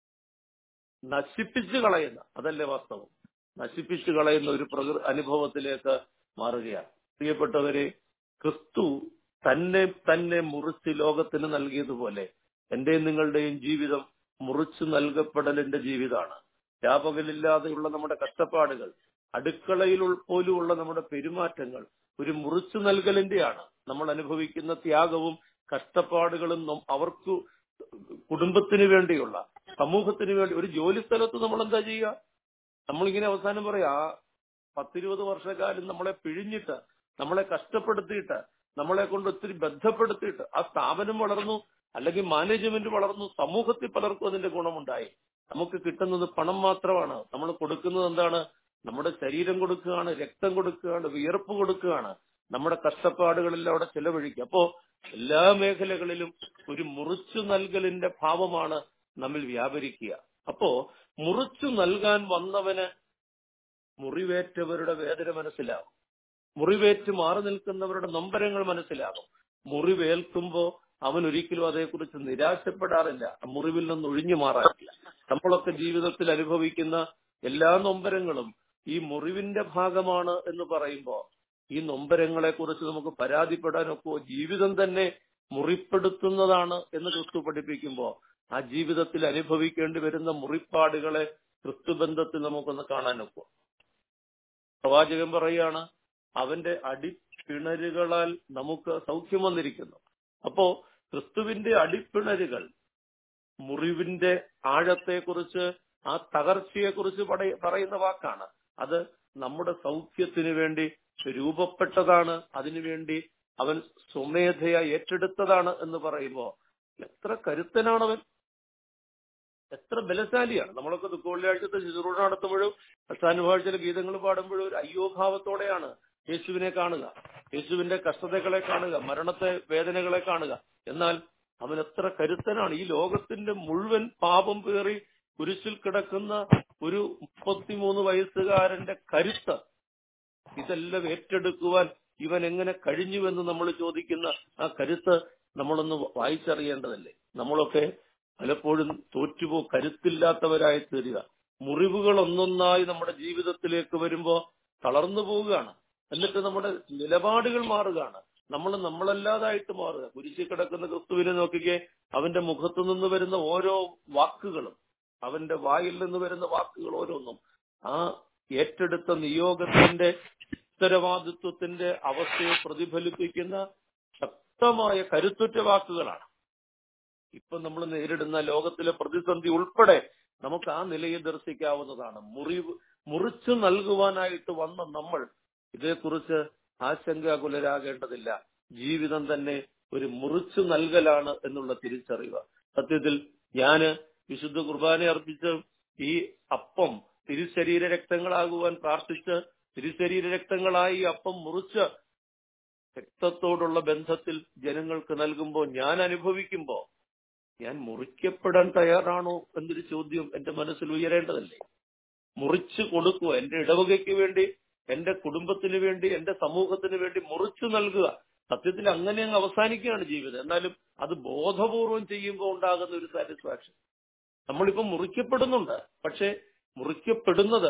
നശിപ്പിച്ചു കളയുന്ന അതല്ലേ വാസ്തവം നശിപ്പിച്ചു കളയുന്ന ഒരു പ്രകൃ അനുഭവത്തിലേക്ക് മാറുകയാണ് പ്രിയപ്പെട്ടവരെ ക്രിസ്തു തന്നെ തന്നെ മുറിച്ച് ലോകത്തിന് നൽകിയതുപോലെ എന്റെയും നിങ്ങളുടെയും ജീവിതം മുറിച്ചു നൽകപ്പെടലിന്റെ ജീവിതമാണ് വ്യാപകലില്ലാതെയുള്ള നമ്മുടെ കഷ്ടപ്പാടുകൾ അടുക്കളയിൽ പോലുമുള്ള നമ്മുടെ പെരുമാറ്റങ്ങൾ ഒരു മുറിച്ചു നൽകലിന്റെയാണ് നമ്മൾ അനുഭവിക്കുന്ന ത്യാഗവും കഷ്ടപ്പാടുകളും അവർക്ക് കുടുംബത്തിന് വേണ്ടിയുള്ള സമൂഹത്തിന് വേണ്ടി ഒരു ജോലി സ്ഥലത്ത് നമ്മൾ എന്താ ചെയ്യുക നമ്മളിങ്ങനെ അവസാനം പറയാ ആ പത്തിരുപത് വർഷക്കാലം നമ്മളെ പിഴിഞ്ഞിട്ട് നമ്മളെ കഷ്ടപ്പെടുത്തിയിട്ട് നമ്മളെ കൊണ്ട് ഒത്തിരി ബന്ധപ്പെടുത്തിയിട്ട് ആ സ്ഥാപനം വളർന്നു അല്ലെങ്കിൽ മാനേജ്മെന്റ് വളർന്നു സമൂഹത്തിൽ പലർക്കും അതിന്റെ ഗുണമുണ്ടായി നമുക്ക് കിട്ടുന്നത് പണം മാത്രമാണ് നമ്മൾ കൊടുക്കുന്നത് എന്താണ് നമ്മുടെ ശരീരം കൊടുക്കുകയാണ് രക്തം കൊടുക്കുകയാണ് വിയർപ്പ് കൊടുക്കുകയാണ് നമ്മുടെ കഷ്ടപ്പാടുകളെല്ലാം അവിടെ ചെലവഴിക്കുക അപ്പോ എല്ലാ മേഖലകളിലും ഒരു മുറിച്ചു നൽകലിന്റെ ഭാവമാണ് നമ്മിൽ വ്യാപരിക്കുക അപ്പോ മുറിച്ചു നൽകാൻ വന്നവന് മുറിവേറ്റവരുടെ വേദന മനസ്സിലാവും മുറിവേറ്റ് മാറി നിൽക്കുന്നവരുടെ നൊമ്പരങ്ങൾ മനസ്സിലാകും മുറിവേൽക്കുമ്പോ അവൻ ഒരിക്കലും അതേക്കുറിച്ച് നിരാശപ്പെടാറില്ല മുറിവിൽ നിന്ന് ഒഴിഞ്ഞു മാറാറില്ല നമ്മളൊക്കെ ജീവിതത്തിൽ അനുഭവിക്കുന്ന എല്ലാ നൊമ്പരങ്ങളും ഈ മുറിവിന്റെ ഭാഗമാണ് എന്ന് പറയുമ്പോൾ ഈ നൊമ്പരങ്ങളെ കുറിച്ച് നമുക്ക് പരാതിപ്പെടാനൊക്കെ ജീവിതം തന്നെ മുറിപ്പെടുത്തുന്നതാണ് എന്ന് ക്രിസ്തു പഠിപ്പിക്കുമ്പോൾ ആ ജീവിതത്തിൽ അനുഭവിക്കേണ്ടി വരുന്ന മുറിപ്പാടുകളെ ക്രിസ്തുബന്ധത്തിൽ നമുക്കൊന്ന് കാണാനൊക്കും പ്രവാചകൻ പറയാണ് അവന്റെ അടിപ്പിണരുകളാൽ നമുക്ക് സൗഖ്യം വന്നിരിക്കുന്നു അപ്പോ ക്രിസ്തുവിന്റെ അടിപ്പിണരുകൾ മുറിവിന്റെ ആഴത്തെക്കുറിച്ച് ആ തകർച്ചയെക്കുറിച്ച് പറയുന്ന വാക്കാണ് അത് നമ്മുടെ സൗഖ്യത്തിന് വേണ്ടി രൂപപ്പെട്ടതാണ് അതിനുവേണ്ടി അവൻ സ്വമേധയ ഏറ്റെടുത്തതാണ് എന്ന് പറയുമ്പോ എത്ര കരുത്തനാണവൻ എത്ര ബലശാലിയാണ് നമ്മളൊക്കെ ദുഃഖവെള്ളിയാഴ്ചത്തെ ശുശ്രൂഷ നടത്തുമ്പോഴും കഷ്ടാനുഭവിച്ച ഗീതങ്ങൾ പാടുമ്പോഴും ഒരു അയ്യോഭാവത്തോടെയാണ് യേശുവിനെ കാണുക യേശുവിന്റെ കഷ്ടതകളെ കാണുക മരണത്തെ വേദനകളെ കാണുക എന്നാൽ അവൻ എത്ര കരുത്തനാണ് ഈ ലോകത്തിന്റെ മുഴുവൻ പാപം പേറി കുരിശിൽ കിടക്കുന്ന ഒരു മുപ്പത്തിമൂന്ന് വയസ്സുകാരന്റെ കരുത്ത് ഇതെല്ലാം ഏറ്റെടുക്കുവാൻ ഇവൻ എങ്ങനെ കഴിഞ്ഞുവെന്ന് നമ്മൾ ചോദിക്കുന്ന ആ കരുത്ത് നമ്മളൊന്ന് വായിച്ചറിയേണ്ടതല്ലേ നമ്മളൊക്കെ പലപ്പോഴും തോറ്റുപോ കരുത്തില്ലാത്തവരായി തീരുക മുറിവുകൾ ഒന്നൊന്നായി നമ്മുടെ ജീവിതത്തിലേക്ക് വരുമ്പോ തളർന്നു പോവുകയാണ് എന്നിട്ട് നമ്മുടെ നിലപാടുകൾ മാറുകയാണ് നമ്മൾ നമ്മളല്ലാതായിട്ട് മാറുക കുരിശിൽ കിടക്കുന്ന ക്രിസ്തുവിനെ നോക്കിക്കേ അവന്റെ മുഖത്തു നിന്ന് വരുന്ന ഓരോ വാക്കുകളും അവന്റെ വായിൽ നിന്ന് വരുന്ന വാക്കുകൾ ഓരോന്നും ആ ഏറ്റെടുത്ത നിയോഗത്തിന്റെ ഉത്തരവാദിത്വത്തിന്റെ അവസ്ഥയെ പ്രതിഫലിപ്പിക്കുന്ന ശക്തമായ കരുത്തുറ്റ വാക്കുകളാണ് ഇപ്പൊ നമ്മൾ നേരിടുന്ന ലോകത്തിലെ പ്രതിസന്ധി ഉൾപ്പെടെ നമുക്ക് ആ നിലയിൽ ദർശിക്കാവുന്നതാണ് മുറിവ് മുറിച്ചു നൽകുവാനായിട്ട് വന്ന നമ്മൾ ഇതേക്കുറിച്ച് ആശങ്കാകുലരാകേണ്ടതില്ല ജീവിതം തന്നെ ഒരു മുറിച്ചു നൽകലാണ് എന്നുള്ള തിരിച്ചറിവ് സത്യത്തിൽ ഞാന് വിശുദ്ധ കുർബാന അർപ്പിച്ച് ഈ അപ്പം തിരുശരീര രക്തങ്ങളാകുവാൻ പ്രാർത്ഥിച്ച് തിരുശരീര രക്തങ്ങളായി ഈ അപ്പം മുറിച്ച് രക്തത്തോടുള്ള ബന്ധത്തിൽ ജനങ്ങൾക്ക് നൽകുമ്പോൾ ഞാൻ അനുഭവിക്കുമ്പോൾ ഞാൻ മുറിക്കപ്പെടാൻ തയ്യാറാണോ എന്നൊരു ചോദ്യം എന്റെ മനസ്സിൽ ഉയരേണ്ടതല്ലേ മുറിച്ചു കൊടുക്കുക എന്റെ ഇടവകയ്ക്ക് വേണ്ടി എന്റെ കുടുംബത്തിന് വേണ്ടി എന്റെ സമൂഹത്തിന് വേണ്ടി മുറിച്ചു നൽകുക സത്യത്തിൽ അങ്ങനെ അങ്ങ് അവസാനിക്കുകയാണ് ജീവിതം എന്നാലും അത് ബോധപൂർവം ചെയ്യുമ്പോൾ ഉണ്ടാകുന്ന ഒരു സാറ്റിസ്ഫാക്ഷൻ നമ്മളിപ്പോ മുറിക്കപ്പെടുന്നുണ്ട് പക്ഷെ മുറിക്കപ്പെടുന്നത്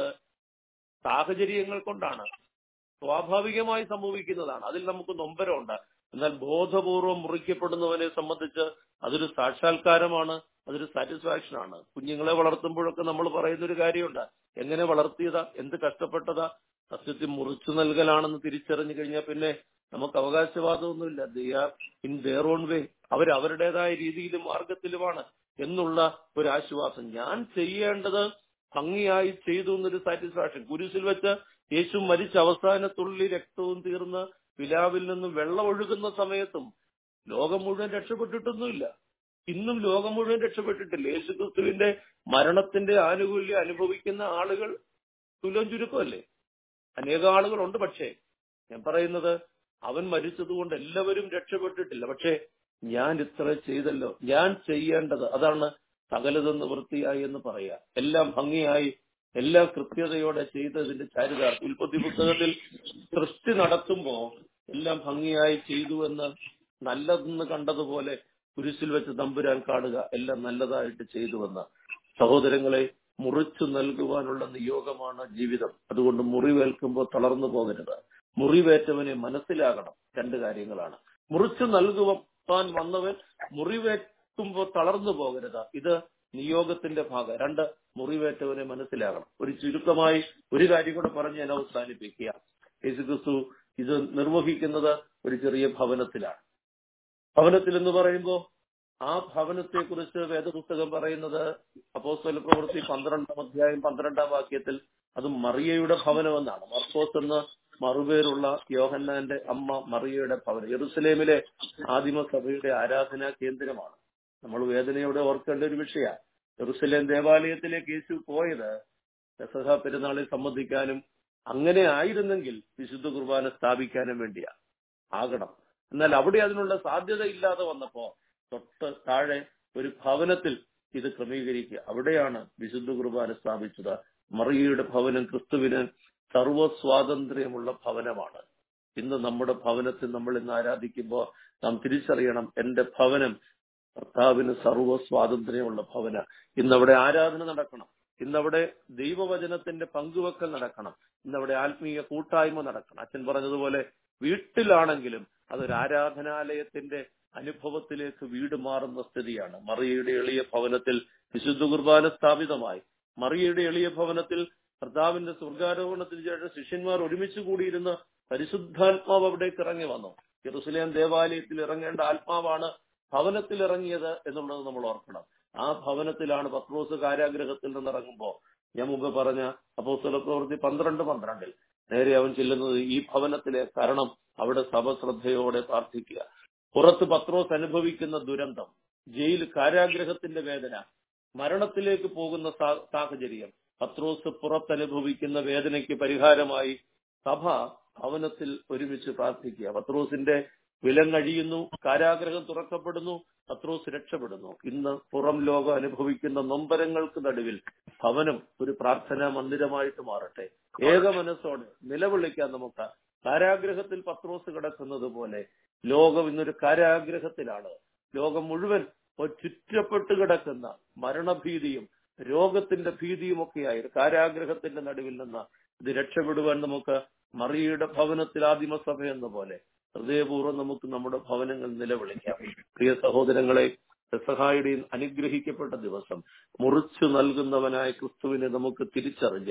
സാഹചര്യങ്ങൾ കൊണ്ടാണ് സ്വാഭാവികമായി സംഭവിക്കുന്നതാണ് അതിൽ നമുക്ക് നൊമ്പരമുണ്ട് എന്നാൽ ബോധപൂർവം മുറിക്കപ്പെടുന്നവനെ സംബന്ധിച്ച് അതൊരു സാക്ഷാത്കാരമാണ് അതൊരു സാറ്റിസ്ഫാക്ഷൻ ആണ് കുഞ്ഞുങ്ങളെ വളർത്തുമ്പോഴൊക്കെ നമ്മൾ പറയുന്ന ഒരു കാര്യമുണ്ട് എങ്ങനെ വളർത്തിയതാ എന്ത് കഷ്ടപ്പെട്ടതാ സത്യത്തിൽ മുറിച്ചു നൽകലാണെന്ന് തിരിച്ചറിഞ്ഞു കഴിഞ്ഞാൽ പിന്നെ നമുക്ക് അവകാശവാദമൊന്നുമില്ല they are in their own way അവർ അവരുടേതായ രീതിയിലും മാർഗത്തിലുമാണ് എന്നുള്ള ഒരു ആശ്വാസം ഞാൻ ചെയ്യേണ്ടത് ഭംഗിയായി ചെയ്തു എന്നൊരു സാറ്റിസ്ഫാക്ഷൻ കുരിശിൽ വെച്ച് യേശു മരിച്ച അവസാന തുള്ളി രക്തവും തീർന്ന് പിലാവിൽ നിന്നും വെള്ളം ഒഴുകുന്ന സമയത്തും ലോകം മുഴുവൻ രക്ഷപ്പെട്ടിട്ടൊന്നുമില്ല ഇന്നും ലോകം മുഴുവൻ രക്ഷപ്പെട്ടിട്ടില്ല യേശു ക്രിസ്തുവിന്റെ മരണത്തിന്റെ ആനുകൂല്യം അനുഭവിക്കുന്ന ആളുകൾ തുലം ചുരുക്കമല്ലേ അനേക ആളുകളുണ്ട് പക്ഷേ ഞാൻ പറയുന്നത് അവൻ മരിച്ചതുകൊണ്ട് എല്ലാവരും രക്ഷപ്പെട്ടിട്ടില്ല പക്ഷേ ഞാൻ ഇത്ര ചെയ്തല്ലോ ഞാൻ ചെയ്യേണ്ടത് അതാണ് സകലതെന്ന് വൃത്തിയായി എന്ന് പറയാ എല്ലാം ഭംഗിയായി എല്ലാം കൃത്യതയോടെ ചെയ്തതിന്റെ ചാരിതാർത്ഥ്യം ഉൽപ്പത്തി പുസ്തകത്തിൽ സൃഷ്ടി നടത്തുമ്പോ എല്ലാം ഭംഗിയായി ചെയ്തു എന്ന് നല്ലതെന്ന് കണ്ടതുപോലെ കുരിശിൽ വെച്ച് തമ്പുരാൻ കാണുക എല്ലാം നല്ലതായിട്ട് ചെയ്തുവെന്ന് സഹോദരങ്ങളെ മുറിച്ചു നൽകുവാനുള്ള നിയോഗമാണ് ജീവിതം അതുകൊണ്ട് മുറിവേൽക്കുമ്പോൾ തളർന്നു പോകരുത് മുറിവേറ്റവനെ മനസ്സിലാകണം രണ്ട് കാര്യങ്ങളാണ് മുറിച്ചു നൽകുവാൻ വന്നവൻ മുറിവേറ്റുമ്പോൾ തളർന്നു പോകരുത് ഇത് നിയോഗത്തിന്റെ ഭാഗം രണ്ട് മുറിവേറ്റവനെ മനസ്സിലാകണം ഒരു ചുരുക്കമായി ഒരു കാര്യം കൂടെ പറഞ്ഞ് ഞാൻ അവസാനിപ്പിക്കുക യേശുക്രിസ്തു ഇത് നിർവഹിക്കുന്നത് ഒരു ചെറിയ ഭവനത്തിലാണ് ഭവനത്തിൽ എന്ന് പറയുമ്പോൾ ആ ഭവനത്തെ കുറിച്ച് വേദപുസ്തകം പറയുന്നത് അപ്പോസ്തല പ്രവൃത്തി പന്ത്രണ്ടാം അധ്യായം പന്ത്രണ്ടാം വാക്യത്തിൽ അത് മറിയയുടെ ഭവനമെന്നാണ് മർക്കോസ് എന്ന മറുപേരുള്ള യോഹന്നാന്റെ അമ്മ മറിയയുടെ ഭവനം യെറുസലേമിലെ ആദിമസഭയുടെ ആരാധനാ കേന്ദ്രമാണ് നമ്മൾ വേദനയോടെ ഓർക്കേണ്ട ഒരു വിഷയമാണ് യെറുസലേം ദേവാലയത്തിലേക്ക് യേശു പോയത് പെസഹ പെരുന്നാളിൽ സംബന്ധിക്കാനും അങ്ങനെ ആയിരുന്നെങ്കിൽ വിശുദ്ധ കുർബാന സ്ഥാപിക്കാനും വേണ്ടിയാ ആകണം എന്നാൽ അവിടെ അതിനുള്ള സാധ്യത ഇല്ലാതെ വന്നപ്പോ തൊട്ട് താഴെ ഒരു ഭവനത്തിൽ ഇത് ക്രമീകരിക്കുക അവിടെയാണ് വിശുദ്ധ കുർബാന സ്ഥാപിച്ചത് മറിയയുടെ ഭവനം ക്രിസ്തുവിന് സർവസ്വാതന്ത്ര്യമുള്ള ഭവനമാണ് ഇന്ന് നമ്മുടെ ഭവനത്തിൽ നമ്മൾ ഇന്ന് ആരാധിക്കുമ്പോൾ നാം തിരിച്ചറിയണം എന്റെ ഭവനം കർത്താവിന് സർവ്വ സ്വാതന്ത്ര്യമുള്ള ഭവന ഇന്നവിടെ ആരാധന നടക്കണം ഇന്നവിടെ ദൈവവചനത്തിന്റെ പങ്കുവെക്കൽ നടക്കണം ഇന്നവിടെ ആത്മീയ കൂട്ടായ്മ നടക്കണം അച്ഛൻ പറഞ്ഞതുപോലെ വീട്ടിലാണെങ്കിലും അതൊരു ആരാധനാലയത്തിന്റെ അനുഭവത്തിലേക്ക് വീട് മാറുന്ന സ്ഥിതിയാണ് മറിയയുടെ എളിയ ഭവനത്തിൽ വിശുദ്ധ കുർബാന സ്ഥാപിതമായി മറിയയുടെ എളിയ ഭവനത്തിൽ കർത്താവിന്റെ സ്വർഗാരോഹണത്തിന് ശേഷം ശിഷ്യന്മാർ ഒരുമിച്ച് കൂടിയിരുന്ന് പരിശുദ്ധാത്മാവ് അവിടേക്ക് ഇറങ്ങി വന്നു ജെറുസലേം ദേവാലയത്തിൽ ഇറങ്ങേണ്ട ആത്മാവാണ് ഭവനത്തിൽ ഇറങ്ങിയത് എന്നുള്ളത് നമ്മൾ ഓർക്കണം ആ ഭവനത്തിലാണ് പത്രോസ് കാരാഗ്രഹത്തിൽ നിന്ന് ഇറങ്ങുമ്പോ ഞാൻ മുമ്പ് പറഞ്ഞ അപ്പോസ്തല പ്രവൃത്തി പന്ത്രണ്ട് പന്ത്രണ്ടിൽ നേരെ അവൻ ചെല്ലുന്നത് ഈ ഭവനത്തിലെ കാരണം അവിടെ സഭ ശ്രദ്ധയോടെ പ്രാർത്ഥിക്കുക പുറത്ത് പത്രോസ് അനുഭവിക്കുന്ന ദുരന്തം ജയിൽ കാരാഗ്രഹത്തിന്റെ വേദന മരണത്തിലേക്ക് പോകുന്ന സാഹചര്യം പത്രോസ് പുറത്തനുഭവിക്കുന്ന വേദനയ്ക്ക് പരിഹാരമായി സഭ ഭവനത്തിൽ ഒരുമിച്ച് പ്രാർത്ഥിക്കുക പത്രോസിന്റെ വിലങ്ങഴിയുന്നു കാരാഗ്രഹം തുറക്കപ്പെടുന്നു പത്രോസ് രക്ഷപ്പെടുന്നു ഇന്ന് പുറം ലോകം അനുഭവിക്കുന്ന നൊമ്പരങ്ങൾക്ക് നടുവിൽ ഭവനം ഒരു പ്രാർത്ഥനാ മന്ദിരമായിട്ട് മാറട്ടെ ഏക മനസ്സോടെ നിലവിളിക്കാൻ നമുക്ക് കാരാഗ്രഹത്തിൽ പത്രോസ് കിടക്കുന്നത് പോലെ ലോകം ഇന്നൊരു കാരാഗ്രഹത്തിലാണ് ലോകം മുഴുവൻ ചുറ്റപ്പെട്ട് കിടക്കുന്ന മരണഭീതിയും രോഗത്തിന്റെ ഭീതിയും ഒക്കെയായി കാരാഗ്രഹത്തിന്റെ നടുവിൽ നിന്ന് ഇത് രക്ഷപ്പെടുവാൻ നമുക്ക് മറിയയുടെ ഭവനത്തിൽ ആദിമസഭ എന്ന പോലെ ഹൃദയപൂർവ്വം നമുക്ക് നമ്മുടെ ഭവനങ്ങൾ നിലവിളിക്കാം പ്രിയ സഹോദരങ്ങളെ സഹായുടെയും അനുഗ്രഹിക്കപ്പെട്ട ദിവസം മുറിച്ചു നൽകുന്നവനായ ക്രിസ്തുവിനെ നമുക്ക് തിരിച്ചറിഞ്ഞ്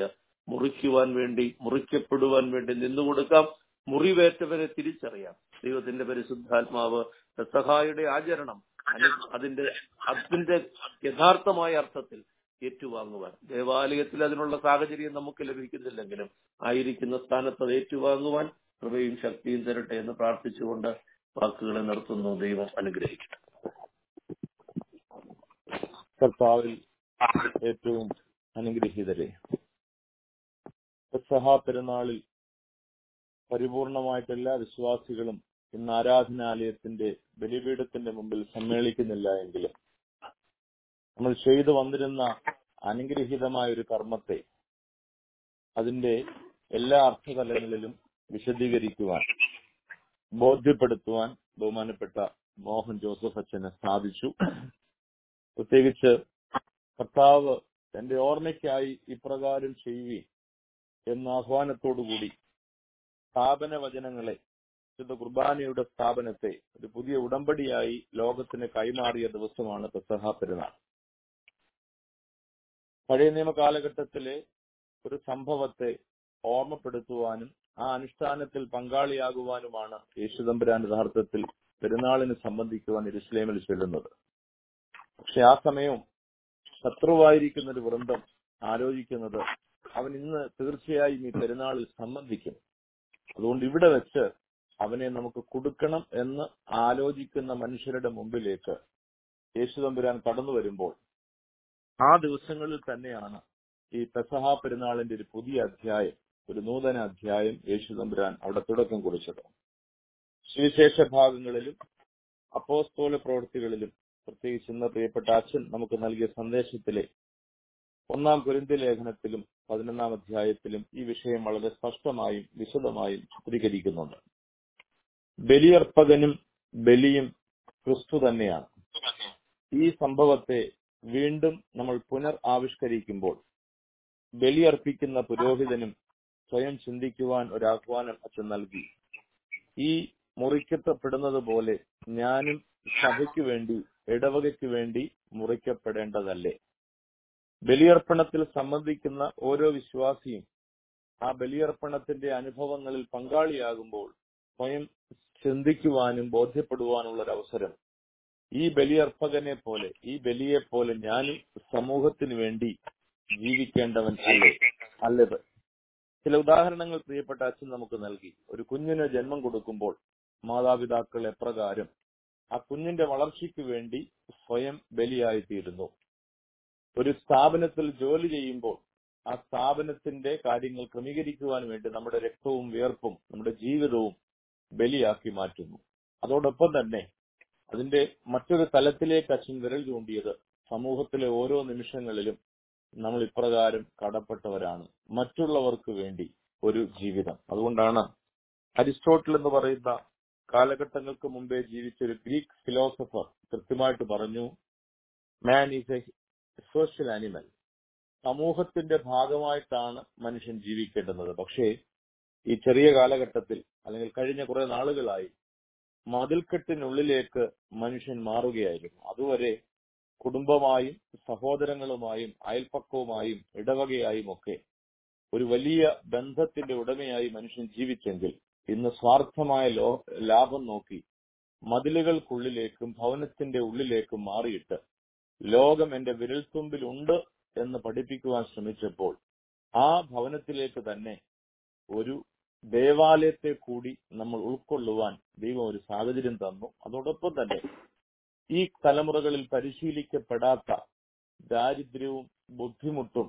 മുറിക്കുവാൻ വേണ്ടി മുറിക്കപ്പെടുവാൻ വേണ്ടി നിന്നുകൊടുക്കാം മുറിവേറ്റവരെ തിരിച്ചറിയാം ദൈവത്തിന്റെ പരിശുദ്ധാത്മാവ് പെസഹായുടെ ആചരണം അനു- അതിന്റെ അതിന്റെ യഥാർത്ഥമായ അർത്ഥത്തിൽ ഏറ്റുവാങ്ങുവാൻ ദേവാലയത്തിൽ അതിനുള്ള സാഹചര്യം നമുക്ക് ലഭിക്കുന്നില്ലെങ്കിലും ആയിരിക്കുന്ന സ്ഥാനത്ത് അത് ഏറ്റുവാങ്ങുവാൻ കൃപയും ശക്തിയും തരട്ടെ എന്ന് പ്രാർത്ഥിച്ചുകൊണ്ട് വാക്കുകളെ നിർത്തുന്നു ദൈവം അനുഗ്രഹിക്കട്ടെ കർത്താവിൽ ഏറ്റവും അനുഗ്രഹീതരെ പെസഹ പെരുന്നാളിൽ പരിപൂർണമായിട്ട് എല്ലാ വിശ്വാസികളും ഇന്ന് ആരാധനാലയത്തിന്റെ ബലിപീഠത്തിന്റെ മുമ്പിൽ സമ്മേളിക്കുന്നില്ല എങ്കിലും നമ്മൾ ചെയ്തു വന്നിരുന്ന അനുഗ്രഹീതമായ ഒരു കർമ്മത്തെ അതിന്റെ എല്ലാ അർത്ഥതലങ്ങളിലും വിശദീകരിക്കുവാൻ ബോധ്യപ്പെടുത്തുവാൻ ബഹുമാനപ്പെട്ട മോഹൻ ജോസഫ് അച്ഛന് സാധിച്ചു പ്രത്യേകിച്ച് കർത്താവ് എന്റെ ഓർമ്മയ്ക്കായി ഇപ്രകാരം ചെയ്യുവീൻ എന്ന ആഹ്വാനത്തോടുകൂടി സ്ഥാപന വചനങ്ങളെ വിശുദ്ധ കുർബാനയുടെ സ്ഥാപനത്തെ ഒരു പുതിയ ഉടമ്പടിയായി ലോകത്തിന് കൈമാറിയ ദിവസമാണ് പെസഹ പെരുന്നാൾ പഴയ നിയമ കാലഘട്ടത്തിലെ ഒരു സംഭവത്തെ ഓർമ്മപ്പെടുത്തുവാനും ആ അനുഷ്ഠാനത്തിൽ പങ്കാളിയാകുവാനുമാണ് യേശുദമ്പുരാൻ യഥാർത്ഥത്തിൽ പെരുന്നാളിന് സംബന്ധിക്കുവാൻ ഇരുസ്ലേമിൽ ചെല്ലുന്നത് പക്ഷെ ആ സമയവും ശത്രുവായിരിക്കുന്ന ഒരു വൃന്ദം ആലോചിക്കുന്നത് അവൻ ഇന്ന് തീർച്ചയായും ഈ പെരുന്നാളിൽ സംബന്ധിക്കും അതുകൊണ്ട് ഇവിടെ വെച്ച് അവനെ നമുക്ക് കൊടുക്കണം എന്ന് ആലോചിക്കുന്ന മനുഷ്യരുടെ മുമ്പിലേക്ക് യേശുദമ്പുരാൻ കടന്നു വരുമ്പോൾ ആ ദിവസങ്ങളിൽ തന്നെയാണ് ഈ പെസഹ പെരുന്നാളിന്റെ ഒരു പുതിയ അധ്യായം ഒരു നൂതന അധ്യായം യേശുദമ്പുരാൻ അവിടെ തുടക്കം കുറിച്ചത് സുവിശേഷ ഭാഗങ്ങളിലും അപ്പോസ്തോല പ്രവൃത്തികളിലും പ്രത്യേകിച്ച് ഇന്ന് പ്രിയപ്പെട്ട അച്ഛൻ നമുക്ക് നൽകിയ സന്ദേശത്തിലെ ഒന്നാം കുരിന്തി ലേഖനത്തിലും പതിനൊന്നാം അധ്യായത്തിലും ഈ വിഷയം വളരെ സ്പഷ്ടമായും വിശദമായും ചിത്രീകരിക്കുന്നുണ്ട് ബലിയർപ്പകനും ബലിയും ക്രിസ്തു തന്നെയാണ് ഈ സംഭവത്തെ വീണ്ടും നമ്മൾ പുനർ ആവിഷ്കരിക്കുമ്പോൾ ബലിയർപ്പിക്കുന്ന പുരോഹിതനും സ്വയം ചിന്തിക്കുവാൻ ഒരു ആഹ്വാനം അച്ഛൻ നൽകി ഈ മുറിക്കപ്പെടുന്നത് പോലെ ഞാനും സഭയ്ക്ക് വേണ്ടി ഇടവകയ്ക്ക് വേണ്ടി മുറിക്കപ്പെടേണ്ടതല്ലേ ബലിയർപ്പണത്തിൽ സംബന്ധിക്കുന്ന ഓരോ വിശ്വാസിയും ആ ബലിയർപ്പണത്തിന്റെ അനുഭവങ്ങളിൽ പങ്കാളിയാകുമ്പോൾ സ്വയം ചിന്തിക്കുവാനും ബോധ്യപ്പെടുവാനുള്ള ഒരു അവസരം ഈ ബലിയർപ്പകനെ പോലെ ഈ ബലിയെ പോലെ ഞാനും സമൂഹത്തിന് വേണ്ടി ജീവിക്കേണ്ടവൻ അല്ലേ അല്ലത് ചില ഉദാഹരണങ്ങൾ പ്രിയപ്പെട്ട അച്ഛൻ നമുക്ക് നൽകി ഒരു കുഞ്ഞിന് ജന്മം കൊടുക്കുമ്പോൾ മാതാപിതാക്കൾ എപ്രകാരം ആ കുഞ്ഞിന്റെ വളർച്ചയ്ക്ക് വേണ്ടി സ്വയം ബലിയായിത്തീരുന്നു ഒരു സ്ഥാപനത്തിൽ ജോലി ചെയ്യുമ്പോൾ ആ സ്ഥാപനത്തിന്റെ കാര്യങ്ങൾ ക്രമീകരിക്കുവാൻ വേണ്ടി നമ്മുടെ രക്തവും വിയർപ്പും നമ്മുടെ ജീവിതവും ബലിയാക്കി മാറ്റുന്നു അതോടൊപ്പം തന്നെ അതിന്റെ മറ്റൊരു തലത്തിലേക്ക് അച്ഛൻ വിരൽ ചൂണ്ടിയത് സമൂഹത്തിലെ ഓരോ നിമിഷങ്ങളിലും നമ്മൾ ഇപ്രകാരം കടപ്പെട്ടവരാണ് മറ്റുള്ളവർക്ക് വേണ്ടി ഒരു ജീവിതം അതുകൊണ്ടാണ് അരിസ്റ്റോട്ടിൽ എന്ന് പറയുന്ന കാലഘട്ടങ്ങൾക്ക് മുമ്പേ ജീവിച്ച ഒരു ഗ്രീക്ക് ഫിലോസഫർ കൃത്യമായിട്ട് പറഞ്ഞു man is a social animal സമൂഹത്തിന്റെ ഭാഗമായിട്ടാണ് മനുഷ്യൻ ജീവിക്കേണ്ടുന്നത് പക്ഷേ ഈ ചെറിയ കാലഘട്ടത്തിൽ അല്ലെങ്കിൽ കഴിഞ്ഞ കുറെ നാളുകളായി മതിൽക്കെട്ടിനുള്ളിലേക്ക് മനുഷ്യൻ മാറുകയായിരുന്നു അതുവരെ കുടുംബമായും സഹോദരങ്ങളുമായും അയൽപ്പക്കവുമായും ഇടവകയായും ഒക്കെ ഒരു വലിയ ബന്ധത്തിന്റെ ഉടമയായി മനുഷ്യൻ ജീവിച്ചെങ്കിൽ ഇന്ന് സ്വാർത്ഥമായ ലോ ലാഭം നോക്കി മതിലുകൾക്കുള്ളിലേക്കും ഭവനത്തിന്റെ ഉള്ളിലേക്കും മാറിയിട്ട് ലോകം എന്റെ വിരൽത്തുമ്പിൽ ഉണ്ട് എന്ന് പഠിപ്പിക്കുവാൻ ശ്രമിച്ചപ്പോൾ ആ ഭവനത്തിലേക്ക് തന്നെ ഒരു ദേവാലയത്തെ കൂടി നമ്മൾ ഉൾക്കൊള്ളുവാൻ ദൈവം ഒരു സാഹചര്യം തന്നു അതോടൊപ്പം തന്നെ ഈ തലമുറകളിൽ പരിശീലിക്കപ്പെടാത്ത ദാരിദ്ര്യവും ബുദ്ധിമുട്ടും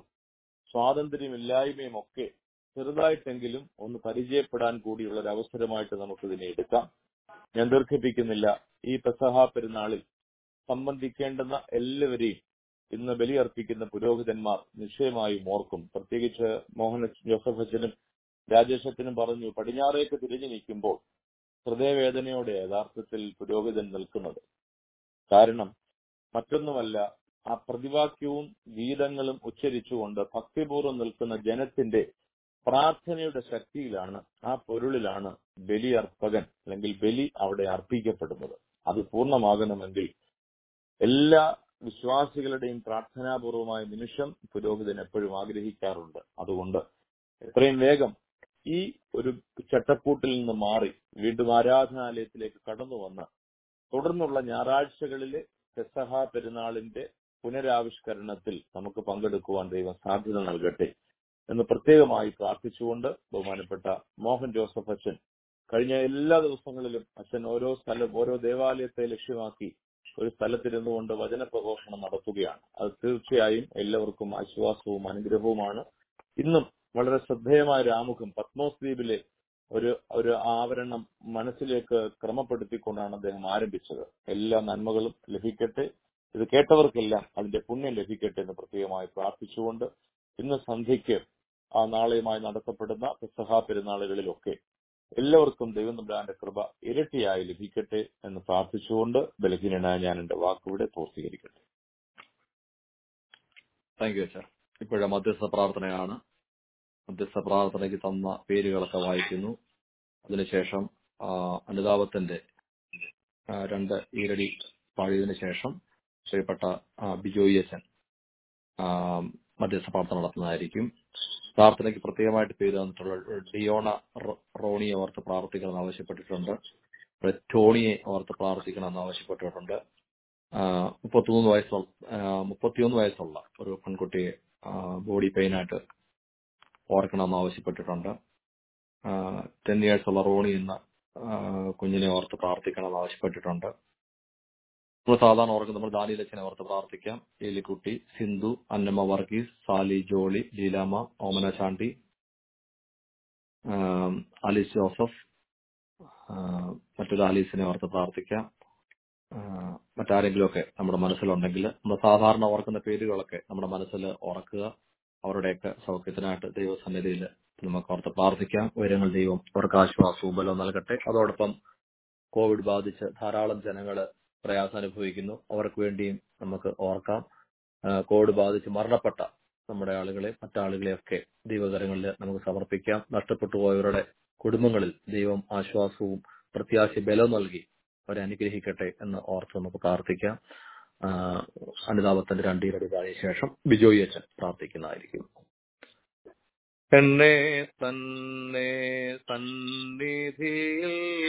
സ്വാതന്ത്ര്യമില്ലായ്മയും ഒക്കെ ചെറുതായിട്ടെങ്കിലും ഒന്ന് പരിചയപ്പെടാൻ കൂടിയുള്ള ഒരു അവസരമായിട്ട് നമുക്കിതിനെ എടുക്കാം ഞാൻ ദീർഘിപ്പിക്കുന്നില്ല ഈ പെസഹ പെരുന്നാളിൽ സംബന്ധിക്കേണ്ടുന്ന എല്ലാവരെയും ഇന്ന് ബലിയർപ്പിക്കുന്ന പുരോഹിതന്മാർ നിശ്ചയമായും ഓർക്കും പ്രത്യേകിച്ച് മോഹൻ ജോസഫ് അച്ഛനും രാജേഷ് അച്ഛനും പറഞ്ഞു പടിഞ്ഞാറേക്ക് തിരിഞ്ഞു നിൽക്കുമ്പോൾ ഹൃദയവേദനയോടെ യഥാർത്ഥത്തിൽ പുരോഹിതൻ നിൽക്കുന്നത് കാരണം മറ്റൊന്നുമല്ല ആ പ്രതിവാക്യവും ഗീതങ്ങളും ഉച്ചരിച്ചുകൊണ്ട് ഭക്തിപൂർവ്വം നിൽക്കുന്ന ജനത്തിന്റെ പ്രാർത്ഥനയുടെ ശക്തിയിലാണ് ആ പൊരുളിലാണ് ബലി അർപ്പകൻ അല്ലെങ്കിൽ ബലി അവിടെ അർപ്പിക്കപ്പെടുന്നത് അത് പൂർണ്ണമാകണമെങ്കിൽ എല്ലാ വിശ്വാസികളുടെയും പ്രാർത്ഥനാപൂർവമായ നിമിഷം പുരോഹിതൻ എപ്പോഴും ആഗ്രഹിക്കാറുണ്ട് അതുകൊണ്ട് എത്രയും വേഗം ഈ ഒരു ചട്ടക്കൂട്ടിൽ നിന്ന് മാറി വീണ്ടും ആരാധനാലയത്തിലേക്ക് കടന്നു വന്ന് തുടർന്നുള്ള ഞായറാഴ്ചകളിലെ പെസഹ പെരുന്നാളിന്റെ പുനരാവിഷ്കരണത്തിൽ നമുക്ക് പങ്കെടുക്കുവാൻ ദൈവം സാധ്യത നൽകട്ടെ എന്ന് പ്രത്യേകമായി പ്രാർത്ഥിച്ചുകൊണ്ട് ബഹുമാനപ്പെട്ട മോഹൻ ജോസഫ് അച്ഛൻ കഴിഞ്ഞ എല്ലാ ദിവസങ്ങളിലും അച്ഛൻ ഓരോ സ്ഥലം ഓരോ ദേവാലയത്തെ ലക്ഷ്യമാക്കി ഒരു സ്ഥലത്തിരുന്നുകൊണ്ട് വചന പ്രഘോഷണം നടത്തുകയാണ് അത് തീർച്ചയായും എല്ലാവർക്കും ആശ്വാസവും അനുഗ്രഹവുമാണ് ഇന്നും വളരെ ശ്രദ്ധേയമായ ഒരു ആമുഖം പത്മോസ് ദ്വീപിലെ ഒരു ഒരു ആവരണം മനസ്സിലേക്ക് ക്രമപ്പെടുത്തിക്കൊണ്ടാണ് അദ്ദേഹം ആരംഭിച്ചത് എല്ലാ നന്മകളും ലഭിക്കട്ടെ ഇത് കേട്ടവർക്കെല്ലാം അതിന്റെ പുണ്യം ലഭിക്കട്ടെ എന്ന് പ്രത്യേകമായി പ്രാർത്ഥിച്ചുകൊണ്ട് ഇന്ന് സന്ധ്യയ്ക്ക് ആ നാളെയുമായി നടത്തപ്പെടുന്ന പെസഹ പെരുന്നാളുകളിലൊക്കെ എല്ലാവർക്കും ദൈവം നമ്പുരാന്റെ കൃപ ഇരട്ടിയായി ലഭിക്കട്ടെ എന്ന് പ്രാർത്ഥിച്ചുകൊണ്ട് ബലഹീനനായ ഞാൻ എന്റെ വാക്കുവിടെ പൂർത്തീകരിക്കട്ടെ താങ്ക് യു അച്ഛാ ഇപ്പോഴെ മധ്യസ്ഥ പ്രാർത്ഥനയാണ് മധ്യസ്ഥ പ്രാർത്ഥനയ്ക്ക് തന്ന പേരുകളൊക്കെ വായിക്കുന്നു അതിനുശേഷം ആ, അനുതാപത്തിന്റെ ആ, രണ്ട് ഈരടി പാടിയതിനു ശേഷം ശ്രീപ്പെട്ട ആ, ബിജോയി അച്ഛൻ ആ, മധ്യസ്ഥ പ്രാർത്ഥന നടത്തുന്നതായിരിക്കും പ്രാർത്ഥനയ്ക്ക് പ്രത്യേകമായിട്ട് പേര് തന്നിട്ടുള്ള ഡിയോണ റോ- റോണിയെ ഓർത്ത് പ്രാർത്ഥിക്കണമെന്ന് ആവശ്യപ്പെട്ടിട്ടുണ്ട് ഇവിടെ ടോണിയെ ഓർത്ത് പ്രാർത്ഥിക്കണമെന്ന് ആവശ്യപ്പെട്ടിട്ടുണ്ട് ആ, മുപ്പത്തിമൂന്ന് വയസ്സുള്ള ആ, മുപ്പത്തിയൊന്ന് വയസ്സുള്ള ഒരു പെൺകുട്ടിയെ ആ, ബോഡി പെയിനായിട്ട് ഓർക്കണമെന്ന് ആവശ്യപ്പെട്ടിട്ടുണ്ട് ടെൻ ഇയേഴ്സ് ഉള്ള റോണി എന്ന ആ, കുഞ്ഞിനെ ഓർത്ത് പ്രാർത്ഥിക്കണമെന്ന് ആവശ്യപ്പെട്ടിട്ടുണ്ട് നമ്മൾ സാധാരണ ഓർക്കുന്നത് നമ്മൾ ദാനിലച്ചനെ ഓർത്ത് പ്രാർത്ഥിക്കാം എലിക്കുട്ടി സിന്ധു അന്നമ്മ വർഗീസ് സാലി ജോളി ലീലാമ്മ ഓമന ചാണ്ടി ആം, ആലീസ് ജോസഫ് ആ, മറ്റൊരു ആലീസിനെ ഓർത്ത് പ്രാർത്ഥിക്കാം ആ, മറ്റാരെങ്കിലുമൊക്കെ നമ്മുടെ മനസ്സിലുണ്ടെങ്കിൽ നമ്മൾ സാധാരണ ഓർക്കുന്ന പേരുകളൊക്കെ നമ്മുടെ മനസ്സിൽ ഓർക്കുക അവരുടെയൊക്കെ സൗഖ്യത്തിനായിട്ട് ദൈവസന്നിധിയിൽ നമുക്ക് ഓർത്ത് പ്രാർത്ഥിക്കാം ഉയരങ്ങൾ ദൈവം അവർക്ക് ആശ്വാസവും ബലവും നൽകട്ടെ അതോടൊപ്പം കോവിഡ് ബാധിച്ച് ധാരാളം ജനങ്ങൾ പ്രയാസം അനുഭവിക്കുന്നു അവർക്ക് വേണ്ടിയും നമുക്ക് ഓർക്കാം ആ, കോവിഡ് ബാധിച്ച് മരണപ്പെട്ട നമ്മുടെ ആളുകളെ മറ്റാളുകളെയൊക്കെ ദൈവകരങ്ങളിൽ നമുക്ക് സമർപ്പിക്കാം നഷ്ടപ്പെട്ടു പോയവരുടെ കുടുംബങ്ങളിൽ ദൈവം ആശ്വാസവും പ്രത്യാശ ബലവും നൽകി അവരെ അനുഗ്രഹിക്കട്ടെ എന്ന് ഓർത്ത് നമുക്ക് പ്രാർത്ഥിക്കാം ആ, അനുതാപത്തിന്റെ രണ്ടീരടി പാടിയ ശേഷം ബിജോയി അച്ഛൻ പ്രാർത്ഥിക്കുന്നതായിരിക്കും എന്നെ തന്നെ സന്നിധിയിൽ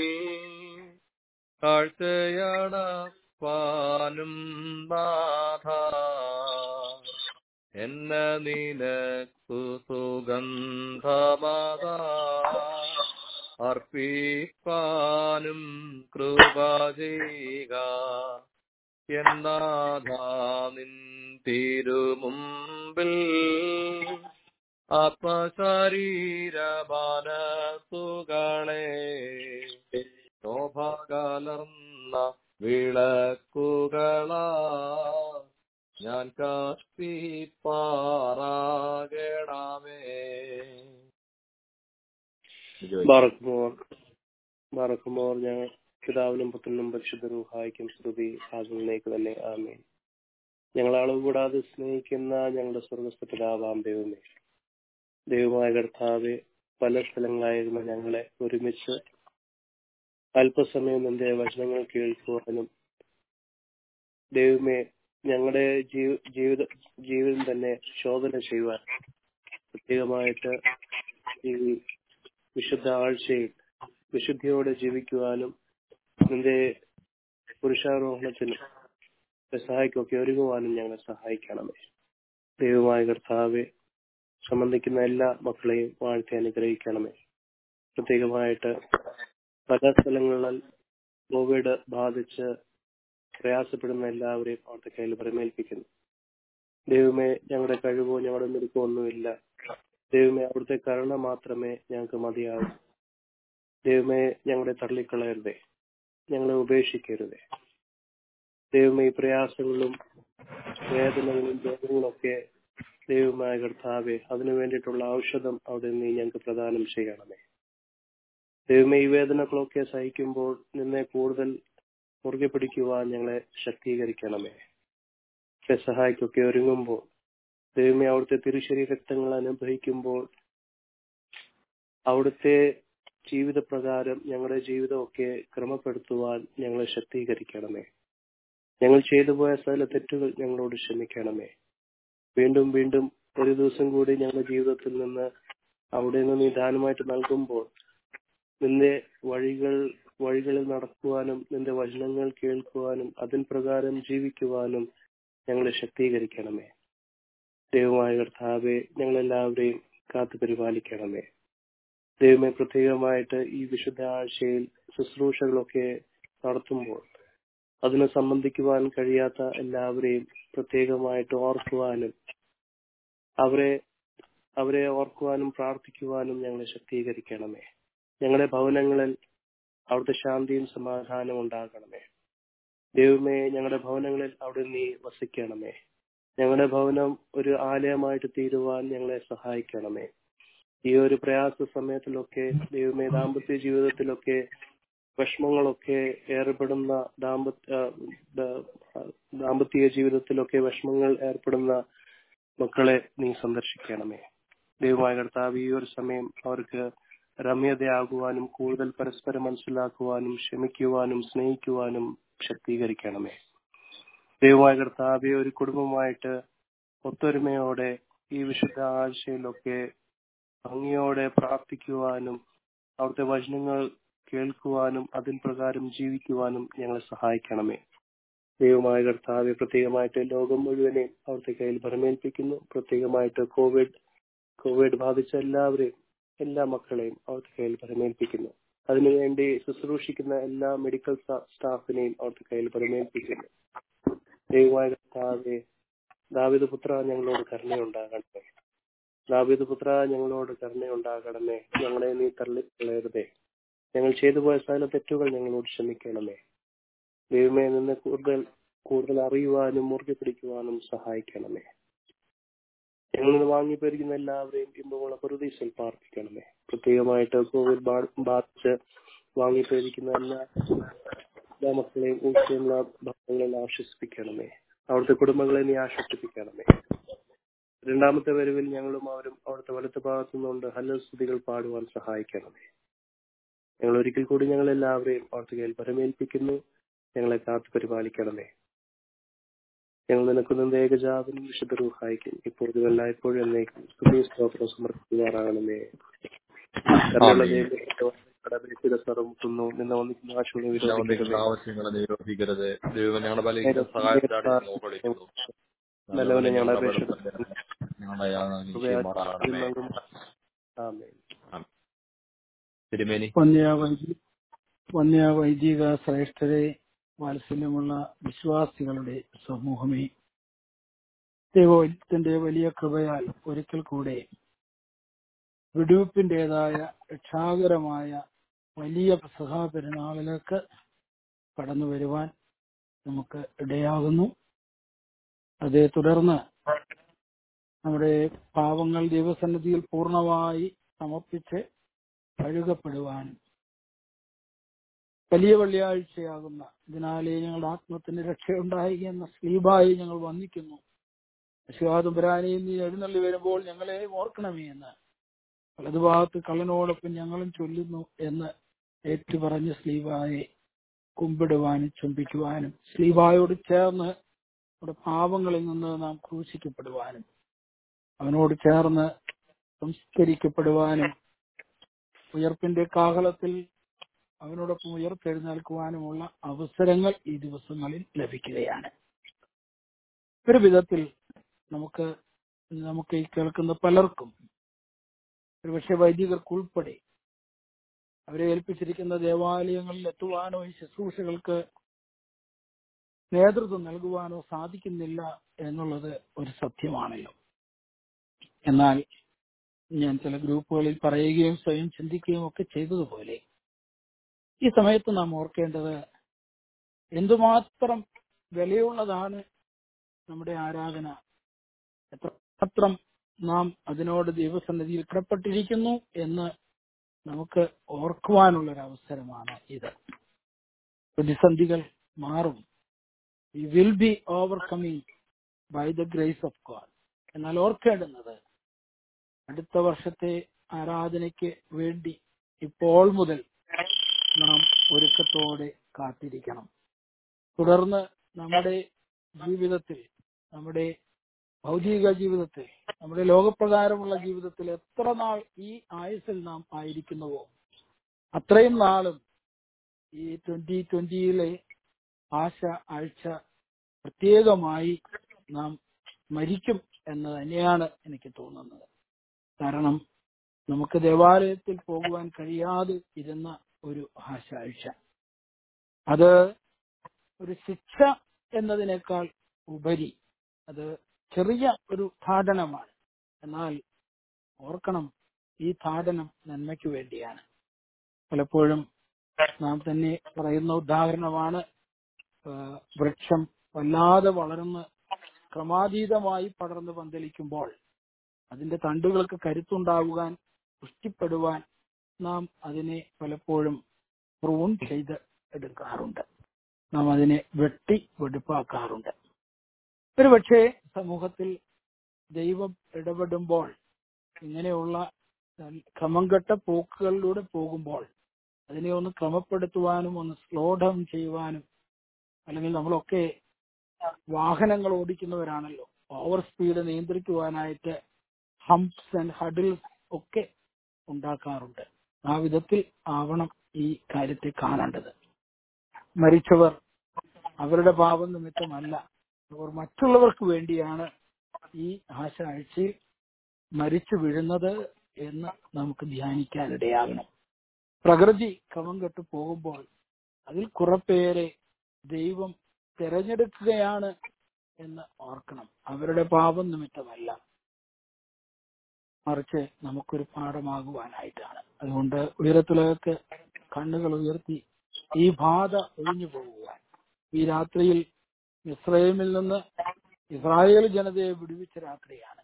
കാഴ്ചയടപ്പാനും നാഥ എന്ന നിനക്കു സുഗന്ധമാതാ അർപ്പിപ്പാനും കൃപ ചെയ്യുക എന്നാഥാ നിൻ തിരുമുമ്പിൽ ആത്മശരീരമാനസുകളെ ശോഭ കലർന്ന വിളക്കുകളാ ഞാൻ കത്തിപ്പാറാകണമേ ബിജോയ് ബാറക്കുമോർ ബാറക്കുമോർ ഞങ്ങൾ പിതാവിനും പുത്രനും പരിശുദ്ധ റൂഹായിക്കും സ്തുതി ആകുന്നേക്ക് തന്നെ ആമേൻ ഞങ്ങൾ അളവ് കൂടാതെ സ്നേഹിക്കുന്ന ഞങ്ങളുടെ സ്വർഗസ്ഥ പിതാവാം ദൈവമേ ദൈവമായ കർത്താവെ പല സ്ഥലങ്ങളായിരുന്ന ഞങ്ങളെ ഒരുമിച്ച് അല്പസമയം നിന്റെ വചനങ്ങൾ കേൾക്കുവാനും ദൈവമേ ഞങ്ങളുടെ ജീവ- ജീവിത ജീവിതം തന്നെ ശോധന ചെയ്യുവാൻ പ്രത്യേകമായിട്ട് ഈ വിശുദ്ധ ആഴ്ചയിൽ വിശുദ്ധിയോടെ ജീവിക്കുവാനും നിന്റെ പുരുഷാരോഹണത്തിനും സഹായിക്കൊക്കെ ഒരുങ്ങുവാനും ഞങ്ങളെ സഹായിക്കണമേ ദൈവമായ കർത്താവെ സംബന്ധിക്കുന്ന എല്ലാ മക്കളെയും വാഴ്ത്തി അനുഗ്രഹിക്കണമേ പ്രത്യേകമായിട്ട് പല സ്ഥലങ്ങളിൽ കോവിഡ് ബാധിച്ച് പ്രയാസപ്പെടുന്ന എല്ലാവരെയും അവിടുത്തെ കയ്യിൽ പ്രമേൽപ്പിക്കുന്നു ദൈവമേ ഞങ്ങളുടെ കഴിവോ ഞങ്ങളുടെ മിടുക്കോ ഒന്നുമില്ല ദൈവമേ അവിടുത്തെ കരുണ മാത്രമേ ഞങ്ങൾക്ക് മതിയാവൂ ദൈവമേ ഞങ്ങളെ തള്ളിക്കളയരുതേ ഞങ്ങളെ ഉപേക്ഷിക്കരുതേ ദൈവമേ ഈ പ്രയാസങ്ങളും വേദനകളും രോഗങ്ങളൊക്കെ ദൈവമായ കർത്താവെ അതിനു വേണ്ടിയിട്ടുള്ള ഔഷധം അവിടെ നീ ഞങ്ങൾക്ക് പ്രദാനം ചെയ്യണമേ ദൈവമേ ഈ വേദനകളൊക്കെ സഹിക്കുമ്പോൾ നിന്നെ കൂടുതൽ മുറുകെ പിടിക്കുവാൻ ഞങ്ങളെ ശക്തീകരിക്കണമേ സഹായിക്കൊക്കെ ഒരുങ്ങുമ്പോൾ ദൈവമേ അവിടുത്തെ തിരുശരീ രക്തങ്ങൾ അനുഭവിക്കുമ്പോൾ അവിടുത്തെ ജീവിത പ്രകാരം ഞങ്ങളുടെ ജീവിതമൊക്കെ ക്രമപ്പെടുത്തുവാൻ ഞങ്ങളെ ശക്തീകരിക്കണമേ ഞങ്ങൾ ചെയ്തു പോയ സകല തെറ്റുകൾ ഞങ്ങളോട് ക്ഷമിക്കണമേ വീണ്ടും വീണ്ടും ഒരു ദിവസം കൂടി ഞങ്ങളുടെ ജീവിതത്തിൽ നിന്ന് അവിടെ നിന്ന് നീ ദാനമായിട്ട് നൽകുമ്പോൾ നിന്റെ വഴികൾ വഴികളിൽ നടക്കുവാനും നിന്റെ വചനങ്ങൾ കേൾക്കുവാനും അതിൻ പ്രകാരം ജീവിക്കുവാനും ഞങ്ങളെ ശക്തീകരിക്കണമേ ദൈവമായ കർത്താവെ ഞങ്ങളെല്ലാവരെയും കാത്തു പരിപാലിക്കണമേ ദൈവമേ പ്രത്യേകമായിട്ട് ഈ വിശുദ്ധ ആഴ്ചയിൽ ശുശ്രൂഷകളൊക്കെ നടത്തുമ്പോൾ അതിന് സംബന്ധിക്കുവാൻ കഴിയാത്ത എല്ലാവരെയും പ്രത്യേകമായിട്ട് ഓർക്കുവാനും അവരെ അവരെ ഓർക്കുവാനും പ്രാർത്ഥിക്കുവാനും ഞങ്ങളെ ശക്തീകരിക്കണമേ ഞങ്ങളുടെ ഭവനങ്ങളിൽ അവിടുത്തെ ശാന്തിയും സമാധാനവും ഉണ്ടാകണമേ ദൈവമേ ഞങ്ങളുടെ ഭവനങ്ങളിൽ അവിടെ നീ വസിക്കണമേ ഞങ്ങളുടെ ഭവനം ഒരു ആലയമായിട്ട് തീരുവാൻ ഞങ്ങളെ സഹായിക്കണമേ ഈ ഒരു പ്രയാസ സമയത്തിലൊക്കെ ദൈവമേ ദാമ്പത്യ ജീവിതത്തിലൊക്കെ വിഷമങ്ങളൊക്കെ ഏർപ്പെടുന്ന ദാമ്പത്യ ദാമ്പത്യ ജീവിതത്തിലൊക്കെ വിഷമങ്ങൾ ഏർപ്പെടുന്ന മക്കളെ നീ സന്ദർശിക്കണമേ ദൈവമായ കർത്താവ് ഈ ഒരു സമയം അവർക്ക് രമ്യതയാകുവാനും കൂടുതൽ പരസ്പരം മനസ്സിലാക്കുവാനും ക്ഷമിക്കുവാനും സ്നേഹിക്കുവാനും ശക്തീകരിക്കണമേ ദൈവമായ കർത്താവെ ഒരു കുടുംബമായിട്ട് ഒത്തൊരുമയോടെ ഈ വിശുദ്ധ ആഴ്ചയിലൊക്കെ ഭംഗിയോടെ പ്രാർത്ഥിക്കുവാനും അവിടുത്തെ വചനങ്ങൾ കേൾക്കുവാനും അതിൻ പ്രകാരം ജീവിക്കുവാനും ഞങ്ങളെ സഹായിക്കണമേ ദൈവമായ കർത്താവെ പ്രത്യേകമായിട്ട് ലോകം മുഴുവനെയും അവിടുത്തെ കയ്യിൽ ഭരമേൽപ്പിക്കുന്നു പ്രത്യേകമായിട്ട് കോവിഡ് കോവിഡ് ബാധിച്ച എല്ലാവരെയും എല്ലാ മക്കളെയും അവിടുത്തെ കയ്യിൽ ഭരമേൽപ്പിക്കുന്നു അതിനുവേണ്ടി ശുശ്രൂഷിക്കുന്ന എല്ലാ മെഡിക്കൽ സ്റ്റാഫിനെയും അവിടുത്തെ കയ്യിൽ ഭരമേൽപ്പിക്കുന്നു ദൈവമായ കർത്താവെ ദാവിദ് പുത്ര ഞങ്ങളോട് കരുണയുണ്ടാകണമേ ദാവിദ് പുത്ര ഞങ്ങളോട് കരുണയുണ്ടാകണമേ ഞങ്ങളെ നീ തള്ളിക്കളയരുതേ ഞങ്ങൾ ചെയ്തു പോയ സകല തെറ്റുകൾ ഞങ്ങളോട് ക്ഷമിക്കണമേ ദൈവമേ നിന്ന് കൂടുതൽ കൂടുതൽ അറിയുവാനും മുറുകെ പിടിക്കുവാനും സഹായിക്കണമേ ഞങ്ങളിൽ നിന്ന് വാങ്ങിപ്പോയിരിക്കുന്ന എല്ലാവരെയും ഇമ്പമുള്ള പ്രതീക്ഷയിൽ പാർപ്പിക്കണമേ പ്രത്യേകമായിട്ട് കോവിഡ് ബാധിച്ച് വാങ്ങിപ്പോയിരിക്കുന്ന എല്ലാ എല്ലാ മക്കളെയും ഊഷ്യുള്ള ഭക്തങ്ങളെ ആശ്വസിപ്പിക്കണമേ അവിടുത്തെ കുടുംബങ്ങളെ നീ ആശ്വസിപ്പിക്കണമേ രണ്ടാമത്തെ വരവിൽ ഞങ്ങളും അവരും അവിടുത്തെ വലത്ത് ഭാഗത്തു നിന്നുകൊണ്ട് ഹല്ലസ്തുതികൾ പാടുവാൻ സഹായിക്കണമേ ഞങ്ങൾ ഒരിക്കൽ കൂടി ഞങ്ങൾ എല്ലാവരെയും അവിടുത്തെ കയ്യിൽ പരമേൽപ്പിക്കുന്നു ഞങ്ങളെ കാത്തു പരിപാലിക്കണമേ ഞങ്ങൾ നിനക്കുന്ന ഏകജാതനും വിശുദ്ധ റൂഹായിക്കും ഇപ്പോഴും എല്ലായ്പ്പോഴും എന്നേക്കും സ്തുതി സ്തോത്രം സമർപ്പിക്കുമാറാകണമേ കടപിടിച്ചിട സർവ്വത്തുന്നു നിന്ന ഒന്നിക്കുന്ന ആശുവിനെ ഞങ്ങളുടെ ആവശ്യങ്ങളെ നിരോധിക്കരുത് ദൈവം ഞങ്ങളുടെ ബലഹീന സഹായത്തിനാണ് വിളിക്കുന്നു നല്ലവനെ ഞങ്ങളുടെ അപേക്ഷ ഞങ്ങളുടെ യാതൊരു നിശ്ചയമാറാകണമേ ആമേൻ തിരുമേനി വന്യ വൈദി വന്യ വൈദിക ശ്രേഷ്ഠരെ വാത്സല്യമുള്ള വിശ്വാസികളുടെ സമൂഹമേ ദൈവത്തിന്റെ വലിയ കൃപയാൽ ഒരിക്കൽ കൂടെ വിടുവിപ്പിന്റേതായ രക്ഷാകരമായ വലിയ സഹാ പെരുന്നാളിലേക്ക് കടന്നു വരുവാൻ നമുക്ക് ഇടയാകുന്നു അതേ തുടർന്ന് നമ്മുടെ പാവങ്ങൾ ദൈവസന്നിധിയിൽ പൂർണ്ണമായി സമർപ്പിച്ച് കഴുകപ്പെടുവാനും വലിയ വെള്ളിയാഴ്ചയാകുന്ന ഇതിനാലേ ഞങ്ങളുടെ ആത്മത്തിന് രക്ഷയുണ്ടായി എന്ന സ്ലീബായി ഞങ്ങൾ വന്നിക്കുന്നു ശിവാതുപുരാനെയും നീ എഴുന്നള്ളി വരുമ്പോൾ ഞങ്ങളെ ഓർക്കണമേ എന്ന് വലതുഭാഗത്ത് കള്ളനോടൊപ്പം ഞങ്ങളും ചൊല്ലുന്നു എന്ന് ഏറ്റുപറഞ്ഞ സ്ലീബായെ കുമ്പിടുവാനും ചുംബിക്കുവാനും സ്ലീബായോട് ചേർന്ന് നമ്മുടെ പാപങ്ങളിൽ നിന്ന് നാം ക്രൂശിക്കപ്പെടുവാനും അവനോട് ചേർന്ന് സംസ്കരിക്കപ്പെടുവാനും ഉയർപ്പിന്റെ കാഹളത്തിൽ അവനോടൊപ്പം ഉയർത്തെഴുന്നേൽക്കുവാനുമുള്ള അവസരങ്ങൾ ഈ ദിവസങ്ങളിൽ ലഭിക്കുകയാണ് ഒരു വിധത്തിൽ നമുക്ക് നമുക്ക് ഈ കേൾക്കുന്ന പലർക്കും ഒരുപക്ഷെ വൈദികർക്കുൾപ്പെടെ അവരെ ഏൽപ്പിച്ചിരിക്കുന്ന ദേവാലയങ്ങളിൽ എത്തുവാനോ ഈ ശുശ്രൂഷകൾക്ക് നേതൃത്വം നൽകുവാനോ സാധിക്കുന്നില്ല എന്നുള്ളത് ഒരു സത്യമാണല്ലോ എന്നാൽ ഞാൻ ചില ഗ്രൂപ്പുകളിൽ പറയുകയും സ്വയം ചിന്തിക്കുകയും ഒക്കെ ചെയ്തതുപോലെ ഈ സമയത്ത് നാം ഓർക്കേണ്ടത് എന്തുമാത്രം വിലയുള്ളതാണ് നമ്മുടെ ആരാധന എത്രമാത്രം നാം അതിനോട് ദൈവസന്നിധിയിൽ കടപ്പെട്ടിരിക്കുന്നു എന്ന് നമുക്ക് ഓർക്കുവാനുള്ള ഒരു അവസരമാണ് ഇത് പ്രതിസന്ധികൾ മാറും we will be overcoming by the grace of God എന്നാൽ ഓർക്കേണ്ടുന്നത് അടുത്ത വർഷത്തെ ആരാധനയ്ക്ക് വേണ്ടി ഇപ്പോൾ മുതൽ നാം ഒരുക്കത്തോടെ കാത്തിരിക്കണം തുടർന്ന് നമ്മുടെ ജീവിതത്തിൽ നമ്മുടെ ഭൗതിക ജീവിതത്തിൽ നമ്മുടെ ലോകപ്രകാരമുള്ള ജീവിതത്തിൽ എത്ര നാൾ ഈ ആയുസിൽ നാം ആയിരിക്കുന്നുവോ അത്രയും നാളും ഈ ട്വന്റി ട്വന്റിയിലെ ആശ ആഴ്ച പ്രത്യേകമായി നാം മരിക്കും എന്ന് തന്നെയാണ് എനിക്ക് തോന്നുന്നത് കാരണം നമുക്ക് ദേവാലയത്തിൽ പോകുവാൻ കഴിയാതെ ഇരുന്ന ഒരു ആശാഴ്ച അത് ഒരു ശിക്ഷ എന്നതിനേക്കാൾ ഉപരി അത് ചെറിയ ഒരു താടനമാണ് എന്നാൽ ഓർക്കണം ഈ താടനം നന്മയ്ക്ക് വേണ്ടിയാണ് പലപ്പോഴും നാം തന്നെ പറയുന്ന ഉദാഹരണമാണ് ആ, വൃക്ഷം വല്ലാതെ വളർന്ന് ക്രമാതീതമായി പടർന്ന് പന്തലിക്കുമ്പോൾ അതിന്റെ തണ്ടുകൾക്ക് കരുത്തുണ്ടാകുവാൻ പുഷ്ടിപ്പെടുവാൻ നാം അതിനെ പലപ്പോഴും പ്രൂൺ ചെയ്ത് എടുക്കാറുണ്ട് നാം അതിനെ വെട്ടി വെടുപ്പാക്കാറുണ്ട് ഒരുപക്ഷെ സമൂഹത്തിൽ ദൈവം ഇടപെടുമ്പോൾ ഇങ്ങനെയുള്ള ക്രമംകെട്ട പോക്കുകളിലൂടെ പോകുമ്പോൾ അതിനെ ഒന്ന് ക്രമപ്പെടുത്തുവാനും ഒന്ന് സ്ലോ ഡൗൺ ചെയ്യുവാനും അല്ലെങ്കിൽ നമ്മളൊക്കെ വാഹനങ്ങൾ ഓടിക്കുന്നവരാണല്ലോ ഓവർ സ്പീഡ് നിയന്ത്രിക്കുവാനായിട്ട് ഹംപ്സ് ആൻഡ് ഹഡിൽസ് ഒക്കെ ഉണ്ടാക്കാറുണ്ട് ആ വിധത്തിൽ ആവണം ഈ കാര്യത്തെ കാണേണ്ടത് മരിച്ചവർ അവരുടെ പാപം നിമിത്തമല്ല അവർ മറ്റുള്ളവർക്ക് വേണ്ടിയാണ് ഈ ആശ ആഴ്ചയിൽ മരിച്ചു വീഴുന്നത് എന്ന് നമുക്ക് ധ്യാനിക്കാനിടയാകണം പ്രകൃതി ക്രമം കെട്ടു പോകുമ്പോൾ അതിൽ കുറപ്പേരെ ദൈവം തിരഞ്ഞെടുക്കുകയാണ് എന്ന് ഓർക്കണം അവരുടെ പാപം നിമിത്തമല്ല മറിച്ച് നമുക്കൊരു പാഠമാകുവാനായിട്ടാണ് അതുകൊണ്ട് ഉയരത്തിലേക്ക് കണ്ണുകൾ ഉയർത്തി ഈ ബാധ ഒഴിഞ്ഞു പോകുവാൻ ഈ രാത്രിയിൽ ഇസ്രയേമിൽ നിന്ന് ഇസ്രായേൽ ജനതയെ വിടുവിച്ച രാത്രിയാണ്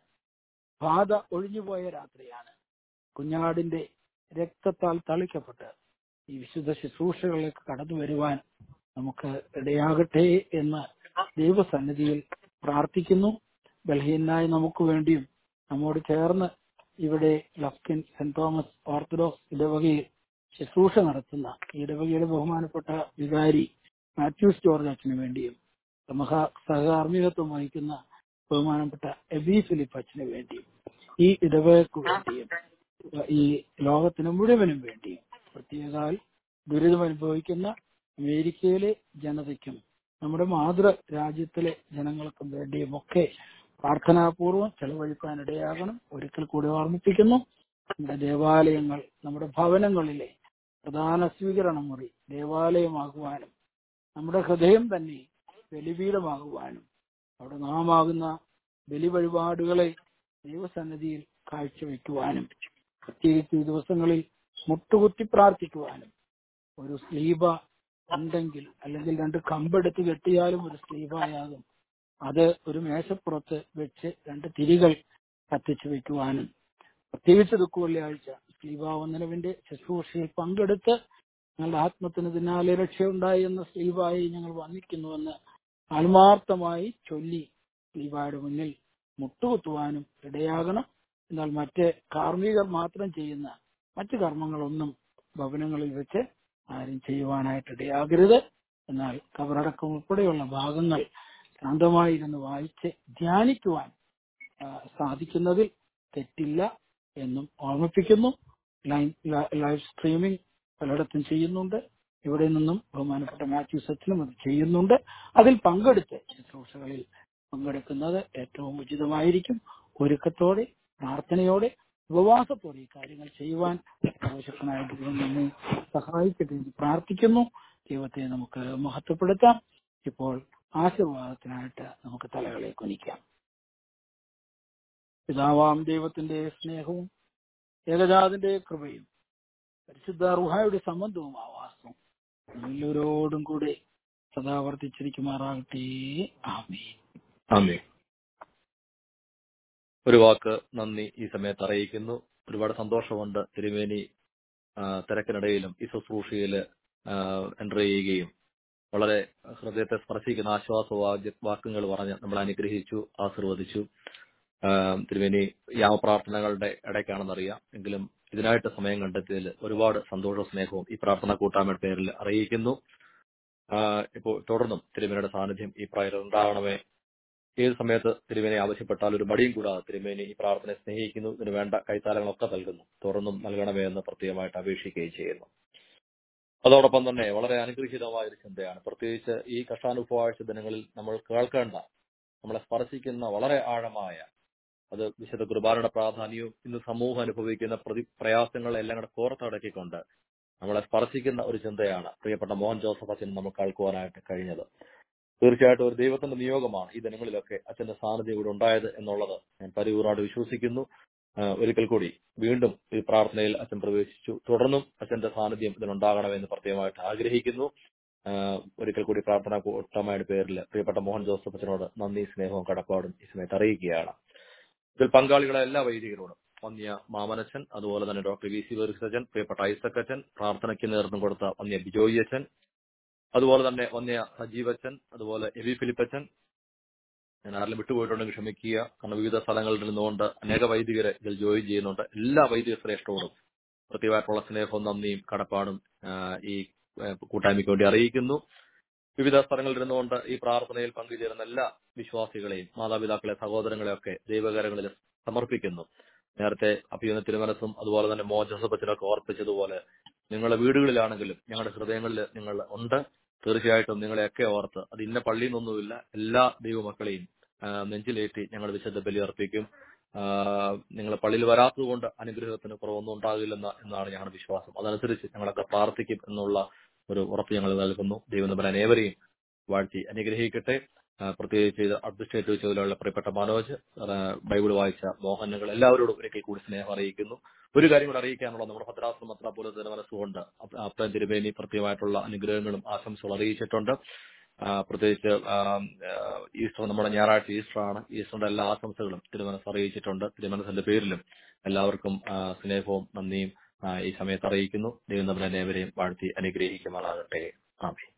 ബാധ ഒഴിഞ്ഞുപോയ രാത്രിയാണ് കുഞ്ഞാടിന്റെ രക്തത്താൽ തളിക്കപ്പെട്ട് ഈ വിശുദ്ധ ശുശ്രൂഷകളിലേക്ക് കടന്നു വരുവാൻ നമുക്ക് ഇടയാകട്ടെ എന്ന് ദൈവസന്നിധിയിൽ പ്രാർത്ഥിക്കുന്നു ബലഹീനായി നമുക്ക് വേണ്ടിയും നമ്മോട് ചേർന്ന് ഇവിടെ ലഫ്കിൻ സെന്റ് തോമസ് ഓർത്തഡോക്സ് ഇടവകയിൽ ശുശ്രൂഷ നടത്തുന്ന ഈ ഇടവകയുടെ ബഹുമാനപ്പെട്ട വികാരി മാത്യൂസ് ജോർജ് അച്ഛന് വേണ്ടിയും സമഹ സഹകാർമ്മികത്വം വഹിക്കുന്ന ബഹുമാനപ്പെട്ട എബി ഫിലിപ്പ് അച്ഛന് വേണ്ടിയും ഈ ഇടവകയ്ക്ക് വേണ്ടിയും ഈ ലോകത്തിന് മുഴുവനും വേണ്ടിയും പ്രത്യേകാൽ ദുരിതം അനുഭവിക്കുന്ന അമേരിക്കയിലെ ജനതയ്ക്കും നമ്മുടെ മാതൃ രാജ്യത്തിലെ ജനങ്ങൾക്കും വേണ്ടിയും ഒക്കെ പ്രാർത്ഥനാപൂർവം ചെലവഴിക്കാൻ ഇടയാകണം ഒരിക്കൽ കൂടി ഓർമ്മിപ്പിക്കുന്നു നമ്മുടെ ദേവാലയങ്ങൾ നമ്മുടെ ഭവനങ്ങളിലെ പ്രധാന സ്വീകരണ മുറി ദേവാലയമാകുവാനും നമ്മുടെ ഹൃദയം തന്നെ ബലിപീഠമാകുവാനും അവിടെ നാമാകുന്ന ബലി വഴിപാടുകളെ ദൈവസന്നിധിയിൽ കാഴ്ചവെക്കുവാനും പ്രത്യേകിച്ച് ഈ ദിവസങ്ങളിൽ മുട്ടുകുത്തി പ്രാർത്ഥിക്കുവാനും ഒരു സ്ലീബ ഉണ്ടെങ്കിൽ അല്ലെങ്കിൽ രണ്ട് കമ്പെടുത്ത് കെട്ടിയാലും ഒരു സ്ലീബായാകും അത് ഒരു മേശപ്പുറത്ത് വെച്ച് രണ്ട് തിരികൾ കത്തിച്ചു വെക്കുവാനും പ്രത്യേകിച്ച് ദുഃഖ വെള്ളിയാഴ്ച സ്ലീബാവന്ദനവിന്റെ ശുശ്രൂഷയിൽ പങ്കെടുത്ത് ഞങ്ങളുടെ ആത്മത്തിന് പിന്നാലെ രക്ഷയുണ്ടായി എന്ന സ്ലീബായി ഞങ്ങൾ വന്നിക്കുന്നുവെന്ന് ആത്മാർത്ഥമായി ചൊല്ലി സ്ലീബായുടെ മുന്നിൽ മുട്ടുകുത്തുവാനും ഇടയാകണം എന്നാൽ മറ്റ് കാർമ്മികർ മാത്രം ചെയ്യുന്ന മറ്റു കർമ്മങ്ങളൊന്നും ഭവനങ്ങളിൽ വെച്ച് ആരും ചെയ്യുവാനായിട്ട് ഇടയാകരുത് എന്നാൽ കബറടക്കം ഉൾപ്പെടെയുള്ള ഭാഗങ്ങൾ ശാന്തമായിരുന്ന് വായിച്ച് ധ്യാനിക്കുവാൻ ആ, സാധിക്കുന്നതിൽ തെറ്റില്ല എന്നും ഓർമ്മിപ്പിക്കുന്നു ലൈൻ- ലൈ- ലൈവ് സ്ട്രീമിംഗ് പലയിടത്തും ചെയ്യുന്നുണ്ട് ഇവിടെ നിന്നും ബഹുമാനപ്പെട്ട മാത്യു സച്ചിനും അത് ചെയ്യുന്നുണ്ട് അതിൽ പങ്കെടുത്ത് ശുശ്രൂഷകളിൽ പങ്കെടുക്കുന്നത് ഏറ്റവും ഉചിതമായിരിക്കും ഒരുക്കത്തോടെ പ്രാർത്ഥനയോടെ ഉപവാസത്തോടെ ഈ കാര്യങ്ങൾ ചെയ്യുവാൻ ആവശ്യത്തിനായിട്ട് ദൈവം നമ്മെ സഹായിക്കട്ടെ എന്ന് പ്രാർത്ഥിക്കുന്നു ദൈവത്തെ നമുക്ക് മഹത്വപ്പെടുത്താം ഇപ്പോൾ ആശീർവാദത്തിനായിട്ട് നമുക്ക് തലകളെ കുനിക്കാം പിതാവാം ദൈവത്തിന്റെ സ്നേഹവും ഏകജാതിന്റെ കൃപയും പരിശുദ്ധ റുഹായുടെ സംബന്ധവും ആവാസവും എല്ലാവരോടും കൂടെ സദാ വർദ്ധിച്ചിരിക്കുമാറാകട്ടെ ആമേ ആമേ ഒരു വാക്ക് നന്ദി ഈ സമയത്ത് അറിയിക്കുന്നു ഒരുപാട് സന്തോഷമുണ്ട് തിരുമേനി ആ, തിരക്കിനിടയിലും ഈ ശുശ്രൂഷയിൽ എൻ്റർ ചെയ്യുകയും വളരെ ഹൃദയത്തെ സ്പർശിക്കുന്ന ആശ്വാസ വാക്യ- വാക്കുകൾ പറഞ്ഞ് നമ്മൾ അനുഗ്രഹിച്ചു ആശീർവദിച്ചു ആ, തിരുമേനി യാമപ്രാർത്ഥനകളുടെ ഇടയ്ക്കാണെന്നറിയാം എങ്കിലും ഇതിനായിട്ട് സമയം കണ്ടെത്തിയതിൽ ഒരുപാട് സന്തോഷവും സ്നേഹവും ഈ പ്രാർത്ഥന കൂട്ടായ്മയുടെ പേരിൽ അറിയിക്കുന്നു ആ, ഇപ്പോൾ തുടർന്നും തിരുമേനിയുടെ സാന്നിധ്യം ഈ പ്രായത്തിൽ ഉണ്ടാകണമേ ഏത് സമയത്ത് തിരുമേനി ആവശ്യപ്പെട്ടാൽ ഒരു മടിയും കൂടാതെ തിരുമേനി ഈ പ്രാർത്ഥനയെ സ്നേഹിക്കുന്നു ഇതിന് വേണ്ട കൈത്താലങ്ങളൊക്കെ നൽകുന്നു തുറന്നും നൽകണമേ എന്ന് പ്രത്യേകമായിട്ട് അപേക്ഷിക്കുകയും ചെയ്യുന്നു അതോടൊപ്പം തന്നെ വളരെ അനുഗ്രഹീതമായ ഒരു ചിന്തയാണ് പ്രത്യേകിച്ച് ഈ കഷ്ടാനുഭവാഴ്ച ദിനങ്ങളിൽ നമ്മൾ കേൾക്കേണ്ട നമ്മളെ സ്പർശിക്കുന്ന വളരെ ആഴമായ അത് വിശുദ്ധ കുർബാനയുടെ പ്രാധാന്യവും ഇന്ന് സമൂഹം അനുഭവിക്കുന്ന പ്രതി പ്രയാസങ്ങളെല്ലാം കൂടെ കോർത്തടക്കിക്കൊണ്ട് നമ്മളെ സ്പർശിക്കുന്ന ഒരു ചിന്തയാണ് പ്രിയപ്പെട്ട മോഹൻ ജോസഫ് അച്ഛൻ നമുക്ക് കേൾക്കുവാനായിട്ട് കഴിഞ്ഞത് തീർച്ചയായിട്ടും ഒരു ദൈവത്തിന്റെ നിയോഗമാണ് ഈ ദിനങ്ങളിലൊക്കെ അച്ഛന്റെ സാന്നിധ്യം ഇവിടെ ഉണ്ടായത് എന്നുള്ളത് ഞാൻ പരിപൂർണ്ണമായിട്ട് വിശ്വസിക്കുന്നു ആ, ഒരിക്കൽ കൂടി വീണ്ടും ഈ പ്രാർത്ഥനയിൽ അച്ഛൻ പ്രവേശിച്ചു തുടർന്നും അച്ഛന്റെ സാന്നിധ്യം ഇതിനുണ്ടാകണമെന്ന് പ്രത്യേകമായിട്ട് ആഗ്രഹിക്കുന്നു ആ, ഒരിക്കൽ കൂടി പ്രാർത്ഥന കൂട്ടമായുടെ പേരിൽ പ്രിയപ്പെട്ട മോഹൻ ജോസഫ് അച്ഛനോട് നന്ദി സ്നേഹവും കടപ്പാടും ഈ സമയത്ത് അറിയിക്കുകയാണ് ഇതിൽ പങ്കാളികളെ എല്ലാ വൈദികരോടും വന്യ മാമനച്ചൻ അതുപോലെ തന്നെ ഡോക്ടർ വി സി വെറിസച്ചൻ പ്രിയപ്പെട്ട ഐസക് അച്ഛൻ പ്രാർത്ഥനയ്ക്ക് നേതൃത്വം കൊടുത്ത വന്യ ബിജോയി അച്ഛൻ അതുപോലെ തന്നെ വന്യ സജീവച്ചൻ അതുപോലെ എവി ഫിലിപ്പച്ചൻ ഞാൻ ആരെങ്കിലും വിട്ടുപോയിട്ടുണ്ടെങ്കിൽ ക്ഷമിക്കുക കാരണം വിവിധ സ്ഥലങ്ങളിൽ നിന്നുകൊണ്ട് അനേക വൈദികരെ ഇതിൽ ജോയിൻ ചെയ്യുന്നുണ്ട് എല്ലാ വൈദിക ശ്രേഷ്ഠരോടും പ്രത്യേകമായിട്ടുള്ള സ്നേഹവും നന്ദിയും കടപ്പാടും ആ, ഈ ആ, കൂട്ടായ്മയ്ക്ക് വേണ്ടി അറിയിക്കുന്നു വിവിധ സ്ഥലങ്ങളിൽ ഇരുന്നുകൊണ്ട് ഈ പ്രാർത്ഥനയിൽ പങ്കുചേരുന്ന എല്ലാ വിശ്വാസികളെയും മാതാപിതാക്കളെ സഹോദരങ്ങളെ ഒക്കെ ദൈവകരങ്ങളിൽ സമർപ്പിക്കുന്നു നേരത്തെ അഭിയുന്ന തിരുമനസും അതുപോലെ തന്നെ മോചസപത്തിനൊക്കെ ഓർപ്പിച്ചതുപോലെ നിങ്ങളുടെ വീടുകളിലാണെങ്കിലും ഞങ്ങളുടെ ഹൃദയങ്ങളിൽ നിങ്ങൾ ഉണ്ട് തീർച്ചയായിട്ടും നിങ്ങളെയൊക്കെ ഓർത്ത് അത് ഇന്ന പള്ളിയിൽ നിന്നൊന്നുമില്ല എല്ലാ ദൈവമക്കളെയും ആ, നെഞ്ചിലേറ്റി ഞങ്ങൾ വിശുദ്ധ ബലി അർപ്പിക്കും നിങ്ങൾ പള്ളിയിൽ വരാത്തതുകൊണ്ട് അനുഗ്രഹത്തിന് കുറവൊന്നും ഉണ്ടാകില്ലെന്ന എന്നാണ് ഞങ്ങളുടെ വിശ്വാസം അതനുസരിച്ച് ഞങ്ങളൊക്കെ പ്രാർത്ഥിക്കും എന്നുള്ള ഒരു ഉറപ്പ് ഞങ്ങൾ നൽകുന്നു ദൈവം നമ്മുടെ അനേവരെയും വാഴ്ത്തി അനുഗ്രഹിക്കട്ടെ ആ, പ്രത്യേകിച്ച് ഇത് അഡ്മിനിസ്ട്രേറ്റീവ് ചുമതലയുള്ള പ്രിയപ്പെട്ട മനോജ് ആ, ബൈബിൾ വായിച്ച മോഹനങ്ങൾ എല്ലാവരോടും ഒരിക്കൽ കൂടി സ്നേഹം അറിയിക്കുന്നു ഒരു കാര്യം കൂടെ അറിയിക്കാനുള്ള നമ്മുടെ ഭദ്രാസനം അത്ര പോലെ തന്നെ മനസ്സുകൊണ്ട് അപ്പൻ തിരുമേനി പ്രത്യേകമായിട്ടുള്ള അനുഗ്രഹങ്ങളും ആശംസകളും അറിയിച്ചിട്ടുണ്ട് ആ, പ്രത്യേകിച്ച് ആ, ആ, ഈസ്റ്റർ നമ്മുടെ ഞായറാഴ്ച ഈസ്റ്റർ ആണ് ഈസ്റ്ററിന്റെ എല്ലാ ആശംസകളും തിരുമനസ് അറിയിച്ചിട്ടുണ്ട് തിരുമനസിന്റെ പേരിലും എല്ലാവർക്കും ആ, സ്നേഹവും നന്ദിയും ആ, ഈ സമയത്ത് അറിയിക്കുന്നു ദൈവം നമ്മളെ അനേവരെയും വാഴ്ത്തി അനുഗ്രഹിക്കുമാറാകട്ടെ ആമേ